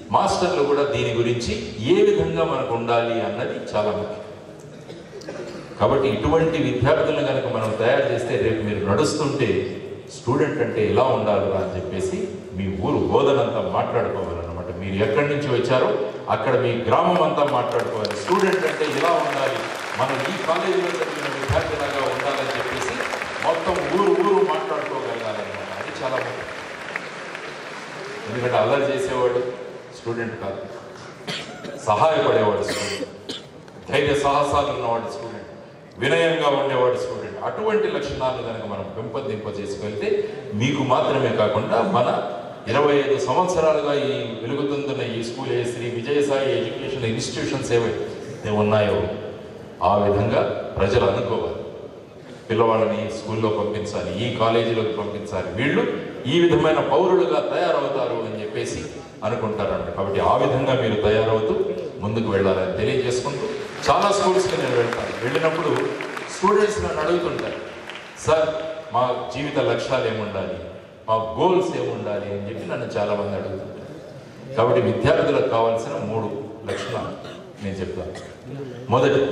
[SPEAKER 2] మాస్టర్లు కూడా దీని గురించి ఏ విధంగా మనకు ఉండాలి అన్నది చాలా ముఖ్యం కాబట్టి ఇటువంటి విద్యార్థులను కనుక మనం తయారు చేస్తే రేపు మీరు నడుస్తుంటే స్టూడెంట్ అంటే ఎలా ఉండాలి అని చెప్పేసి మీ ఊరు బోధనంతా మాట్లాడుకోవాలన్నమాట మీరు ఎక్కడి నుంచి వచ్చారో అక్కడ మీ గ్రామం అంతా మాట్లాడుకోవాలి స్టూడెంట్ అంటే ఇలా ఉండాలి మనం ఈ కాలేజీలో చదివిన విద్యార్థిలాగా ఉండాలని చెప్పేసి మొత్తం ఊరు ఊరు మాట్లాడుకోగలగాలన్నమాట అది చాలా ముఖ్యం ఎందుకంటే అల్లరి చేసేవాడు స్టూడెంట్ కాదు సహాయపడేవాడు స్టూడెంట్ ధైర్య సాహసాలు ఉన్నవాడు స్టూడెంట్ వినయంగా ఉండేవాడు స్టూడెంట్ అటువంటి లక్షణాలను కనుక మనం పెంపొందింపజేసుకెళ్తే మీకు మాత్రమే కాకుండా మన ఇరవై ఐదు సంవత్సరాలుగా ఈ వెలుగుతుందున్న ఈ స్కూల్ ఏ శ్రీ విజయసాయి ఎడ్యుకేషన్ ఇన్స్టిట్యూషన్స్ ఏవైతే ఉన్నాయో ఆ విధంగా ప్రజలు అనుకోవాలి పిల్లవాళ్ళని స్కూల్లో పంపించాలి ఈ కాలేజీలోకి పంపించాలి వీళ్ళు ఈ విధమైన పౌరులుగా తయారవుతారు అని చెప్పేసి అనుకుంటారంట కాబట్టి ఆ విధంగా మీరు తయారవుతూ ముందుకు వెళ్ళాలని తెలియజేసుకుంటూ చాలా స్కూల్స్కి నేను వెళ్తాను వెళ్ళినప్పుడు స్టూడెంట్స్ నన్ను అడుగుతుంటారు సార్ మా జీవిత లక్ష్యాలు ఏముండాలి మా గోల్స్ ఏముండాలి అని చెప్పి నన్ను చాలా మంది అడుగుతుంటారు కాబట్టి విద్యార్థులకు కావాల్సిన మూడు లక్షణాలు నేను చెప్తాను మొదటి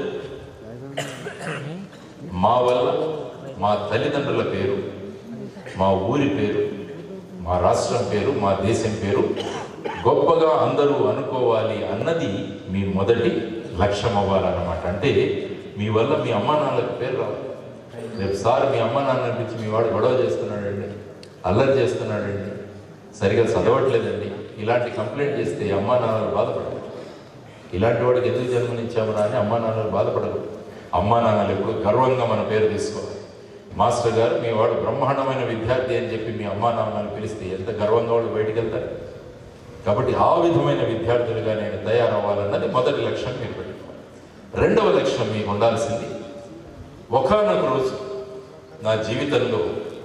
[SPEAKER 2] మా వల్ల మా తల్లిదండ్రుల పేరు మా ఊరి పేరు మా రాష్ట్రం పేరు మా దేశం పేరు గొప్పగా అందరూ అనుకోవాలి అన్నది మీ మొదటి లక్ష్యం అవ్వాలన్నమాట అంటే మీ వల్ల మీ అమ్మా నాన్నలకు పేరు రావాలి రేపు సార్ మీ అమ్మా నాన్న గురించి మీ వాడు గొడవ చేస్తున్నాడండి అల్లరి చేస్తున్నాడండి సరిగా చదవట్లేదండి ఇలాంటి కంప్లైంట్ చేస్తే అమ్మా నాన్నలు బాధపడరు ఇలాంటి వాడికి ఎందుకు జన్మనిచ్చామరా అని అమ్మా నాన్నలు బాధపడరు అమ్మా నాన్నలు ఎప్పుడు గర్వంగా మన పేరు తీసుకోవాలి మాస్టర్ గారు మీ వాడు బ్రహ్మాండమైన విద్యార్థి అని చెప్పి మీ అమ్మా నాన్నలు పిలిస్తే ఎంత గర్వంగా వాడు బయటికి వెళ్తారు కాబట్టి ఆ విధమైన విద్యార్థులుగా నేను తయారవ్వాలన్నది మొదటి లక్ష్యం మీరు పెట్టుకోవాలి రెండవ లక్ష్యం మీకు ఉండాల్సింది ఒకనొక రోజు నా జీవితంలో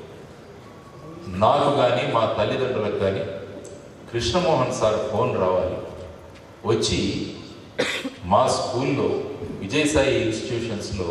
[SPEAKER 2] నాకు కానీ మా తల్లిదండ్రులకు కానీ కృష్ణమోహన్ సార్ ఫోన్ రావాలి వచ్చి మా స్కూల్లో విజయసాయి ఇన్స్టిట్యూషన్స్లో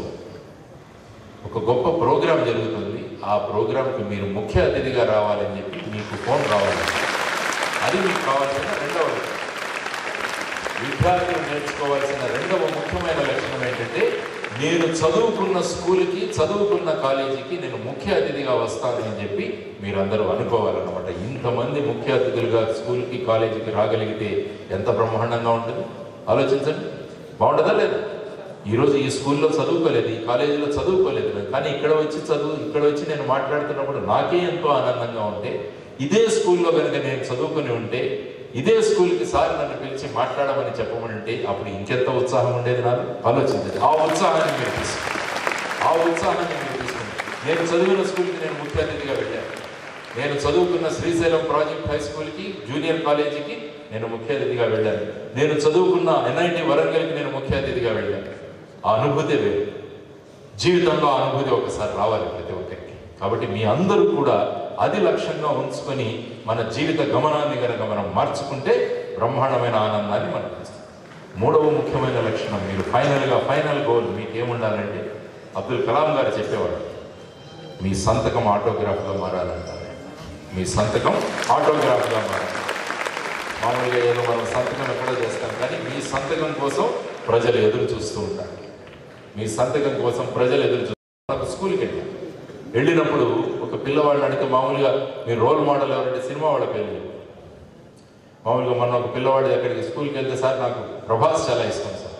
[SPEAKER 2] ఒక గొప్ప ప్రోగ్రాం జరుగుతుంది ఆ ప్రోగ్రాంకి మీరు ముఖ్య అతిథిగా రావాలని చెప్పి మీకు ఫోన్ రావాలి అది మీకు కావాల్సిన రెండవ లక్షణం. విద్యార్థులు నేర్చుకోవాల్సిన రెండవ ముఖ్యమైన లక్షణం ఏంటంటే నేను చదువుకున్న స్కూల్కి చదువుకున్న కాలేజీకి నేను ముఖ్య అతిథిగా వస్తాను అని చెప్పి మీరందరూ అనుకోవాలన్నమాట ఇంతమంది ముఖ్య అతిథులుగా స్కూల్కి కాలేజీకి రాగలిగితే ఎంత బ్రహ్మాండంగా ఉంటుంది ఆలోచించండి బాగుంటుందా లేదా ఈరోజు ఈ స్కూల్లో చదువుకోలేదు ఈ కాలేజీలో చదువుకోలేదు నేను. కానీ ఇక్కడ వచ్చి చదువు ఇక్కడ వచ్చి నేను మాట్లాడుతున్నప్పుడు నాకే ఎంతో ఆనందంగా ఉంటే ఇదే స్కూల్లో కనుక నేను చదువుకుని ఉంటే ఇదే స్కూల్కి సార్ నన్ను పిలిచి మాట్లాడమని చెప్పమని ఉంటే అప్పుడు ఇంకెంత ఉత్సాహం ఉండేది నాకు ఆలోచించండి ఆ ఉత్సాహాన్ని మీరు తీసుకోండి ఆ ఉత్సాహాన్ని మీరు తీసుకోండి నేను చదివిన స్కూల్కి నేను ముఖ్య అతిథిగా వెళ్ళాను నేను చదువుకున్న శ్రీశైలం ప్రాజెక్ట్ హై స్కూల్కి జూనియర్ కాలేజీకి నేను ముఖ్య అతిథిగా వెళ్ళాను నేను చదువుకున్న ఎన్ఐటి వరంగల్కి నేను ముఖ్య అతిథిగా వెళ్ళాను ఆ అనుభూతి వేరు జీవితంలో ఆ అనుభూతి ఒకసారి రావాలి ప్రతి ఒక్కరికి కాబట్టి మీ అందరూ కూడా అది లక్ష్యంగా ఉంచుకొని మన జీవిత గమనాన్ని కనుక మనం మార్చుకుంటే బ్రహ్మాండమైన ఆనందాన్ని మనకు ఇస్తుంది మూడవ ముఖ్యమైన లక్షణం మీరు ఫైనల్గా ఫైనల్ గోల్ మీకు ఏముండాలంటే అబ్దుల్ కలాం గారు చెప్పేవాడు మీ సంతకం ఆటోగ్రాఫ్గా మారాలంటారు మీ సంతకం ఆటోగ్రాఫ్గా మారాలి మామూలుగా ఏదో మనం సంతకం ఎక్కడో చేస్తాం కానీ మీ సంతకం కోసం ప్రజలు ఎదురు చూస్తూ ఉంటారు మీ సంతకం కోసం ప్రజలు ఎదురు చూస్తారు స్కూల్కి వెళ్ళాం వెళ్ళినప్పుడు ఒక పిల్లవాడిని అడిగితే మామూలుగా మీ రోల్ మోడల్ ఎవరంటే సినిమా వాళ్ళ పేరు చెప్పు. మామూలుగా మొన్న ఒక పిల్లవాడి అక్కడికి స్కూల్కి వెళ్తే సార్ నాకు ప్రభాస్ చాలా ఇష్టం సార్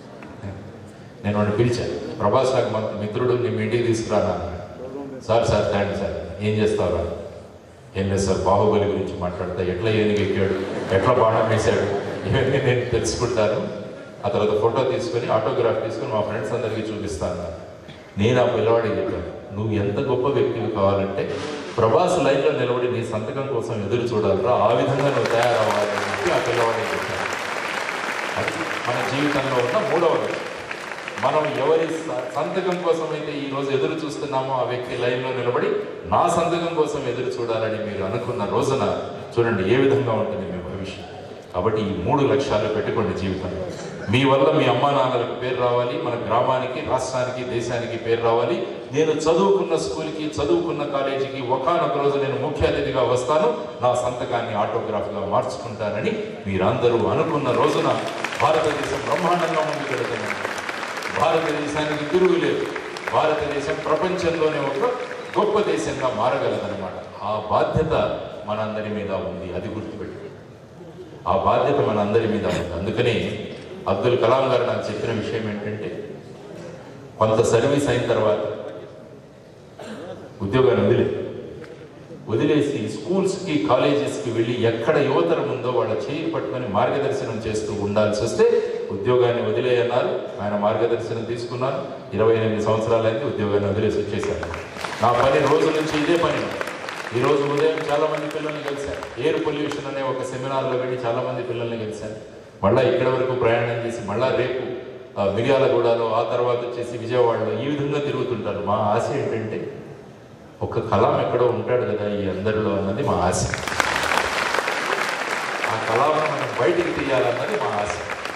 [SPEAKER 2] నేను వాడిని పిలిచాను ప్రభాస్ నాకు మన మిత్రుడు నీ మీ ఇంటికి తీసుకురానా అన్నాడు. సార్ సార్ థ్యాంక్ సార్ ఏం చేస్తావురా ఏం లేదు సార్ బాహుబలి గురించి మాట్లాడతా ఎట్లా ఏనుగు ఎక్కాడు ఎట్లా బాణం వేశాడు ఇవన్నీ నేను తెలుసుకుంటాను ఆ తర్వాత ఫోటో తీసుకొని ఆటోగ్రాఫ్ తీసుకొని మా ఫ్రెండ్స్ అందరికీ చూపిస్తాను అన్నాడు. నేను ఆ పిల్లవాడికి చెప్పాను నువ్వు ఎంత గొప్ప వ్యక్తివి కావాలంటే ప్రభాస్ లైన్లో నిలబడి నీ సంతకం కోసం ఎదురు చూడాలరా ఆ విధంగా నువ్వు తయారవ్వాలని చెప్పి ఆ పిల్లవాడికి చెప్పాను అది మన జీవితంలో ఉన్న మూడవ లక్ష్యం మనం ఎవరి స- సంతకం కోసం అయితే ఈ రోజు ఎదురు చూస్తున్నామో ఆ వ్యక్తి లైన్లో నిలబడి నా సంతకం కోసం ఎదురు చూడాలని మీరు అనుకున్న రోజున చూడండి ఏ విధంగా ఉంటుంది మీ భవిష్యత్ కాబట్టి ఈ మూడు లక్ష్యాలు పెట్టుకోండి జీవితంలో మీ వల్ల మీ అమ్మా నాన్నలకు పేరు రావాలి మన గ్రామానికి రాష్ట్రానికి దేశానికి పేరు రావాలి నేను చదువుకున్న స్కూల్కి చదువుకున్న కాలేజీకి ఒకనొక రోజు నేను ముఖ్య అతిథిగా వస్తాను నా సంతకాన్ని ఆటోగ్రాఫ్గా మార్చుకుంటానని మీరందరూ అనుకున్న రోజున భారతదేశం బ్రహ్మాండంగా ముందుకెడుతున్నాను భారతదేశానికి తిరుగులేదు భారతదేశం ప్రపంచంలోనే ఒక గొప్ప దేశంగా మారగలదన్నమాట ఆ బాధ్యత మనందరి మీద ఉంది అది గుర్తుపెట్టు ఆ బాధ్యత మనందరి మీద ఉంది అందుకని అబ్దుల్ కలాం గారు నాకు చెప్పిన విషయం ఏంటంటే కొంత సర్వీస్ అయిన తర్వాత ఉద్యోగాన్ని వదిలే వదిలేసి స్కూల్స్కి కాలేజెస్కి వెళ్ళి ఎక్కడ యువతరం ఉందో వాళ్ళ చేయి పట్టుకొని మార్గదర్శనం చేస్తూ ఉండాల్సి వస్తే ఉద్యోగాన్ని వదిలేయన్నారు ఆయన మార్గదర్శనం తీసుకున్నారు ఇరవై ఎనిమిది సంవత్సరాలైంది ఉద్యోగాన్ని వదిలేసి వచ్చేసారు నా పని రోజు నుంచి ఇదే పని ఈ రోజు ఉదయం చాలా మంది పిల్లల్ని కలిశాను ఎయిర్ పొల్యూషన్ అనే ఒక సెమినార్లో వెళ్ళి చాలా మంది పిల్లల్ని కలిశాను మళ్ళా ఇక్కడ వరకు ప్రయాణం చేసి మళ్ళా రేపు ఆ, మిర్యాలగూడలో ఆ తర్వాత వచ్చేసి విజయవాడలో ఈ విధంగా తిరుగుతుంటారు మా ఆశ ఏంటంటే ఒక కలాం ఎక్కడో ఉంటాడు కదా ఈ అందరిలో అన్నది మా ఆశ ఆ కళాలను మనం బయటికి తీయాలన్నది మా ఆశ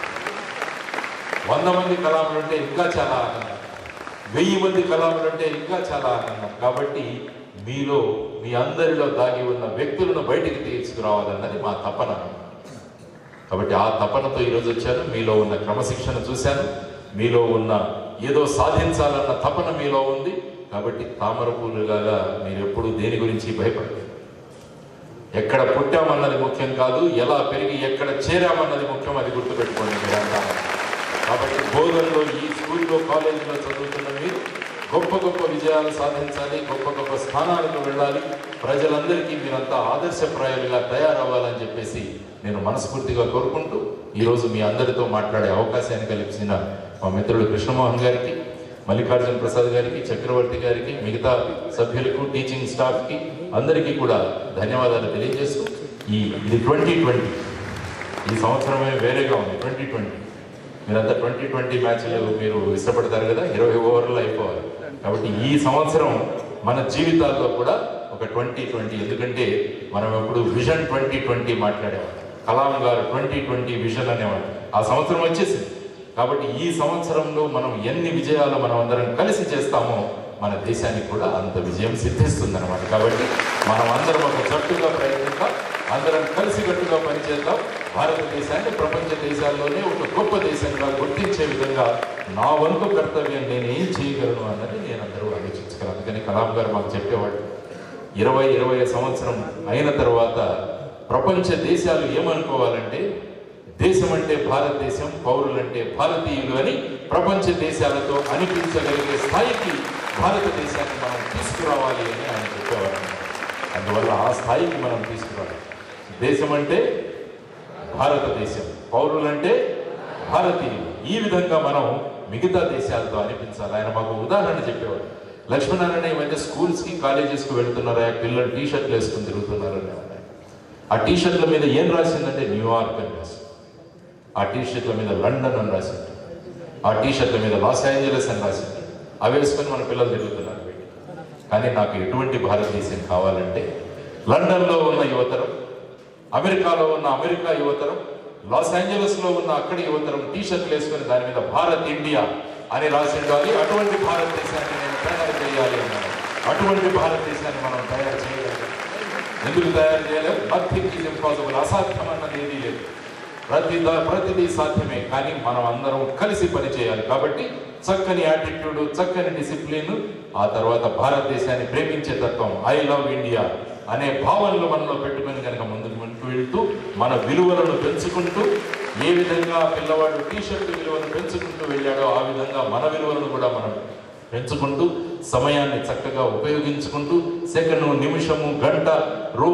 [SPEAKER 2] వంద మంది కళాములు ఉంటే ఇంకా చాలా ఆనందం వెయ్యి మంది కళాములు ఉంటే ఇంకా చాలా ఆనందం కాబట్టి మీలో మీ అందరిలో దాగి ఉన్న వ్యక్తులను బయటికి తీసుకురావాలన్నది మా తపన కాబట్టి ఆ తపనతో ఈరోజు వచ్చాను మీలో ఉన్న క్రమశిక్షణ చూశాను మీలో ఉన్న ఏదో సాధించాలన్న తపన మీలో ఉంది కాబట్టి తామర పూలుగా మీరు ఎప్పుడు దేని గురించి భయపడలేదు ఎక్కడ పుట్టామన్నది ముఖ్యం కాదు ఎలా పెరిగి ఎక్కడ చేరామన్నది ముఖ్యం అది గుర్తుపెట్టుకోండి మీరంతా కాబట్టి బోధనలో ఈ స్కూల్లో కాలేజీలో చదువుతున్న మీరు గొప్ప గొప్ప విజయాలు సాధించాలి గొప్ప గొప్ప స్థానాలకు వెళ్ళాలి ప్రజలందరికీ మీరంతా ఆదర్శప్రాయాలుగా తయారవ్వాలని చెప్పేసి నేను మనస్ఫూర్తిగా కోరుకుంటూ ఈరోజు మీ అందరితో మాట్లాడే అవకాశాన్ని కల్పించిన మా మిత్రుడు కృష్ణమోహన్ గారికి మల్లికార్జున ప్రసాద్ గారికి చక్రవర్తి గారికి మిగతా సభ్యులకు టీచింగ్ స్టాఫ్కి అందరికీ కూడా ధన్యవాదాలు తెలియజేస్తూ ఈ ఇది ట్వంటీ ట్వంటీ ఈ సంవత్సరమే వేరేగా ఉంది ట్వంటీ ట్వంటీ మీరంతా ట్వంటీ ట్వంటీ మ్యాచ్లు మీరు ఇష్టపడతారు కదా ఇరవై ఓవర్లు అయిపోవాలి కాబట్టి ఈ సంవత్సరం మన జీవితాల్లో కూడా ఒక ట్వంటీ ట్వంటీ ఎందుకంటే మనం ఎప్పుడు విజన్ ట్వంటీ ట్వంటీ మాట్లాడేవాళ్ళం Kalam garu twenty twenty vision అనేవాడు ఆ సంవత్సరం వచ్చేసింది కాబట్టి ఈ సంవత్సరంలో మనం ఎన్ని విజయాలు మనం అందరం కలిసి చేస్తామో మన దేశానికి కూడా అంత విజయం సిద్ధిస్తుంది అనమాట కాబట్టి మనం అందరం ఒక జట్టుగా ప్రయత్నిద్దాం అందరం కలిసికట్టుగా పనిచేద్దాం భారతదేశాన్ని ప్రపంచ దేశాల్లోనే ఒక గొప్ప దేశంగా గుర్తించే విధంగా నా వంతు కర్తవ్యం నేను ఏం చేయగలను అన్నది నేను అందరూ ఆలోచించగలను అందుకని కలాం గారు మాకు చెప్పేవాడు ఇరవై ఇరవై సంవత్సరం అయిన తర్వాత ప్రపంచ దేశాలు ఏమనుకోవాలంటే దేశం అంటే భారతదేశం పౌరులంటే భారతీయులు అని ప్రపంచ దేశాలతో అనిపించగలిగే స్థాయికి భారతదేశాన్ని మనం తీసుకురావాలి అని ఆయన చెప్పేవారు అందువల్ల ఆ స్థాయికి మనం తీసుకురావాలి దేశం అంటే భారతదేశం పౌరులంటే భారతీయులు ఈ విధంగా మనం మిగతా దేశాలతో అనిపించాలి ఆయన మాకు ఉదాహరణ చెప్పేవాడు లక్ష్మణారాయణ ఈ మధ్య స్కూల్స్కి కాలేజెస్కి వెళ్తున్నారా పిల్లలు టీ షర్ట్లు వేసుకుని తిరుగుతున్నారు అని అన్నారు. ఆ టీ షర్ట్ల మీద ఏం రాసిందంటే న్యూయార్క్ అని రాసింది ఆ టీ షర్ట్ల మీద లండన్ అని రాసింది ఆ టీ షర్ట్ల మీద లాస్ ఏంజలస్ అని రాసింది అవి వేసుకొని మన పిల్లలు తిరుగుతున్నారు బయటికి. కానీ నాకు ఎటువంటి భారతదేశం కావాలంటే లండన్లో ఉన్న యువతరం అమెరికాలో ఉన్న అమెరికా యువతరం లాస్ ఏంజలస్ లో ఉన్న అక్కడి యువతరం టీ షర్ట్లు వేసుకొని దాని మీద భారత్ ఇండియా అని రాసి ఉండాలి అటువంటి భారతదేశాన్ని నేను తయారు చేయాలి అన్నాను అటువంటి భారతదేశాన్ని మనం తయారు చేయగలం ఎందుకు తయారు చేయలేం నథింగ్ ఈజ్ ఇంపాసిబుల్ అసాధ్యం అన్నది ఏదీ లేదు ప్రతి దా- ప్రతిదీ సాధ్యమే కానీ మనం అందరం కలిసి పనిచేయాలి కాబట్టి చక్కని యాటిట్యూడ్ చక్కని డిసిప్లిన్ ఆ తర్వాత భారతదేశాన్ని ప్రేమించే తత్వం ఐ లవ్ ఇండియా అనే భావనలు మనలో పెట్టుకొని కనుక ముందుకు ముందుకు వెళ్తూ మన విలువలను పెంచుకుంటూ ఏ విధంగా పిల్లవాడు టీ షర్ట్ విలువను పెంచుకుంటూ వెళ్ళాడో ఆ విధంగా మన విలువలను కూడా మనం పెంచుకుంటూ సమయాన్ని చక్కగా ఉపయోగించుకుంటూ సెకండ్ నిమిషము గంట రో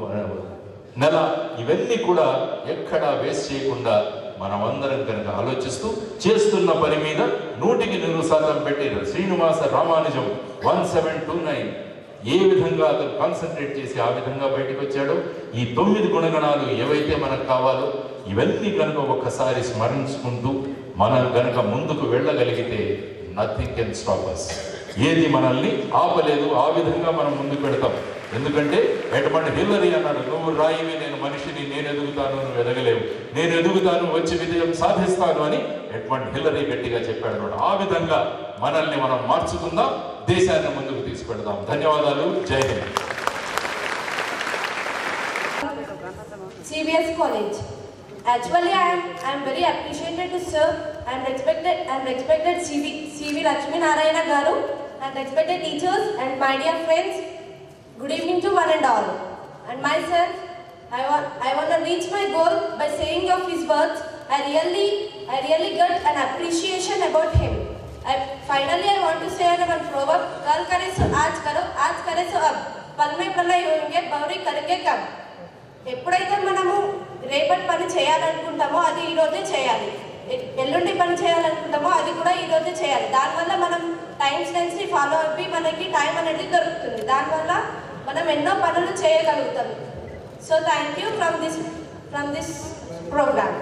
[SPEAKER 2] నెల ఇవన్నీ కూడా ఎక్కడా వేస్ట్ చేయకుండా మనమందరం కనుక ఆలోచిస్తూ చేస్తున్న పని మీద నూటికి నూరు శాతం పెట్టి Srinivasa Ramanujam one seven two nine ఏ విధంగా అతను కాన్సన్ట్రేట్ చేసి ఆ విధంగా బయటకు వచ్చాడో ఈ తొమ్మిది గుణగణాలు ఏవైతే మనకు కావాలో ఇవన్నీ కనుక ఒక్కసారి స్మరించుకుంటూ మనం కనుక ముందుకు వెళ్ళగలిగితే నథింగ్ కెన్ స్టాప్ అస్ ఏది మనల్ని ఆపలేదు ఆ విధంగా మనం ముందుకు పెడతాం ఎందుకంటే ఎటువంటి హిల్లరీ అన్నాడు నువ్వు రాయివి నేను మనిషిని నేను ఎదుగుతాను నువ్వు ఎదగలేవు నేను ఎదుగుతాను వచ్చి విజయం సాధిస్తాను అని ఎటువంటి హిల్లరీ గట్టిగా చెప్పాడు అన్నమాట. ఆ విధంగా మనల్ని మనం మార్చుకుందాం దేశాన్ని ముందుకు తీసుకెడదాం ధన్యవాదాలు జై Hind
[SPEAKER 3] CBS College. Actually, I am I am very appreciated to serve and respected and respected CV CV Lakshmi Narayana Garu and respected teachers and my dear friends. Good evening to one and all. And myself, I want I want to reach my goal by saying of his words. I really I really got an appreciation about him. I, finally, I want to say one proverb: "कल करे सो आज करो, आज करे सो अब, पल में प्रलय होंगे, बौरी करेंगे कब." ఎప్పుడైతే మనము రేపటి పని చేయాలనుకుంటామో అది ఈ రోజే చేయాలి ఎ- ఎల్లుండి పని చేయాలనుకుంటామో అది కూడా ఈ రోజే చేయాలి దానివల్ల మనం టైం సెన్స్ని ఫాలో అయ్యి మనకి టైం అనేది దొరుకుతుంది దానివల్ల మనం ఎన్నో పనులు చేయగలుగుతాం so thank you from this from this programme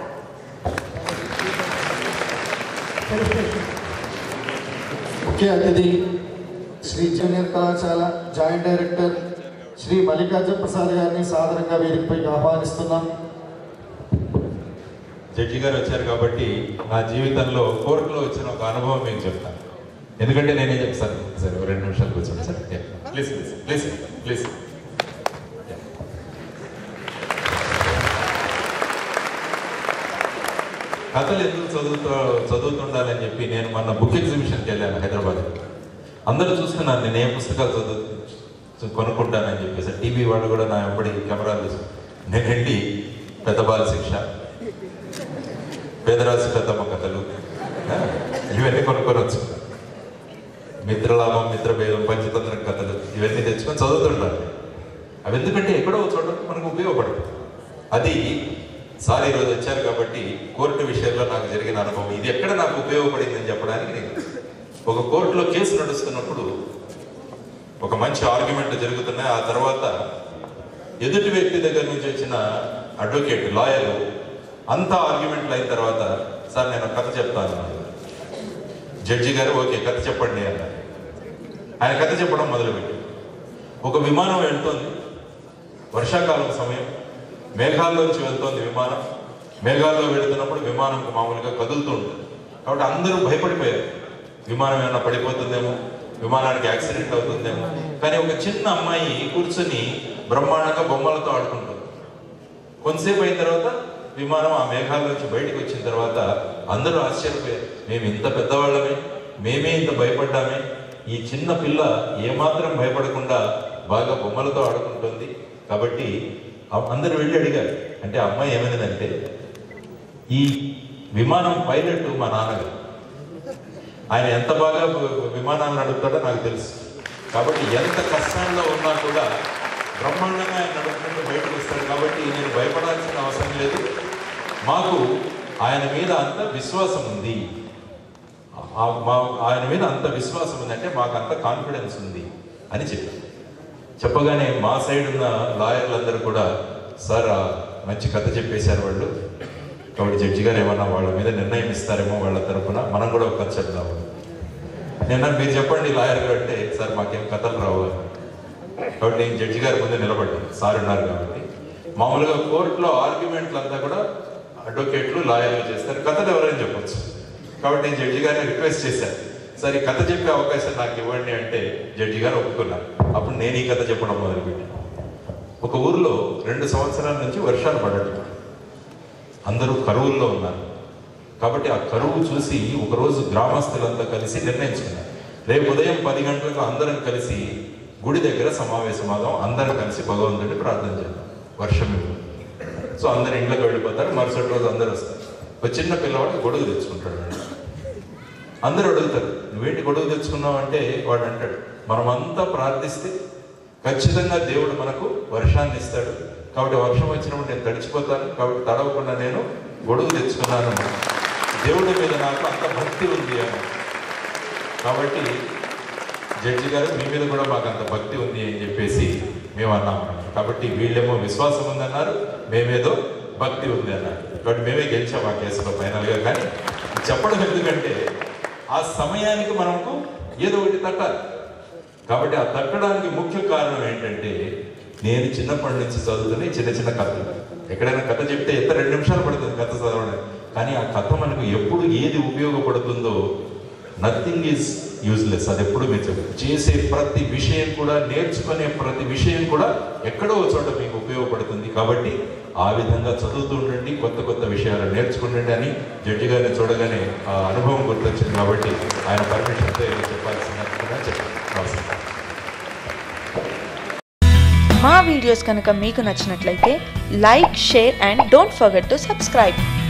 [SPEAKER 4] ముఖ్య అతిథి శ్రీ జూనియర్ కళాశాల జాయింట్ డైరెక్టర్ శ్రీ మల్లికార్జున ప్రసాద్ గారిని సాదరంగా వేదికపైకి ఆహ్వానిస్తున్నాం
[SPEAKER 2] జడ్జి గారు వచ్చారు కాబట్టి నా జీవితంలో కోర్టులో వచ్చిన ఒక అనుభవం మీకు చెప్తాను ఎందుకంటే నేనే చెప్తాను సరే ఒక రెండు నిమిషాలు కూర్చోండి sir please please please please కథలు ఎందుకు చదువుతూ చదువుతుండాలని చెప్పి నేను మొన్న బుక్ ఎగ్జిబిషన్కి వెళ్ళాను హైదరాబాద్ అందరూ చూస్తున్నారు నేను ఏ పుస్తకాలు చదువు కొనుక్కుంటానని చెప్పేసి టీవీ వాళ్ళు కూడా నా వెంబడి కెమెరాలు తీసుకు నేను వెళ్ళి పెద్ద బాల శిక్ష పేదరాశి పెద్దమ్మ కథలు ఆ, ఇవన్నీ కొనుక్కొని వచ్చు మిత్రలాభం మిత్రభేదం పంచతంత్ర కథలు ఇవన్నీ తెచ్చుకొని చదువుతుంటాను అవి ఎందుకంటే ఎక్కడో ఒక చోట మనకు ఉపయోగపడుతుంది అది సార్ ఈరోజు వచ్చారు కాబట్టి కోర్టు విషయంలో నాకు జరిగిన అనుభవం ఇది ఎక్కడ నాకు ఉపయోగపడింది అని చెప్పడానికి నేను ఒక కోర్టులో కేసు నడుస్తున్నప్పుడు ఒక మంచి ఆర్గ్యుమెంట్ జరుగుతున్నాయి ఆ తర్వాత ఎదుటి వ్యక్తి దగ్గర నుంచి వచ్చిన అడ్వకేట్ లాయర్ అంతా ఆర్గ్యుమెంట్లు అయిన తర్వాత సార్ నేను ఒక కథ చెప్తాను అన్నాడు. జడ్జి గారు ఓకే కథ చెప్పండి అన్నారు ఆయన కథ చెప్పడం మొదలుపెట్టి ఒక విమానం వెళ్తోంది వర్షాకాలం సమయం మేఘాల్లోంచి వెళ్తోంది విమానం మేఘాల్లో వెళుతున్నప్పుడు విమానం మామూలుగా కదులుతూ ఉంటుంది కాబట్టి అందరూ భయపడిపోయారు విమానం ఏమైనా పడిపోతుందేమో విమానానికి యాక్సిడెంట్ అవుతుందేమో కానీ ఒక చిన్న అమ్మాయి కూర్చొని బ్రహ్మాండంగా బొమ్మలతో ఆడుకుంటుంది కొంతసేపు అయిన తర్వాత విమానం ఆ మేఘాల నుంచి బయటకు వచ్చిన తర్వాత అందరూ ఆశ్చర్యపోయారు మేము ఇంత పెద్దవాళ్ళమే మేమే ఇంత భయపడ్డామే ఈ చిన్న పిల్ల ఏమాత్రం భయపడకుండా బాగా బొమ్మలతో ఆడుకుంటుంది కాబట్టి ఆ- అందరూ వెళ్ళి అడిగారు అంటే ఆ అమ్మాయి ఏమైందంటే ఈ విమానం పైలట్ మా నాన్నగారు ఆయన ఎంత బాగా వి- విమానాలు నడుపుతాడో నాకు తెలుసు కాబట్టి ఎంత కష్టాల్లో ఉన్నా కూడా బ్రహ్మాండంగా ఆయన నడుపుకుంటూ బయటకు వస్తాడు కాబట్టి నేను భయపడాల్సిన అవసరం లేదు మాకు ఆయన మీద అంత విశ్వాసం ఉంది ఆ- మా ఆయన మీద అంత విశ్వాసం ఉందంటే మాకు అంత కాన్ఫిడెన్స్ ఉంది అని చెప్పారు చెప్పగానే మా సైడ్ ఉన్న లాయర్లందరూ కూడా సార్ ఆ మంచి కథ చెప్పేశారు వాళ్ళు కాబట్టి జడ్జి గారు ఏమన్నా వాళ్ళ మీద నిర్ణయం ఇస్తారేమో వాళ్ళ తరపున మనం కూడా ఒక కథ చెప్దాము నిన్న మీరు చెప్పండి లాయర్ గారు అంటే సార్ మాకేం కథలు రావు అని. కాబట్టి నేను జడ్జి గారి ముందు నిలబడ్డాను సార్ ఉన్నారు కాబట్టి మామూలుగా కోర్టులో ఆర్గ్యుమెంట్లు అంతా కూడా అడ్వకేట్లు లాయర్లు చేస్తారు కథలు ఎవరైనా చెప్పొచ్చు కాబట్టి నేను జడ్జి గారిని రిక్వెస్ట్ చేశాను సార్ ఈ కథ చెప్పే అవకాశం నాకు ఇవ్వండి అంటే జడ్జి గారు ఒప్పుకున్నారు అప్పుడు నేను ఈ కథ చెప్పడం మొదలుపెట్టాను ఒక ఊర్లో రెండు సంవత్సరాల నుంచి వర్షాలు పడటం అందరూ కరువుల్లో ఉన్నారు కాబట్టి ఆ కరువు చూసి ఒకరోజు గ్రామస్తులంతా కలిసి నిర్ణయించుకున్నారు రేపు ఉదయం పది గంటలకు అందరం కలిసి గుడి దగ్గర సమావేశమాదాం అందరం కలిసి భగవంతుడిని ప్రార్థన చేద్దాం వర్షం ఇవ్వు. సో అందరు ఇంట్లోకి వెళ్ళిపోతారు మరుసటి రోజు అందరు వస్తారు ఒక చిన్న పిల్లవాడు గొడుగు తెచ్చుకుంటాడు అందరూ అడుగుతారు నువ్వేంటి గొడుగు తెచ్చుకున్నావు అంటే వాడు అంటాడు మనమంతా ప్రార్థిస్తే ఖచ్చితంగా దేవుడు మనకు వర్షాన్ని ఇస్తాడు కాబట్టి వర్షం వచ్చినప్పుడు నేను తడిచిపోతాను కాబట్టి తడవకుండా నేను గొడుగు తెచ్చుకున్నాను దేవుడి మీద నాకు అంత భక్తి ఉంది అని కాబట్టి జడ్జి గారు మీ మీద కూడా మాకు అంత భక్తి ఉంది అని చెప్పేసి మేము అన్నాం అన్నమాట. కాబట్టి వీళ్ళేమో విశ్వాసం ఉందన్నారు మేమేదో భక్తి ఉంది అన్నారు కాబట్టి మేమే గెలిచాం ఆ కేసులో ఫైనల్గా కానీ చెప్పడం ఎందుకంటే ఆ సమయానికి మనకు ఏదో ఒకటి తట్టాలి కాబట్టి ఆ తట్టడానికి ముఖ్య కారణం ఏంటంటే నేను చిన్నప్పటి నుంచి చదువుతున్న ఈ చిన్న చిన్న కథలు ఎక్కడైనా కథ చెప్తే ఎంత రెండు నిమిషాలు పడుతుంది కథ చదవడానికి కానీ ఆ కథ మనకు ఎప్పుడు ఏది ఉపయోగపడుతుందో నథింగ్ ఈజ్ యూజ్లెస్ అది ఎప్పుడు మీరు చెప్పారు చేసే ప్రతి విషయం కూడా నేర్చుకునే ప్రతి విషయం కూడా ఎక్కడో ఒక చోట మీకు ఉపయోగపడుతుంది కాబట్టి ఆ విధంగా చదువుతూ ఉండండి కొత్త కొత్త విషయాలు నేర్చుకుండండి అని జడ్జి గారిని చూడగానే ఆ అనుభవం గుర్తొచ్చింది కాబట్టి ఆయన పర్మిషన్తో ఏదో చెప్పాల్సిందిగా చెప్పాను నమస్కారం
[SPEAKER 5] మా వీడియోస్ కనుక మీకు నచ్చినట్లయితే like share and don't forget to subscribe